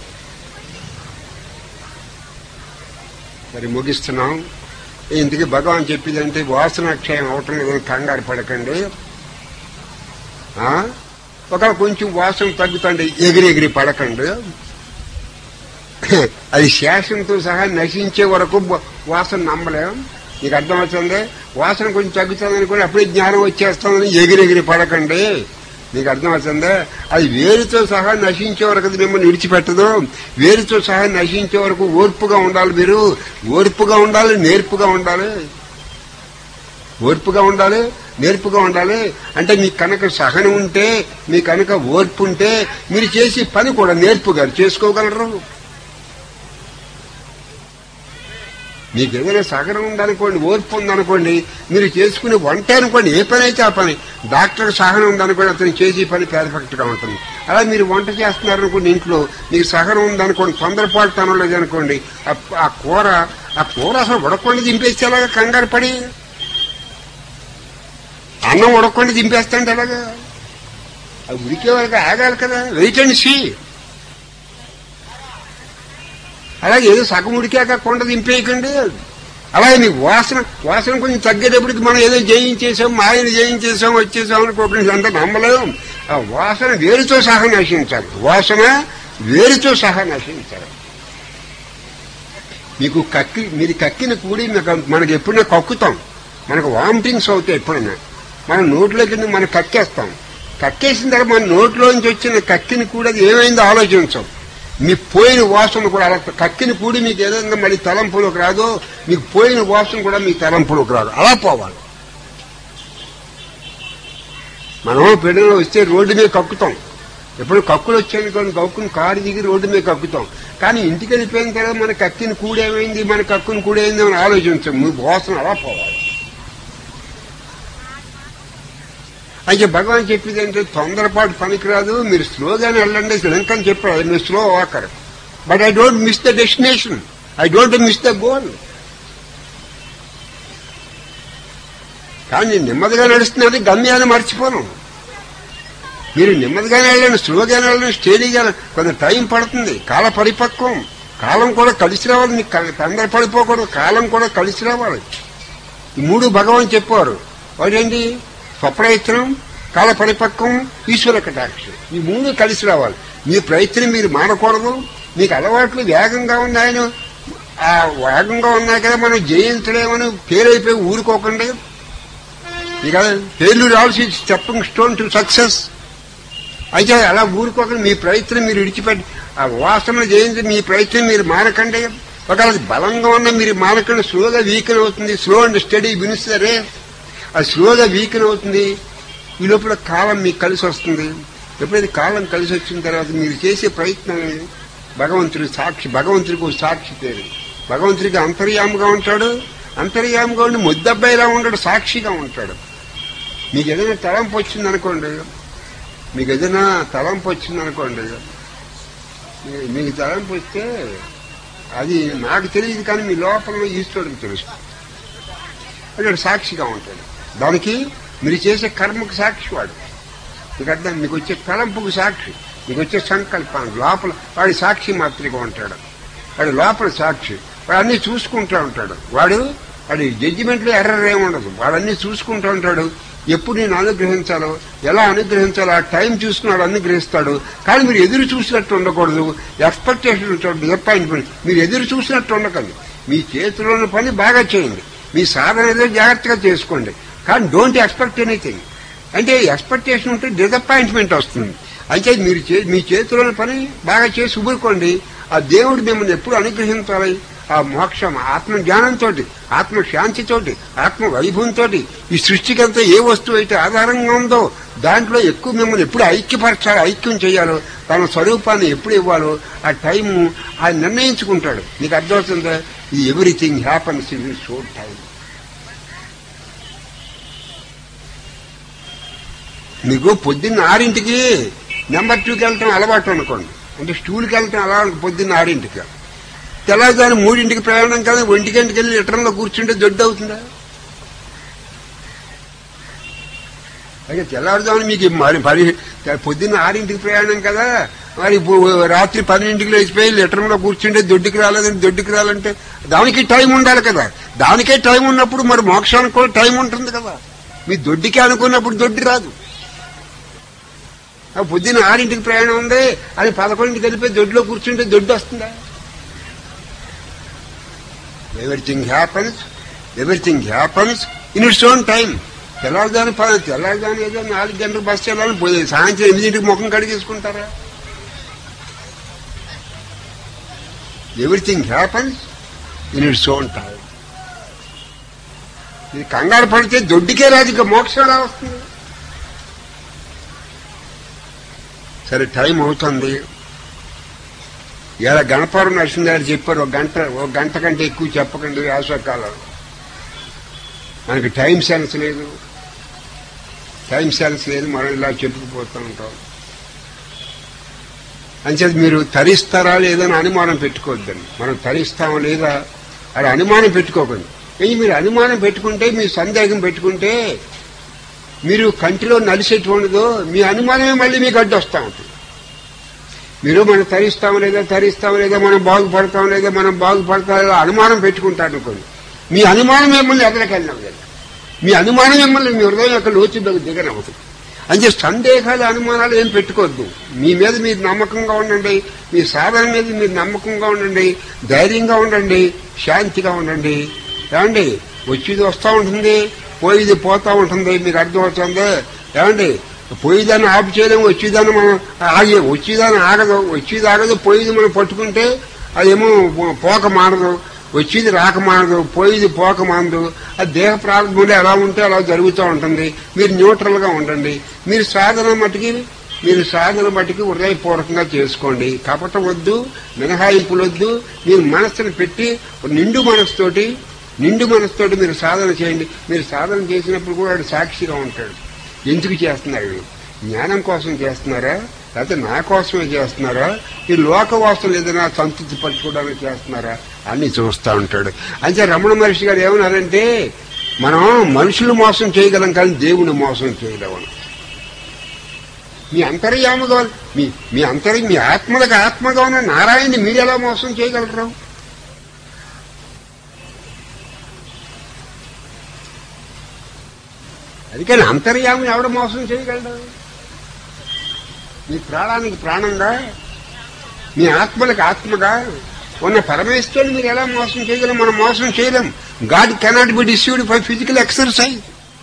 మరి ముగిస్తున్నాం ఇందుకు భగవాన్ చెప్పిందంటే వాసనాక్షయం అవటం లేదని కంగారు పడకండి ఆ? ఒక కొంచెం వాసన తగ్గుతండి ఎగిరి ఎగిరి పడకండి అది శేషంతో సహా నశించే వరకు బ- వాసన నమ్మలేం నీకు అర్థమవుతుంది వాసన కొంచెం తగ్గుతుందని కూడా అప్పుడే జ్ఞానం వచ్చేస్తుందని ఎగిరి ఎగిరి పడకండి నీకు అర్థమవుతుంది అది వేరుతో సహా నశించే వరకు అది మిమ్మల్ని విడిచిపెట్టదు వేరుతో సహా నశించే వరకు ఓర్పుగా ఉండాలి మీరు ఓర్పుగా ఉండాలి నేర్పుగా ఉండాలి ఓర్పుగా ఉండాలి నేర్పుగా ఉండాలి అంటే మీకు కనుక సహనం ఉంటే మీ కనుక ఓర్పు ఉంటే మీరు చేసే పని కూడా నేర్పుగా చేసుకోగలరు మీకు ఏదైనా సహనం ఉందనుకోండి ఓర్పు ఉందనుకోండి మీరు చేసుకునే వంట అనుకోండి ఏ పని అయితే ఆ పని డాక్టర్ సహనం ఉందనుకోండి అతను చేసే పని పెర్ఫెక్ట్ గా ఉంటుంది అలా మీరు వంట చేస్తున్నారనుకోండి ఇంట్లో మీకు సహనం ఉందనుకోండి తొందరపాటు తనం లేదనుకోండి ఆ- ఆ కూర ఆ కూర అసలు ఉడకుండా దింపేస్తే ఎలాగా కంగారు పడి అన్నం ఉడకుండా దింపేస్తాంటే ఎలాగా అది ఉడికే వరకు ఆగాలి కదా వెయిట్ అండ్ సీ అలాగే ఏదో సగం ఉడికాక కొండ దింపేయకండి అలాగే మీకు వాసన వాసన కొంచెం తగ్గేటప్పటికి మనం ఏదో జయించేసాం మాయను జయించేసాం వచ్చేసాం అనుకోకుండా అంత నమ్మలేం ఆ వాసన వేరుతో సహా నశించాలి వాసన వేరుతో సహా నశించాలి మీకు కక్కి మీరు కక్కిన కూడి మీకు మనకి ఎప్పుడైనా కక్కుతాం మనకు వామిటింగ్స్ అవుతాయి ఎప్పుడైనా మనం నోట్లోకి మనం కక్కేస్తాం కక్కేసిన తర్వాత మన నోట్లోంచి వచ్చిన కక్కిని కూడా అది ఏమైందో ఆలోచించాం మీ పోయిన వాసన కూడా అలా కక్కిన కూడి మీకు ఏదైనా మళ్ళీ తలంపులోకి రాదో మీకు పోయిన వాసన కూడా మీ తలంపులోకి రాదు అలా పోవాలి మనం పెళ్ళిలో వస్తే రోడ్డు మీద కక్కుతాం ఎప్పుడు కక్కులు వచ్చాయనుకోండి కక్కుని కారు దిగి రోడ్డు మీద కక్కుతాం కానీ ఇంటికి వెళ్ళిపోయిన తర్వాత మన కక్కిన కూడేమైంది మన కక్కుని కూడేమైంది అని ఆలోచించాం మీ వాసన అలా పోవాలి అయితే భగవాన్ చెప్పింది ఏంటంటే తొందరపాటు పనికిరాదు మీరు స్లోగానే వెళ్ళండి శ్రీలంకని చెప్పారు మీరు slow walker but I don't miss the destination I don't miss the goal కానీ నేను నెమ్మదిగా నడుస్తున్నాను గమ్యాన్ని మర్చిపోను మీరు నెమ్మదిగానే వెళ్ళండి స్లోగానే వెళ్ళండి స్టేడీగా కొంత టైం పడుతుంది కాల పరిపక్వం కాలం కూడా కలిసి రావాలి మీకు క- తొందర పడిపోకూడదు కాలం కూడా కలిసి రావాలి ఈ మూడు భగవాన్ చెప్పారు ఒకటేంటి స్వప్రయత్నం కాల పరిపక్వం ఈశ్వర కటాక్షం ఈ మూడు కలిసి రావాలి మీ ప్రయత్నం మీరు మానకూడదు మీకు అలవాట్లు వేగంగా ఉన్నాయని ఆ వేగంగా ఉన్నాయి కదా మనం జయించలేమని పేరైపోయి ఊరుకోకండి ఇక failure also stepping stone to success అయితే అలా ఊరుకోకండి మీ ప్రయత్నం మీరు విడిచిపెట్టి ఆ వాసన జయించి మీ ప్రయత్నం మీరు మానకండి ఒకవేళ అది బలంగా ఉన్న మీరు మానకండి స్లోగా వీకెన్ అవుతుంది స్లో అండ్ స్టడీ వినిస్తారే అది స్లోగా వీకెన్ అవుతుంది ఈ లోపల కాలం మీకు కలిసి వస్తుంది ఎప్పుడైతే కాలం కలిసి వచ్చిన తర్వాత మీరు చేసే ప్రయత్నం భగవంతుడి సాక్షి భగవంతుడికి ఒక సాక్షి పేరు భగవంతుడికి అంతర్యాముగా ఉంటాడు అంతర్యాముగా ఉండి ముద్దబ్బాయిలా ఉంటాడు సాక్షిగా ఉంటాడు మీకు ఏదైనా తలంపు వచ్చిందనుకోండి మీకు ఏదైనా తలంపు వచ్చిందనుకోండి మీ- మీకు తలంపు వస్తే అది నాకు తెలియదు కానీ మీ లోపల ఈశ్వరుడికి తెలుసు అక్కడ సాక్షిగా ఉంటాడు దానికి మీరు చేసే కర్మకు సాక్షి వాడు మీకు అర్థం మీకు వచ్చే తలంపుకు సాక్షి మీకు వచ్చే సంకల్పానికి లోపల వాడి సాక్షి మాత్రమే ఉంటాడు వాడి లోపల సాక్షి వాడు అన్ని చూసుకుంటూ ఉంటాడు వాడు వాడి జడ్జిమెంట్లో ఎర్రర్ ఏమి ఉండదు వాడు అన్ని చూసుకుంటూ ఉంటాడు ఎప్పుడు నేను అనుగ్రహించాలో ఎలా అనుగ్రహించాలో ఆ టైం చూసుకున్నాడు అనుగ్రహిస్తాడు కానీ మీరు ఎదురు చూసినట్టు ఉండకూడదు ఎక్స్పెక్టేషన్ ఉంటాడు డిసప్పాయింట్మెంట్ మీరు ఎదురు చూసినట్టు ఉండకండి మీ చేతిలో ఉన్న పని బాగా చేయండి మీ సాధన ఏదో జాగ్రత్తగా చేసుకోండి కానీ డోంట్ ఎక్స్పెక్ట్ ఎనీథింగ్ అంటే ఎక్స్పెక్టేషన్ ఉంటే డిసప్పాయింట్మెంట్ వస్తుంది అంటే మీరు చే- మీ చేతిలోని పని బాగా చేసి ఊరుకోండి ఆ దేవుడు మిమ్మల్ని ఎప్పుడు అనుగ్రహించాలి ఆ మోక్షం ఆత్మ జ్ఞానంతో ఆత్మ శాంతితోటి ఆత్మ వైభవంతో ఈ సృష్టికంతా ఏ వస్తువు అయితే ఆధారంగా ఉందో దాంట్లో ఎక్కువ మిమ్మల్ని ఎప్పుడు ఐక్యపరచాలి ఐక్యం చేయాలో తన స్వరూపాన్ని ఎప్పుడు ఇవ్వాలో ఆ టైము ఆయన నిర్ణయించుకుంటాడు నీకు అర్థమవుతుందా ఈ everything happens in so time మీకు పొద్దున్న ఆరింటికి నెంబర్ టూకి వెళ్ళటం అలవాటు అనుకోండి అంటే స్టూల్కి వెళ్ళటం అలవాటు పొద్దున్న ఆరింటికి తెల్లవారుజాము మూడింటికి ప్రయాణం కదా ఒంటిగంటికి వెళ్ళి లిటర్లో కూర్చుంటే దొడ్డు అవుతుందా అయితే తెల్లవారుజామున మీకు మరి పది పొద్దున్న ఆరింటికి ప్రయాణం కదా మరి ఇప్పుడు రాత్రి పన్నెండింటికి లేచిపోయి లిటర్లో కూర్చుంటే దొడ్డుకి రాలేదని దొడ్డుకి రాలంటే దానికి టైం ఉండాలి కదా దానికే టైం ఉన్నప్పుడు మరి మోక్షానికి కూడా టైం ఉంటుంది కదా మీ దొడ్డికి అనుకున్నప్పుడు దొడ్డి రాదు ఆ పొద్దున్న ఆరింటికి ప్రయాణం ఉంది అది పదకొండింటికి వెళ్ళిపోయి దొడ్లో కూర్చుంటే దొడ్డు వస్తుందా everything happens everything happens in its own time తెల్లవారుదాని పని తెల్లవారుదాని ఏదో నాలుగు గంటలకు బస్సు వెళ్ళాలని పోయి సాయంత్రం ఎనిమిదింటికి ముఖం కడిగేసుకుంటారా everything happens in its own time ఇది కంగారు పడితే దొడ్డికే రాదు ఇక మోక్షం ఎలా వస్తుంది సరే టైం అవుతుంది ఇలా గణపవరం నరసింహ గారు చెప్పారు ఒక గంట ఒక గంట కంటే ఎక్కువ చెప్పకండి వేసవకాలం మనకి టైం సెన్స్ లేదు టైం సెన్స్ లేదు మనం ఇలా చెప్పుకుపోతూ ఉంటాం అంచేది మీరు తరిస్తారా లేదని అనుమానం పెట్టుకోవద్దండి మనం తరిస్తామా లేదా అది అనుమానం పెట్టుకోకండి కానీ మీరు అనుమానం పెట్టుకుంటే మీ సందేహం పెట్టుకుంటే మీరు కంటిలో నలిసేటువంటిదో మీ అనుమానమే మళ్ళీ మీకు అడ్డు వస్తూ ఉంటుంది మీరు మనం తరిస్తాం లేదా తరిస్తాం లేదా మనం బాగుపడతాం లేదా మనం బాగుపడతాం లేదా అనుమానం పెట్టుకుంటారు అనుకోండి మీ అనుమానం మిమ్మల్ని ఎదరికెళ్ళినాం కదా మీ అనుమానం మిమ్మల్ని మీ హృదయం యొక్క లోతులోకి దిగనవుతుంది అంటే సందేహాలు అనుమానాలు ఏం పెట్టుకోవద్దు మీ మీద మీరు నమ్మకంగా ఉండండి మీ సాధన మీద మీరు నమ్మకంగా ఉండండి ధైర్యంగా ఉండండి శాంతిగా ఉండండి ఏమండి వచ్చేది వస్తూ ఉంటుంది పోయేది పోతా ఉంటుంది మీకు అర్థమవుతుంది ఏమండి పోయేదాన్ని ఆపు చేయలేము వచ్చేదాన్ని మనం ఆగే వచ్చేదాన్ని ఆగదు వచ్చేది ఆగదు పోయేది మనం పట్టుకుంటే అదేమో పోక మానదు వచ్చేది రాక మానదు పోయేది పోక మానదు అది దేహ ప్రారంభంలో ఎలా ఉంటే అలా జరుగుతూ ఉంటుంది మీరు న్యూట్రల్ గా ఉండండి మీరు సాధన మట్టుకి మీరు సాధన మట్టుకి హృదయపూర్వకంగా చేసుకోండి కపట వద్దు మినహాయింపులు వద్దు మీరు మనస్సును పెట్టి నిండు మనసుతోటి నిండు మనసుతోటి మీరు సాధన చేయండి మీరు సాధన చేసినప్పుడు కూడా వాడు సాక్షిగా ఉంటాడు ఎందుకు చేస్తున్నారు జ్ఞానం కోసం చేస్తున్నారా లేకపోతే నా కోసమే చేస్తున్నారా ఈ లోకవాసం ఏదైనా సంతృప్తి పరచుకోవడానికి చేస్తున్నారా అన్ని చూస్తూ ఉంటాడు అంటే రమణ మహర్షి గారు ఏమన్నారంటే మనం మనుషులు మోసం చేయగలం కానీ దేవుని మోసం చేయలేము మీ అంతర్యామగా మీ మీ అంతర్ మీ ఆత్మలకు ఆత్మగా ఉన్న నారాయణని మీరు ఎలా మోసం చేయగలరు అందుకని అంతర్యామి ఎవడ మోసం చేయగలడు మీ ప్రాణానికి ప్రాణంగా మీ ఆత్మలకు ఆత్మగా ఉన్న పరమేశ్వరుని మీరు ఎలా మోసం చేయగలం మనం మోసం చేయలేం God cannot be deceived for physical exercise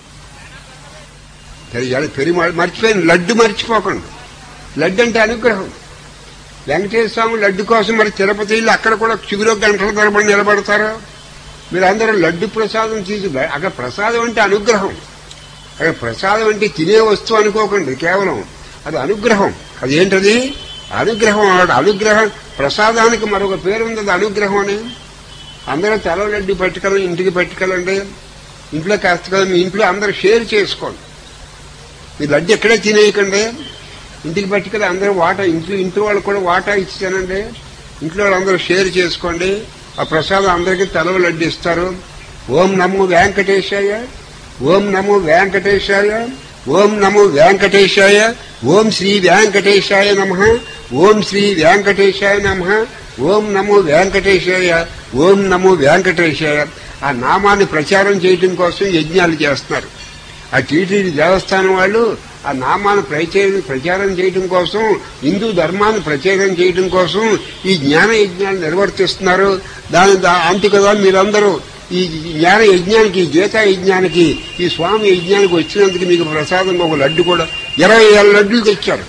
పెరి మర్చిపోయింది లడ్డు మర్చిపోకండి లడ్డు అంటే అనుగ్రహం వెంకటేశ్వర స్వామి లడ్డు కోసం మరి తిరుపతి వెళ్ళి అక్కడ కూడా చిగురు గంటల తరబడి నిలబడతారు మీరు అందరూ లడ్డు ప్రసాదం తీసి అక్కడ ప్రసాదం అంటే అనుగ్రహం అక్కడ ప్రసాదం అంటే తినే వస్తువు అనుకోకండి కేవలం అది అనుగ్రహం అది ఏంటది అనుగ్రహం అన్నాడు అనుగ్రహం ప్రసాదానికి మరొక పేరు ఉంది అది అనుగ్రహం అని అందరూ తల లడ్డు పట్టుకెళ్ళండి ఇంటికి పట్టుకెళ్ళండి ఇంట్లో కాస్త కదా మీ ఇంట్లో అందరూ షేర్ చేసుకోండి మీ లడ్డు ఎక్కడే తినేయకండి ఇంటికి పట్టుకెళ్ళి అందరూ వాటా ఇంట్లో ఇంట్లో వాళ్ళు కూడా వాటా ఇచ్చానండి ఇంట్లో వాళ్ళందరూ షేర్ చేసుకోండి ఆ ప్రసాదం అందరికీ తలవ లడ్డు ఇస్తారు ఓం నమో వెంకటేశాయ ఓం నమో వెంకటేశాయ ఓం నమో వెంకటేశాయ ఓం శ్రీ వెంకటేశాయ నమ ఓం శ్రీ వెంకటేశాయ నమ ఓం నమో వెంకటేశాయ ఓం నమో వెంకటేశాయ ఆ నామాన్ని ప్రచారం చేయడం కోసం యజ్ఞాలు చేస్తున్నారు ఆ టీటీడీ దేవస్థానం వాళ్ళు ఆ నామాన్ని ప్రచారం ప్రచారం చేయడం కోసం హిందూ ధర్మాన్ని ప్రచారం చేయడం కోసం ఈ జ్ఞాన యజ్ఞాలు నిర్వర్తిస్తున్నారు దాని దా- అంతే కదా మీరందరూ ఈ జ్ఞాన యజ్ఞానికి ఈ గీతా యజ్ఞానికి ఈ స్వామి యజ్ఞానికి వచ్చినందుకు మీకు ప్రసాదంగా ఒక లడ్డు కూడా ఇరవై ఏళ్ళ లడ్డులు తెచ్చారు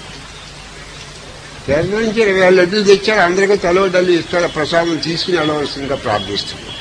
కేరళ నుంచి ఇరవై ఏళ్ళ లడ్డులు తెచ్చారు అందరికీ తలో డల్లు ఇస్తారు ఆ ప్రసాదం తీసుకుని వెళ్ళవలసిందిగా ప్రార్థిస్తున్నారు